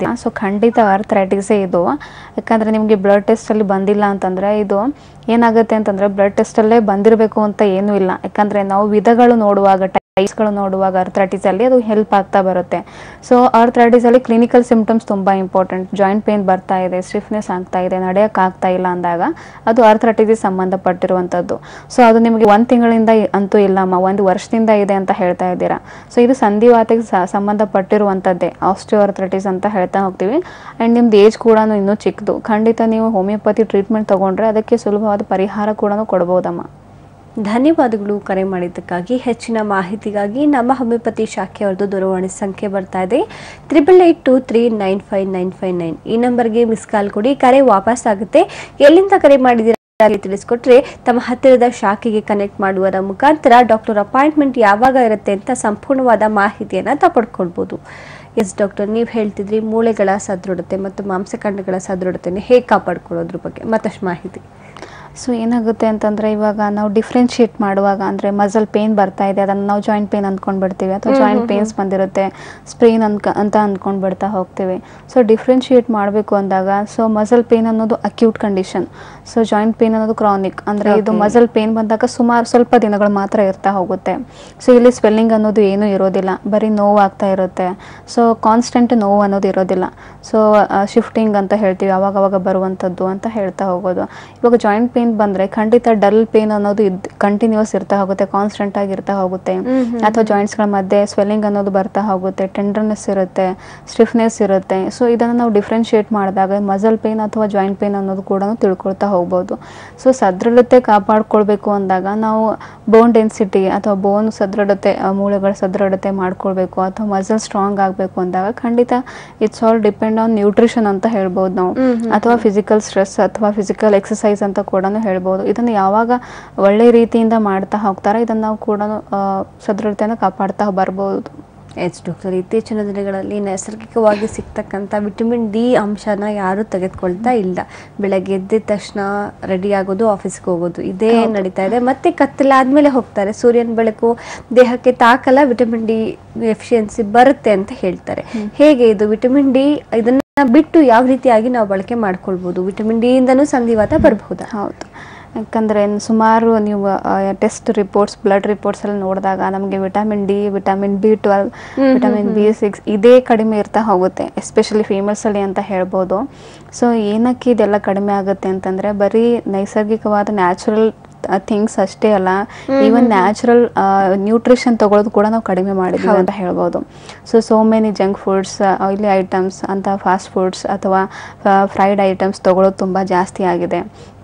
ಇದೆ ಸೊ ಖಂಡಿತ ಅರ್ಥ್ರೈಟಿಸೇ ಇದು ಯಾಕಂದರೆ ನಿಮಗೆ ಬ್ಲಡ್ ಟೆಸ್ಟಲ್ಲಿ ಬಂದಿಲ್ಲ ಅಂತಂದರೆ ಇದು ಏನಾಗುತ್ತೆ ಅಂತಂದರೆ ಬ್ಲಡ್ ಟೆಸ್ಟಲ್ಲೇ ಬಂದಿರಬೇಕು ಅಂತ ಏನೂ ಇಲ್ಲ ಯಾಕಂದರೆ ನಾವು ವಿಧಗಳು ನೋಡುವಾಗ ಟೈಪ್ಸ್ಗಳು ನೋಡುವಾಗ ಅರ್ಥ್ರೈಟಿಸಲ್ಲಿ ಅದು ಹೆಲ್ಪ್ ಆಗ್ತಾ ಬರುತ್ತೆ ಸೊ ಅರ್ಥ್ರೈಟಿಸಲ್ಲಿ ಕ್ಲಿನಿಕಲ್ ಸಿಂಪ್ಟಮ್ಸ್ ತುಂಬ ಇಂಪಾರ್ಟೆಂಟ್ ಜಾಯಿಂಟ್ ಪೇನ್ ಬರ್ತಾ ಇದೆ ಸ್ಟಿಫ್ನೆಸ್ ಆಗ್ತಾ ಇದೆ ನಡೆಯೋಕೆ ಆಗ್ತಾ ಇಲ್ಲ ಅಂದಾಗ ಅದು ಅರ್ಥ್ರೈಟಿಸ್ ಸಂಬಂಧಪಟ್ಟಿರುವಂಥದ್ದು ಸೊ ಅದು ನಿಮಗೆ ಒಂದು ತಿಂಗಳಿಂದ ಇ- ಅಂತೂ ಇಲ್ಲಮ್ಮ ಒಂದು ವರ್ಷದಿಂದ ಇದೆ ಅಂತ ಹೇಳ್ತಾ ಇದ್ದೀರಾ ಸೊ ಇದು ಸಂಧಿವಾತಕ್ಕೆ ಸ- ಸಂಬಂಧಪಟ್ಟಿರುವಂಥದ್ದೇ ಆಸ್ಟಿಯೋಆರ್ಥ್ರೈಟಿಸ್ ಅಂತ ಹೇಳ್ತಾ ಹೋಗ್ತೀವಿ ಆ್ಯಂಡ್ ನಿಮ್ದು ಏಜ್ ಕೂಡ ಇನ್ನೂ ಚಿಕ್ಕದು ಖಂಡಿತ ನೀವು ಹೋಮಿಯೋಪತಿ ಟ್ರೀಟ್ಮೆಂಟ್ ತೊಗೊಂಡ್ರೆ ಅದಕ್ಕೆ ಸುಲಭವಾದ ಪರಿಹಾರ ಕೂಡ ಕೊಡ್ಬೋದಮ್ಮ ಧನ್ಯವಾದಗಳು ಕರೆ ಮಾಡಿದ್ದಕ್ಕಾಗಿ ಹೆಚ್ಚಿನ ಮಾಹಿತಿಗಾಗಿ ನಮ್ಮ ಹೋಮಿಯೋಪತಿ ಶಾಖೆಯವ್ರದ್ದು ದೂರವಾಣಿ ಸಂಖ್ಯೆ ಬರ್ತಾ ಇದೆ triple eight two three nine five nine five nine ಈ ನಂಬರ್ಗೆ ಮಿಸ್ ಕಾಲ್ ಕೊಡಿ ಕರೆ ವಾಪಸ್ ಆಗುತ್ತೆ ಎಲ್ಲಿಂದ ಕರೆ ಮಾಡಿದ್ದೀರಾ ಅಂತ ತಿಳಿಸ್ಕೊಟ್ರೆ ತಮ್ಮ ಹತ್ತಿರದ ಶಾಖೆಗೆ ಕನೆಕ್ಟ್ ಮಾಡುವುದರ ಮುಖಾಂತರ ಡಾಕ್ಟರ್ ಅಪಾಯಿಂಟ್ಮೆಂಟ್ ಯಾವಾಗ ಇರುತ್ತೆ ಅಂತ ಸಂಪೂರ್ಣವಾದ ಮಾಹಿತಿಯನ್ನು ತಪಡ್ಕೊಳ್ಬೋದು ಎಸ್ ಡಾಕ್ಟರ್ ನೀವು ಹೇಳ್ತಿದ್ರಿ ಮೂಳೆಗಳ ಸದೃಢತೆ ಮತ್ತು ಮಾಂಸಖಂಡಗಳ ಸದೃಢತೆನ ಹೇಗೆ ಕಾಪಾಡ್ಕೊಳ್ಳೋದ್ರ ಬಗ್ಗೆ ಮತ್ತಷ್ಟು ಮಾಹಿತಿ ಸೊ ಏನಾಗುತ್ತೆ ಅಂತಂದರೆ ಇವಾಗ ನಾವು ಡಿಫ್ರೆನ್ಶಿಯೇಟ್ ಮಾಡುವಾಗ ಅಂದರೆ ಮಸಲ್ ಪೇನ್ ಬರ್ತಾ ಇದೆ ಅದನ್ನು ನಾವು ಜಾಯಿಂಟ್ ಪೇನ್ ಅಂದ್ಕೊಂಡು ಬಿಡ್ತೀವಿ ಅಥವಾ ಜಾಯಿಂಟ್ ಪೇನ್ಸ್ ಬಂದಿರುತ್ತೆ ಸ್ಪ್ರೇನ್ ಅನ್ಕ ಅಂತ ಅಂದ್ಕೊಂಡು ಬಿಡ್ತಾ ಹೋಗ್ತೀವಿ ಸೊ ಡಿಫ್ರೆನ್ಶಿಯೇಟ್ ಮಾಡಬೇಕು ಅಂದಾಗ ಸೊ ಮಸಲ್ ಪೇನ್ ಅನ್ನೋದು acute condition so joint pain ಅನ್ನೋದು ಕ್ರಾನಿಕ್ ಅಂದರೆ ಇದು Okay. ಮಸಲ್ ಪೇನ್ ಬಂದಾಗ ಸುಮಾರು ಸ್ವಲ್ಪ ದಿನಗಳು ಮಾತ್ರ ಇರ್ತಾ ಹೋಗುತ್ತೆ ಸೊ ಇಲ್ಲಿ ಸ್ವೆಲ್ಲಿಂಗ್ ಅನ್ನೋದು ಏನೂ ಇರೋದಿಲ್ಲ ಬರೀ ನೋವು ಆಗ್ತಾ ಇರುತ್ತೆ ಸೊ ಕಾನ್ಸ್ಟೆಂಟ್ ನೋವು ಅನ್ನೋದು ಇರೋದಿಲ್ಲ ಸೊ ಶಿಫ್ಟಿಂಗ್ ಅಂತ ಹೇಳ್ತೀವಿ ಅವಾಗ ಅವಾಗ ಬರುವಂಥದ್ದು ಅಂತ ಹೇಳ್ತಾ ಹೋಗೋದು ಇವಾಗ ಜಾಯಿಂಟ್ ಪೇನ್ ಬಂದರೆ ಖಂಡಿತ ಡಲ್ ಪೇನ್ ಅನ್ನೋದು ಇದ್ ಕಂಟಿನ್ಯೂಸ್ ಇರ್ತಾ ಹೋಗುತ್ತೆ ಕಾನ್ಸ್ಟೆಂಟ್ ಆಗಿ ಇರ್ತಾ ಹೋಗುತ್ತೆ ಅಥವಾ ಜಾಯಿಂಟ್ಸ್ಗಳ ಮಧ್ಯೆ ಸ್ವೆಲ್ಲಿಂಗ್ ಅನ್ನೋದು ಬರ್ತಾ ಹೋಗುತ್ತೆ ಟೆಂಡರ್ನೆಸ್ ಇರುತ್ತೆ ಸ್ಟಿಫ್ನೆಸ್ ಇರುತ್ತೆ ಸೊ ಇದನ್ನು ನಾವು ಡಿಫ್ರೆನ್ಶಿಯೇಟ್ ಮಾಡಿದಾಗ ಮಸಲ್ ಪೇನ್ ಅಥವಾ ಜಾಯಿಂಟ್ ಪೇನ್ ಅನ್ನೋದು ಕೂಡ ತಿಳ್ಕೊಳ್ತಾ ಹೋಗ್ಬೋದು ಸೊ ಸದೃಢತೆ ಕಾಪಾಡ್ಕೊಳ್ಬೇಕು ಅಂದಾಗ ನಾವು ಬೋನ್ ಡೆನ್ಸಿಟಿ ಅಥವಾ ಬೋನ್ ಸದೃಢತೆ ಆ, ಮೂಳೆಗಳ ಸದೃಢತೆ ಮಾಡ್ಕೊಳ್ಬೇಕು ಅಥವಾ ಮಸಲ್ ಸ್ಟ್ರಾಂಗ್ ಆಗಬೇಕು ಅಂದಾಗ ಖಂಡಿತ it's all depend on nutrition ಅಂತ ಹೇಳ್ಬೋದು ನಾವು ಅಥವಾ ಫಿಸಿಕಲ್ ಸ್ಟ್ರೆಸ್ ಅಥವಾ ಫಿಸಿಕಲ್ ಎಕ್ಸಸೈಸ್ ಅಂತ ಕೂಡ ಹೇಳ್ಬೋದು ಇದನ್ನು ಯಾವಾಗ ಒಳ್ಳೆ ರೀತಿಯಿಂದ ಮಾಡ್ತಾ ಹೋಗ್ತಾರೆ ಇದನ್ನು ನಾವು ಕೂಡ ಸದೃಢತೆಯನ್ನು ಕಾಪಾಡ್ತಾ ಬರ್ಬೋದು ಎಸ್ ಡಾಕ್ಟರ್ ಇತ್ತೀಚಿನ ದಿನಗಳಲ್ಲಿ ನೈಸರ್ಗಿಕವಾಗಿ ಸಿಗ್ತಕ್ಕಂಥ ವಿಟಮಿನ್ ಡಿ ಅಂಶನ ಯಾರೂ ತೆಗೆದುಕೊಳ್ತಾ ಇಲ್ಲ ಬೆಳಗ್ಗೆ ಎದ್ದಿದ ತಕ್ಷಣ ರೆಡಿ ಆಗೋದು ಆಫೀಸ್ಗೆ ಹೋಗೋದು ಇದೇ ನಡೀತಾ ಇದೆ ಮತ್ತೆ ಕತ್ತಲಾದ್ಮೇಲೆ ಹೋಗ್ತಾರೆ ಸೂರ್ಯನ ಬೆಳಕು ದೇಹಕ್ಕೆ ತಾಕಲ್ಲ ವಿಟಮಿನ್ ಡಿ ಎಫಿಷಿಯನ್ಸಿ ಬರುತ್ತೆ ಅಂತ ಹೇಳ್ತಾರೆ ಹೇಗೆ ಇದು ವಿಟಮಿನ್ ಡಿ ಇದನ್ನ ಬಿಟ್ಟು ಯಾವ ರೀತಿಯಾಗಿ ನಾವು ಬಳಕೆ ಮಾಡ್ಕೊಳ್ಬೋದು ವಿಟಮಿನ್ ಡಿ ಇಂದನೂ ಸಂಧಿವಾತ ಬರಬಹುದಾ ಹೌದು ಯಾಕಂದರೆ ಸುಮಾರು ನೀವು ಟೆಸ್ಟ್ ರಿಪೋರ್ಟ್ಸ್ ಬ್ಲಡ್ ರಿಪೋರ್ಟ್ಸ್ ಎಲ್ಲ ನೋಡಿದಾಗ ನಮಗೆ vitamin D vitamin B twelve vitamin B six ಇದೇ ಕಡಿಮೆ ಇರ್ತಾ ಹೋಗುತ್ತೆ ಎಸ್ಪೆಷಲಿ ಫೀಮೇಲ್ಸಲ್ಲಿ ಅಂತ ಹೇಳ್ಬೋದು ಸೊ ಏನಕ್ಕೆ ಇದೆಲ್ಲ ಕಡಿಮೆ ಆಗುತ್ತೆ ಅಂತಂದರೆ ಬರೀ ನೈಸರ್ಗಿಕವಾದ ನ್ಯಾಚುರಲ್ ಥಿಂಗ್ಸ್ ಅಷ್ಟೇ ಅಲ್ಲ ಈವನ್ ನ್ಯಾಚುರಲ್ ನ್ಯೂಟ್ರಿಷನ್ ತಗೊಳ್ಳೋದು ಕೂಡ ನಾವು ಕಡಿಮೆ ಮಾಡಿದ್ದೀವಿ ಅಂತ ಹೇಳ್ಬೋದು so so many junk foods oily items ಅಂತ ಫಾಸ್ಟ್ ಫುಡ್ಸ್ ಅಥವಾ ಫ್ರೈಡ್ ಐಟಮ್ಸ್ ತಗೊಳ್ಳೋದು ತುಂಬ ಜಾಸ್ತಿ ಆಗಿದೆ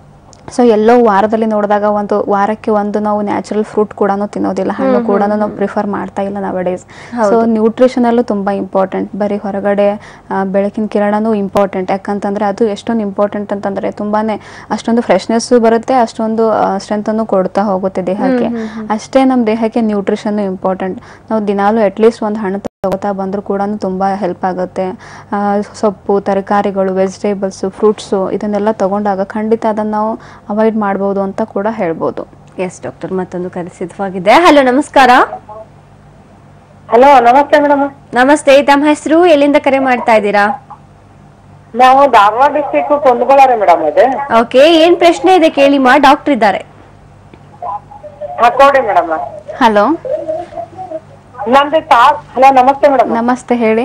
ಸೊ ಎಲ್ಲೋ ವಾರದಲ್ಲಿ ನೋಡಿದಾಗ ಒಂದು ವಾರಕ್ಕೆ ಒಂದು ನಾವು ನ್ಯಾಚುರಲ್ ಫ್ರೂಟ್ ಕೂಡ ತಿನ್ನೋದಿಲ್ಲ ಹಣ್ಣು ಕೂಡ ನಾವು ಪ್ರಿಫರ್ ಮಾಡ್ತಾ ಇಲ್ಲ ನಾವ್ ಡೇಸ್ ಸೊ ನ್ಯೂಟ್ರಿಷನಲ್ಲೂ ತುಂಬ ಇಂಪಾರ್ಟೆಂಟ್ ಬರೀ ಹೊರಗಡೆ ಆ, ಬೆಳಕಿನ ಕಿರಣನೂ ಇಂಪಾರ್ಟೆಂಟ್ ಯಾಕಂತಂದ್ರೆ ಅದು ಎಷ್ಟೊಂದು ಇಂಪಾರ್ಟೆಂಟ್ ಅಂತಂದ್ರೆ ತುಂಬಾನೇ ಅಷ್ಟೊಂದು ಫ್ರೆಶ್ನೆಸ್ಸು ಬರುತ್ತೆ ಅಷ್ಟೊಂದು ಸ್ಟ್ರೆಂತನ್ನು ಕೊಡ್ತಾ ಹೋಗುತ್ತೆ ದೇಹಕ್ಕೆ ಅಷ್ಟೇ ನಮ್ಮ ದೇಹಕ್ಕೆ ನ್ಯೂಟ್ರಿಷನ್ನು ಇಂಪಾರ್ಟೆಂಟ್ ನಾವು ದಿನಾಲೂ ಅಟ್ಲೀಸ್ಟ್ ಒಂದು ಹಣ್ಣು ತಗೋತಾ ಬಂದರೂ ಕೂಡ ತುಂಬ ಹೆಲ್ಪ್ ಆಗುತ್ತೆ ಆ, ಸೊಪ್ಪು ತರಕಾರಿಗಳು ವೆಜಿಟೇಬಲ್ಸು ಫ್ರೂಟ್ಸು ಇದನ್ನೆಲ್ಲ ತಗೊಂಡಾಗ ಖಂಡಿತ ಅದನ್ನು ನಾವು ಅವಾಯ್ಡ್ ಮಾಡ್ಬೋದು ಅಂತ ಕೂಡ ಹೇಳ್ಬೋದು ಎಸ್ ಡಾಕ್ಟರ್ ಮತ್ತೊಂದು ಕರೆ ಸಿದ್ಧವಾಗಿದೆ ಹಲೋ ನಮಸ್ಕಾರ ಹಲೋ ನಮಸ್ತೆ ಮೇಡಮ್ ನಮಸ್ತೆ ತಮ್ಮ ಹೆಸರು ಎಲ್ಲಿಂದ ಕರೆ ಮಾಡ್ತಾ ಇದ್ದೀರಾ ನಾವು ಧಾರವಾಡ ಡಿಸ್ಟಿಕ್ ಕೊಂದಗೊಳಾರೆ ಮೇಡಮ್ ಅದು ಓಕೆ ಏನ್ ಪ್ರಶ್ನೆ ಇದೆ ಕೇಳಿಮಾ ಡಾಕ್ಟರ್ ಇದ್ದಾರೆ ಹಾಕೊಡಿ ಮೇಡಮ್ ಹಲೋ ನಂದು ತಾ ಹಲೋ ನಮಸ್ತೆ ಮೇಡಮ್ ನಮಸ್ತೆ ಹೇಳಿ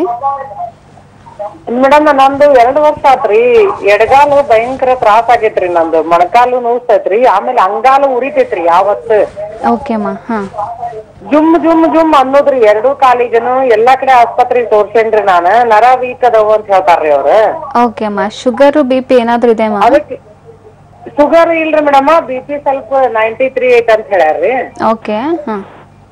ಮೇಡಮ್ ನಂದು ಎರಡ್ ವರ್ಷ ಆತ್ರಿ ಎಡಗಾಲು ಭಯಂಕರ ತ್ರಾಸ ಆಗೈತ್ರಿ ನಂದು ಮೊಣಕಾಲು ನೋವ್ತೈತ್ರಿ ಆಮೇಲೆ ಅಂಗಾಲು ಉರಿತೈತ್ರಿ ಯಾವತ್ತು ಓಕೆ ಅಮ್ಮ ಹಾಂ ಜುಮ್ ಜುಮ್ ಜುಮ್ ಅನ್ನೋದ್ರಿ ಎರಡೂ ಕಾಲಿಗನು ಎಲ್ಲಾ ಕಡೆ ಆಸ್ಪತ್ರೆಗೆ ತೋರ್ಸೇನ್ರಿ ನಾನ ನರ ವೀಕ್ ಅದಾವ ಅಂತ ಹೇಳ್ತಾರ್ರಿ ಅವ್ರ ಓಕೆ ಅಮ್ಮ ಶುಗರು ಬಿ ಪಿ ಏನಾದರೂ ಇದೆ ಅಮ್ಮ ಅದಕ್ಕೆ ಶುಗರ್ ಇಲ್ರಿ ಮೇಡಮ್ ಬಿ ಪಿ ಸ್ವಲ್ಪ ನೈಂಟಿ ತ್ರೀ ಐತ್ ಅಂತ ಹೇಳ್ಯಾರ್ರಿ ಓಕೆ ಹಾಂ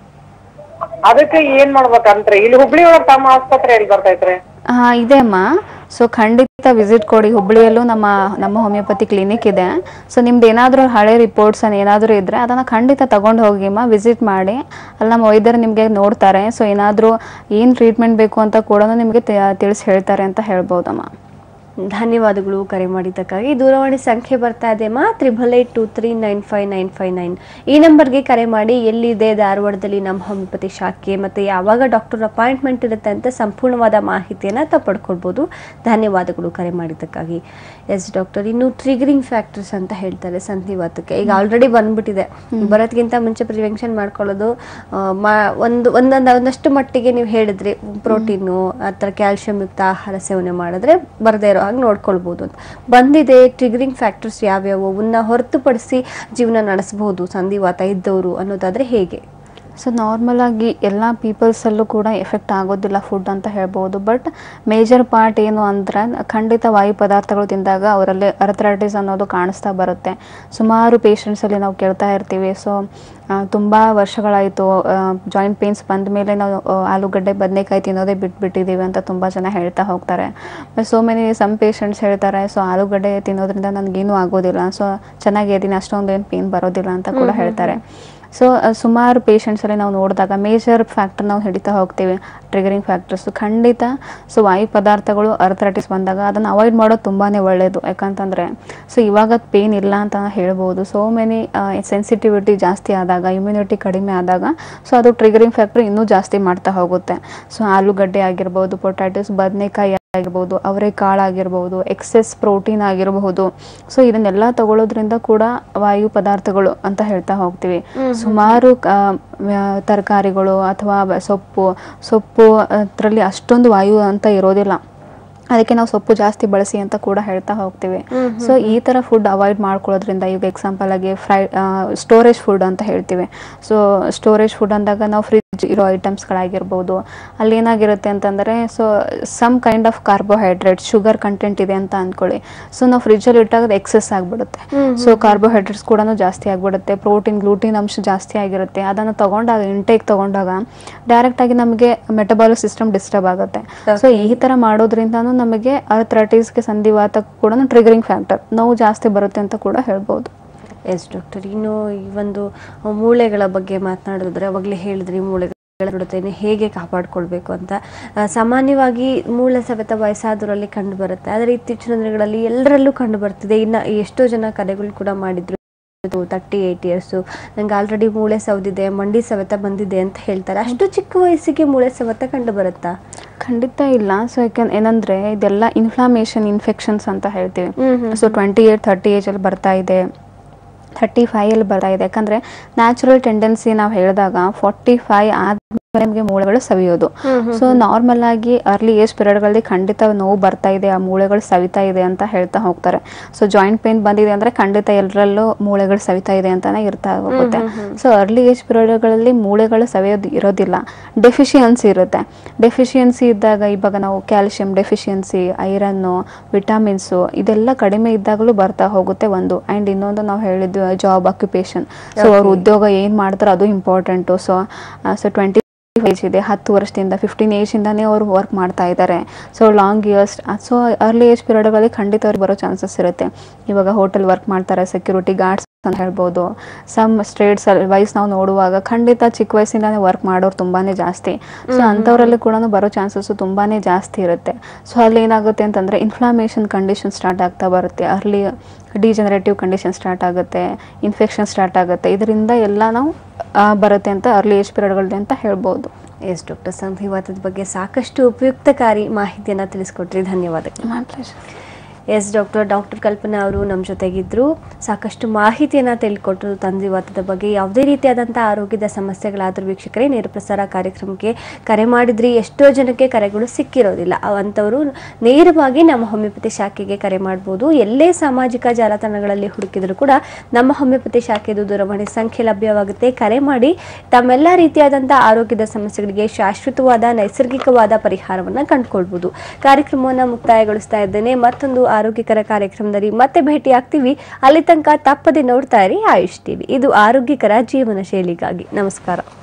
ಅದಕ್ಕೆ ಏನ್ ಮಾಡ್ಬೇಕಂತ್ರಿ ಇಲ್ಲಿ ಹುಬ್ಳಿ ಒಳಗ್ ತಮ್ಮ ಆಸ್ಪತ್ರೆ ಎಲ್ಲಿ ಬರ್ತೈತ್ರಿ ಹಾಂ ಇದೆ ಅಮ್ಮ ಸೊ ಖಂಡಿತ ವಿಸಿಟ್ ಕೊಡಿ ಹುಬ್ಬಳ್ಳಿಯಲ್ಲೂ ನಮ್ಮ ನಮ್ಮ ಹೋಮಿಯೋಪತಿ ಕ್ಲಿನಿಕ್ ಇದೆ ಸೊ ನಿಮ್ದು ಏನಾದರೂ ಹಳೆ ರಿಪೋರ್ಟ್ಸ್ ಏನಾದರೂ ಇದ್ದರೆ ಅದನ್ನು ಖಂಡಿತ ತಗೊಂಡು ಹೋಗಿ ಅಮ್ಮ ವಿಸಿಟ್ ಮಾಡಿ ಅಲ್ಲಿ ನಮ್ಮ ವೈದ್ಯರು ನಿಮಗೆ ನೋಡ್ತಾರೆ ಸೊ ಏನಾದರೂ ಏನು ಟ್ರೀಟ್ಮೆಂಟ್ ಬೇಕು ಅಂತ ಕೂಡ ನಿಮಗೆ ತಿಳಿಸಿ ಹೇಳ್ತಾರೆ ಅಂತ ಹೇಳ್ಬೋದಮ್ಮ ಧನ್ಯವಾದಗಳು ಕರೆ ಮಾಡಿದ್ದಕ್ಕಾಗಿ ದೂರವಾಣಿ ಸಂಖ್ಯೆ ಬರ್ತಾ ಇದೆ ಮಾ triple eight two three nine five nine five nine ಈ ನಂಬರ್ಗೆ ಕರೆ ಮಾಡಿ ಎಲ್ಲಿದೆ ಧಾರವಾಡದಲ್ಲಿ ನಮ್ಮ ಹೋಮಿಯೋಪತಿ ಶಾಖೆ ಮತ್ತು ಯಾವಾಗ ಡಾಕ್ಟರ್ ಅಪಾಯಿಂಟ್ಮೆಂಟ್ ಇರುತ್ತೆ ಅಂತ ಸಂಪೂರ್ಣವಾದ ಮಾಹಿತಿಯನ್ನು ತಾವು ಪಡ್ಕೊಳ್ಬೋದು ಧನ್ಯವಾದಗಳು ಕರೆ ಮಾಡಿದ್ದಕ್ಕಾಗಿ ಎಸ್ ಡಾಕ್ಟರ್ ಇನ್ನು ಟ್ರಿಗರಿಂಗ್ ಫ್ಯಾಕ್ಟರ್ಸ್ ಅಂತ ಹೇಳ್ತಾರೆ ಸಂಧಿವಾತಕ್ಕೆ ಈಗ ಆಲ್ರೆಡಿ ಬಂದ್ಬಿಟ್ಟಿದೆ ಬರೋದ್ಕಿಂತ ಮುಂಚೆ ಪ್ರಿವೆನ್ಷನ್ ಮಾಡ್ಕೊಳ್ಳೋದು ಆ, ಮಾ- ಒಂದು ಒಂದೊಂದು ಒಂದಷ್ಟು ಮಟ್ಟಿಗೆ ನೀವು ಹೇಳಿದ್ರಿ ಪ್ರೋಟೀನು ಆ ಥರ ಕ್ಯಾಲ್ಶಿಯಂ ಯುಕ್ತ ಆಹಾರ ಸೇವನೆ ಮಾಡಿದ್ರೆ ಬರದೇ ಇರೋ ಹಾಗೆ ನೋಡ್ಕೊಳ್ಬೋದು ಅಂತ ಬಂದಿದೆ ಟ್ರಿಗರಿಂಗ್ ಫ್ಯಾಕ್ಟರ್ಸ್ ಯಾವ್ಯಾವು ಅವನ್ನ ಹೊರತುಪಡಿಸಿ ಜೀವನ ನಡೆಸಬಹುದು ಸಂಧಿವಾತ ಇದ್ದವರು ಅನ್ನೋದಾದ್ರೆ ಹೇಗೆ ಸೊ ನಾರ್ಮಲ್ ಆಗಿ ಎಲ್ಲ ಪೀಪಲ್ಸಲ್ಲೂ ಕೂಡ ಎಫೆಕ್ಟ್ ಆಗೋದಿಲ್ಲ ಫುಡ್ ಅಂತ ಹೇಳ್ಬೋದು ಬಟ್ ಮೇಜರ್ ಪಾರ್ಟ್ ಏನು ಅಂದ್ರೆ ಖಂಡಿತ ವಾಯು ಪದಾರ್ಥಗಳು ತಿಂದಾಗ ಅವರಲ್ಲಿ ಅರ್ಥರೈಟಿಸ್ ಅನ್ನೋದು ಕಾಣಿಸ್ತಾ ಬರುತ್ತೆ ಸುಮಾರು ಪೇಷಂಟ್ಸಲ್ಲಿ ನಾವು ಕೇಳ್ತಾ ಇರ್ತೀವಿ ಸೊ ತುಂಬ ವರ್ಷಗಳಾಯಿತು ಜಾಯಿಂಟ್ ಪೇನ್ಸ್ ಬಂದ ಮೇಲೆ ನಾವು ಆ, ಆಲೂಗಡ್ಡೆ ಬದನೆಕಾಯಿ ತಿನ್ನೋದೇ ಬಿಟ್ಬಿಟ್ಟಿದ್ದೀವಿ ಅಂತ ತುಂಬ ಜನ ಹೇಳ್ತಾ ಹೋಗ್ತಾರೆ ಸೊ ಮೆನಿ ಸಮ್ ಪೇಷಂಟ್ಸ್ ಹೇಳ್ತಾರೆ ಸೊ ಆಲೂಗಡ್ಡೆ ತಿನ್ನೋದ್ರಿಂದ ನನಗೇನು ಆಗೋದಿಲ್ಲ ಸೊ ಚೆನ್ನಾಗಿ ಇದೀನಿ ಅಷ್ಟೊಂದು ಏನು ಪೇನ್ ಬರೋದಿಲ್ಲ ಅಂತ ಕೂಡ ಹೇಳ್ತಾರೆ ಸೊ ಸುಮಾರು ಪೇಷಂಟ್ಸಲ್ಲಿ ನಾವು ನೋಡಿದಾಗ ಮೇಜರ್ ಫ್ಯಾಕ್ಟರ್ ನಾವು ಹಿಡಿತಾ ಹೋಗ್ತೀವಿ ಟ್ರಿಗರಿಂಗ್ ಫ್ಯಾಕ್ಟರ್ಸ್ ಖಂಡಿತ ಸೊ ವಾಯು ಪದಾರ್ಥಗಳು ಅರ್ಥರೈಟಿಸ್ ಬಂದಾಗ ಅದನ್ನು ಅವಾಯ್ಡ್ ಮಾಡೋದು ತುಂಬಾ ಒಳ್ಳೆಯದು ಯಾಕಂತಂದರೆ ಸೊ ಇವಾಗ ಪೇನ್ ಇಲ್ಲ ಅಂತ ಹೇಳ್ಬೋದು ಸೋ ಮೆನಿ ಸೆನ್ಸಿಟಿವಿಟಿ ಜಾಸ್ತಿ ಆದಾಗ ಇಮ್ಯುನಿಟಿ ಕಡಿಮೆ ಆದಾಗ ಸೊ ಅದು ಟ್ರಿಗರಿಂಗ್ ಫ್ಯಾಕ್ಟರ್ ಇನ್ನೂ ಜಾಸ್ತಿ ಮಾಡ್ತಾ ಹೋಗುತ್ತೆ ಸೊ ಆಲೂಗಡ್ಡೆ ಆಗಿರ್ಬೋದು ಪೊಟ್ಯಾಟೋಸ್ ಬದನೆಕಾಯಿ ಆಗಿರ್ಬೋದು ಅವರೆಕಾಳು ಆಗಿರ್ಬೋದು ಎಕ್ಸೆಸ್ ಪ್ರೋಟೀನ್ ಆಗಿರಬಹುದು ಸೊ ಇದನ್ನೆಲ್ಲ ತಗೊಳ್ಳೋದ್ರಿಂದ ಕೂಡ ವಾಯು ಪದಾರ್ಥಗಳು ಅಂತ ಹೇಳ್ತಾ ಹೋಗ್ತೀವಿ ಸುಮಾರು ತರಕಾರಿಗಳು ಅಥವಾ ಬ- ಸೊಪ್ಪು ಸೊಪ್ಪು ಅದರಲ್ಲಿ ಅಷ್ಟೊಂದು ವಾಯು ಅಂತ ಇರೋದಿಲ್ಲ ಅದಕ್ಕೆ ನಾವು ಸೊಪ್ಪು ಜಾಸ್ತಿ ಬಳಸಿ ಅಂತ ಕೂಡ ಹೇಳ್ತಾ ಹೋಗ್ತೀವಿ ಸೊ ಈ ಥರ ಫುಡ್ ಅವಾಯ್ಡ್ ಮಾಡ್ಕೊಳ್ಳೋದ್ರಿಂದ ಈಗ ಎಕ್ಸಾಂಪಲ್ ಆಗಿ ಫ್ರೈ ಸ್ಟೋರೇಜ್ ಫುಡ್ ಅಂತ ಹೇಳ್ತೀವಿ ಸೊ ಸ್ಟೋರೇಜ್ ಫುಡ್ ಅಂದಾಗ ನಾವು ಫ್ರಿಜ್ ಇರೋ ಐಟಮ್ಸ್ಗಳಾಗಿರ್ಬೋದು ಅಲ್ಲಿ ಏನಾಗಿರುತ್ತೆ ಅಂತಂದರೆ so some kind of carbohydrate sugar content ಇದೆ ಅಂತ ಅಂದ್ಕೊಳ್ಳಿ ಸೊ ನಾವು ಫ್ರಿಜ್ಜಲ್ಲಿ ಇಟ್ಟಾಗ ಅದು ಎಕ್ಸೆಸ್ ಆಗಿಬಿಡುತ್ತೆ ಸೊ ಕಾರ್ಬೋಹೈಡ್ರೇಟ್ಸ್ ಕೂಡ ಜಾಸ್ತಿ ಆಗಿಬಿಡುತ್ತೆ ಪ್ರೋಟೀನ್ ಗ್ಲೂಟಿನ್ ಅಂಶ ಜಾಸ್ತಿ ಆಗಿರುತ್ತೆ ಅದನ್ನು ತಗೊಂಡಾಗ ಇಂಟೇಕ್ ತಗೊಂಡಾಗ ಡೈರೆಕ್ಟ್ ಆಗಿ ನಮಗೆ ಮೆಟಬಾಲಿಕ್ ಸಿಸ್ಟಮ್ ಡಿಸ್ಟರ್ಬ್ ಆಗುತ್ತೆ ಸೊ ಈ ಥರ ಮಾಡೋದ್ರಿಂದನೂ ನಮಗೆ ಅರ್ಥರೈಟಿಸ್ಗೆ ಸಂಧಿವಾತ ಕೂಡ ಟ್ರಿಗರಿಂಗ್ ಫ್ಯಾಕ್ಟರ್ ನೋವು ಜಾಸ್ತಿ ಬರುತ್ತೆ ಅಂತ ಕೂಡ ಹೇಳ್ಬೋದು ಎಸ್ ಡಾಕ್ಟರ್ ಇನ್ನು ಈ ಒಂದು ಮೂಳೆಗಳ ಬಗ್ಗೆ ಮಾತನಾಡಿದ್ರೆ ಅವಾಗಲೇ ಹೇಳಿದ್ರಿ ಮೂಳೆಗಳ ದೃಢತೆಯನ್ನು ಹೇಗೆ ಕಾಪಾಡ್ಕೊಳ್ಬೇಕು ಅಂತ ಆ, ಸಾಮಾನ್ಯವಾಗಿ ಮೂಳೆ ಸವೆತ ವಯಸ್ಸಾದವರಲ್ಲಿ ಕಂಡು ಬರುತ್ತೆ ಆದರೆ ಇತ್ತೀಚಿನ ದಿನಗಳಲ್ಲಿ ಎಲ್ಲರಲ್ಲೂ ಕಂಡು ಬರ್ತಿದೆ ಇನ್ನು ಎಷ್ಟೋ ಜನ ಕರೆಗಳು ಕೂಡ ಮಾಡಿದ್ರು ತರ್ಟಿ ಏಯ್ಟ್ ಇಯರ್ಸು ನಂಗೆ ಆಲ್ರೆಡಿ ಮೂಳೆ ಸವದಿದೆ ಮಂಡಿ ಸವೆತ ಬಂದಿದೆ ಅಂತ ಹೇಳ್ತಾರೆ ಅಷ್ಟು ಚಿಕ್ಕ ವಯಸ್ಸಿಗೆ ಮೂಳೆ ಸವೆತ ಕಂಡು ಬರುತ್ತಾ ಖಂಡಿತ ಇಲ್ಲ ಸೊ ಯಾಕಂದ್ರೆ ಏನಂದ್ರೆ ಇದೆಲ್ಲ ಇನ್ಫ್ಲಾಮೇಷನ್ ಇನ್ಫೆಕ್ಷನ್ಸ್ ಅಂತ ಹೇಳ್ತೀವಿ hmm hmm so twenty eight thirty ಏಜಲ್ಲಿ ಬರ್ತಾ ಇದೆ ಥರ್ಟಿ ಫೈಯಲ್ಲಿ ಬರ್ತಾ ಇದೆ ಯಾಕಂದರೆ ನ್ಯಾಚುರಲ್ ಟೆಂಡೆನ್ಸಿ ನಾವು ಹೇಳಿದಾಗ ಫಾರ್ಟಿ ಫೈವ್ ಆದ್ಮೇಲೆ ನಮಗೆ ಮೂಳೆಗಳು ಸವಿಯೋದು ಸೊ ನಾರ್ಮಲ್ ಆಗಿ ಅರ್ಲಿ ಏಜ್ ಪೀರಿಯಡ್ಗಳಲ್ಲಿ ಖಂಡಿತ ನೋವು ಬರ್ತಾ ಇದೆ ಆ ಮೂಳೆಗಳು ಸವಿತಾ ಇದೆ ಅಂತ ಹೇಳ್ತಾ ಹೋಗ್ತಾರೆ ಸೊ ಜಾಯಿಂಟ್ ಪೇನ್ ಬಂದಿದೆ ಅಂದರೆ ಖಂಡಿತ ಎಲ್ಲರಲ್ಲೂ ಮೂಳೆಗಳು ಸವಿತಾ ಇದೆ ಅಂತಾನೆ ಇರ್ತಾ ಹೋಗುತ್ತೆ ಸೊ ಅರ್ಲಿ ಏಜ್ ಪೀರಿಯಡ್ಗಳಲ್ಲಿ ಮೂಳೆಗಳು ಸವಿಯೋದು ಇರೋದಿಲ್ಲ ಡೆಫಿಷಿಯನ್ಸಿ ಇರುತ್ತೆ ಡೆಫಿಷಿಯನ್ಸಿ ಇದ್ದಾಗ ಇವಾಗ ನಾವು ಕ್ಯಾಲ್ಶಿಯಂ ಡೆಫಿಷಿಯನ್ಸಿ ಐರನ್ನು ವಿಟಮಿನ್ಸು ಇದೆಲ್ಲ ಕಡಿಮೆ ಇದ್ದಾಗಲೂ ಬರ್ತಾ ಹೋಗುತ್ತೆ ಒಂದು ಆ್ಯಂಡ್ ಇನ್ನೊಂದು ನಾವು ಹೇಳಿದ್ವಿ ಜಾಬ್ ಆಕ್ಯುಪೇಷನ್ ಸೊ ಅವ್ರ ಉದ್ಯೋಗ ಏನು ಮಾಡ್ತಾರೋ ಅದು important so so twenty age ಇದೆ ಹತ್ತು ವರ್ಷದಿಂದ ಫಿಫ್ಟೀನ್ ಏಜಿಂದಾನೇ ಅವರು ವರ್ಕ್ ಮಾಡ್ತಾ ಇದ್ದಾರೆ so long years so early age ಪೀರಿಯಡ್ಗಳಲ್ಲಿ ಖಂಡಿತ ಅವ್ರಿಗೆ ಬರೋ ಚಾನ್ಸಸ್ ಇರುತ್ತೆ ಇವಾಗ ಹೋಟೆಲ್ ವರ್ಕ್ ಮಾಡ್ತಾರೆ ಸೆಕ್ಯೂರಿಟಿ ಗಾರ್ಡ್ಸ್ ಅಂತ ಹೇಳ್ಬೋದು ಸಮ್ ಸ್ಟೇಟ್ಸ್ ವೈಸ್ ನಾವು ನೋಡುವಾಗ ಖಂಡಿತ ಚಿಕ್ಕ ವಯಸ್ಸಿಂದಾನೇ ವರ್ಕ್ ಮಾಡೋರು ತುಂಬಾನೇ ಜಾಸ್ತಿ ಸೊ ಅಂಥವರಲ್ಲಿ ಕೂಡ ಬರೋ ಚಾನ್ಸಸ್ ತುಂಬಾನೇ ಜಾಸ್ತಿ ಇರುತ್ತೆ ಸೊ ಅಲ್ಲಿ ಏನಾಗುತ್ತೆ ಅಂತಂದ್ರೆ ಇನ್ಫ್ಲಾಮೇಷನ್ ಕಂಡೀಷನ್ ಸ್ಟಾರ್ಟ್ ಆಗ್ತಾ ಬರುತ್ತೆ ಅರ್ಲಿ ಡಿಜನರೇಟಿವ್ ಕಂಡೀಷನ್ ಸ್ಟಾರ್ಟ್ ಆಗುತ್ತೆ ಇನ್ಫೆಕ್ಷನ್ ಸ್ಟಾರ್ಟ್ ಆಗುತ್ತೆ ಇದರಿಂದ ಎಲ್ಲ ನಾವು ಆ, ಬರುತ್ತೆ ಅಂತ ಅರ್ಲಿ ಏಜ್ ಪೀರಿಯಡ್ಗಳಲ್ಲಿ ಅಂತ ಹೇಳ್ಬೋದು ಎಸ್ ಡಾಕ್ಟರ್ ಸಂಧಿವಾತದ ಬಗ್ಗೆ ಸಾಕಷ್ಟು ಉಪಯುಕ್ತಕಾರಿ ಮಾಹಿತಿಯನ್ನು ತಿಳಿಸ್ಕೊಟ್ರಿ ಧನ್ಯವಾದಗಳು my pleasure yes doctor doctor Kalpana ಅವರು ನಮ್ಮ ಜೊತೆಗಿದ್ರು ಸಾಕಷ್ಟು ಮಾಹಿತಿಯನ್ನು ತಿಳ್ಕೊಟ್ರು ತಂದಿವಾತದ ಬಗ್ಗೆ ಯಾವುದೇ ರೀತಿಯಾದಂಥ ಆರೋಗ್ಯದ ಸಮಸ್ಯೆಗಳಾದರೂ ವೀಕ್ಷಕರೇ ನೇರ ಪ್ರಸಾರ ಕಾರ್ಯಕ್ರಮಕ್ಕೆ ಕರೆ ಮಾಡಿದ್ರಿ ಎಷ್ಟೋ ಜನಕ್ಕೆ ಕರೆಗಳು ಸಿಕ್ಕಿರೋದಿಲ್ಲ ಅಂಥವರು ನೇರವಾಗಿ ನಮ್ಮ ಹೋಮಿಯೋಪತಿ ಶಾಖೆಗೆ ಕರೆ ಮಾಡ್ಬೋದು ಎಲ್ಲೇ ಸಾಮಾಜಿಕ ಜಾಲತಾಣಗಳಲ್ಲಿ ಹುಡುಕಿದ್ರು ಕೂಡ ನಮ್ಮ ಹೋಮಿಯೋಪತಿ ಶಾಖೆದು ದೂರವಾಣಿ ಸಂಖ್ಯೆ ಲಭ್ಯವಾಗುತ್ತೆ ಕರೆ ಮಾಡಿ ತಮ್ಮೆಲ್ಲ ರೀತಿಯಾದಂಥ ಆರೋಗ್ಯದ ಸಮಸ್ಯೆಗಳಿಗೆ ಶಾಶ್ವತವಾದ ನೈಸರ್ಗಿಕವಾದ ಪರಿಹಾರವನ್ನು ಕಂಡುಕೊಳ್ಬೋದು ಕಾರ್ಯಕ್ರಮವನ್ನು ಮುಕ್ತಾಯಗೊಳಿಸ್ತಾ ಇದ್ದೇನೆ ಮತ್ತೊಂದು ಆರೋಗ್ಯಕರ ಕಾರ್ಯಕ್ರಮದಲ್ಲಿ ಮತ್ತೆ ಭೇಟಿ ಆಗ್ತೀವಿ ಅಲ್ಲಿ ತನಕ ತಪ್ಪದೆ ನೋಡ್ತಾ ಇರಿ ಆಯುಷ್ ಟಿವಿ ಇದು ಆರೋಗ್ಯಕರ ಜೀವನ ಶೈಲಿಗಾಗಿ ನಮಸ್ಕಾರ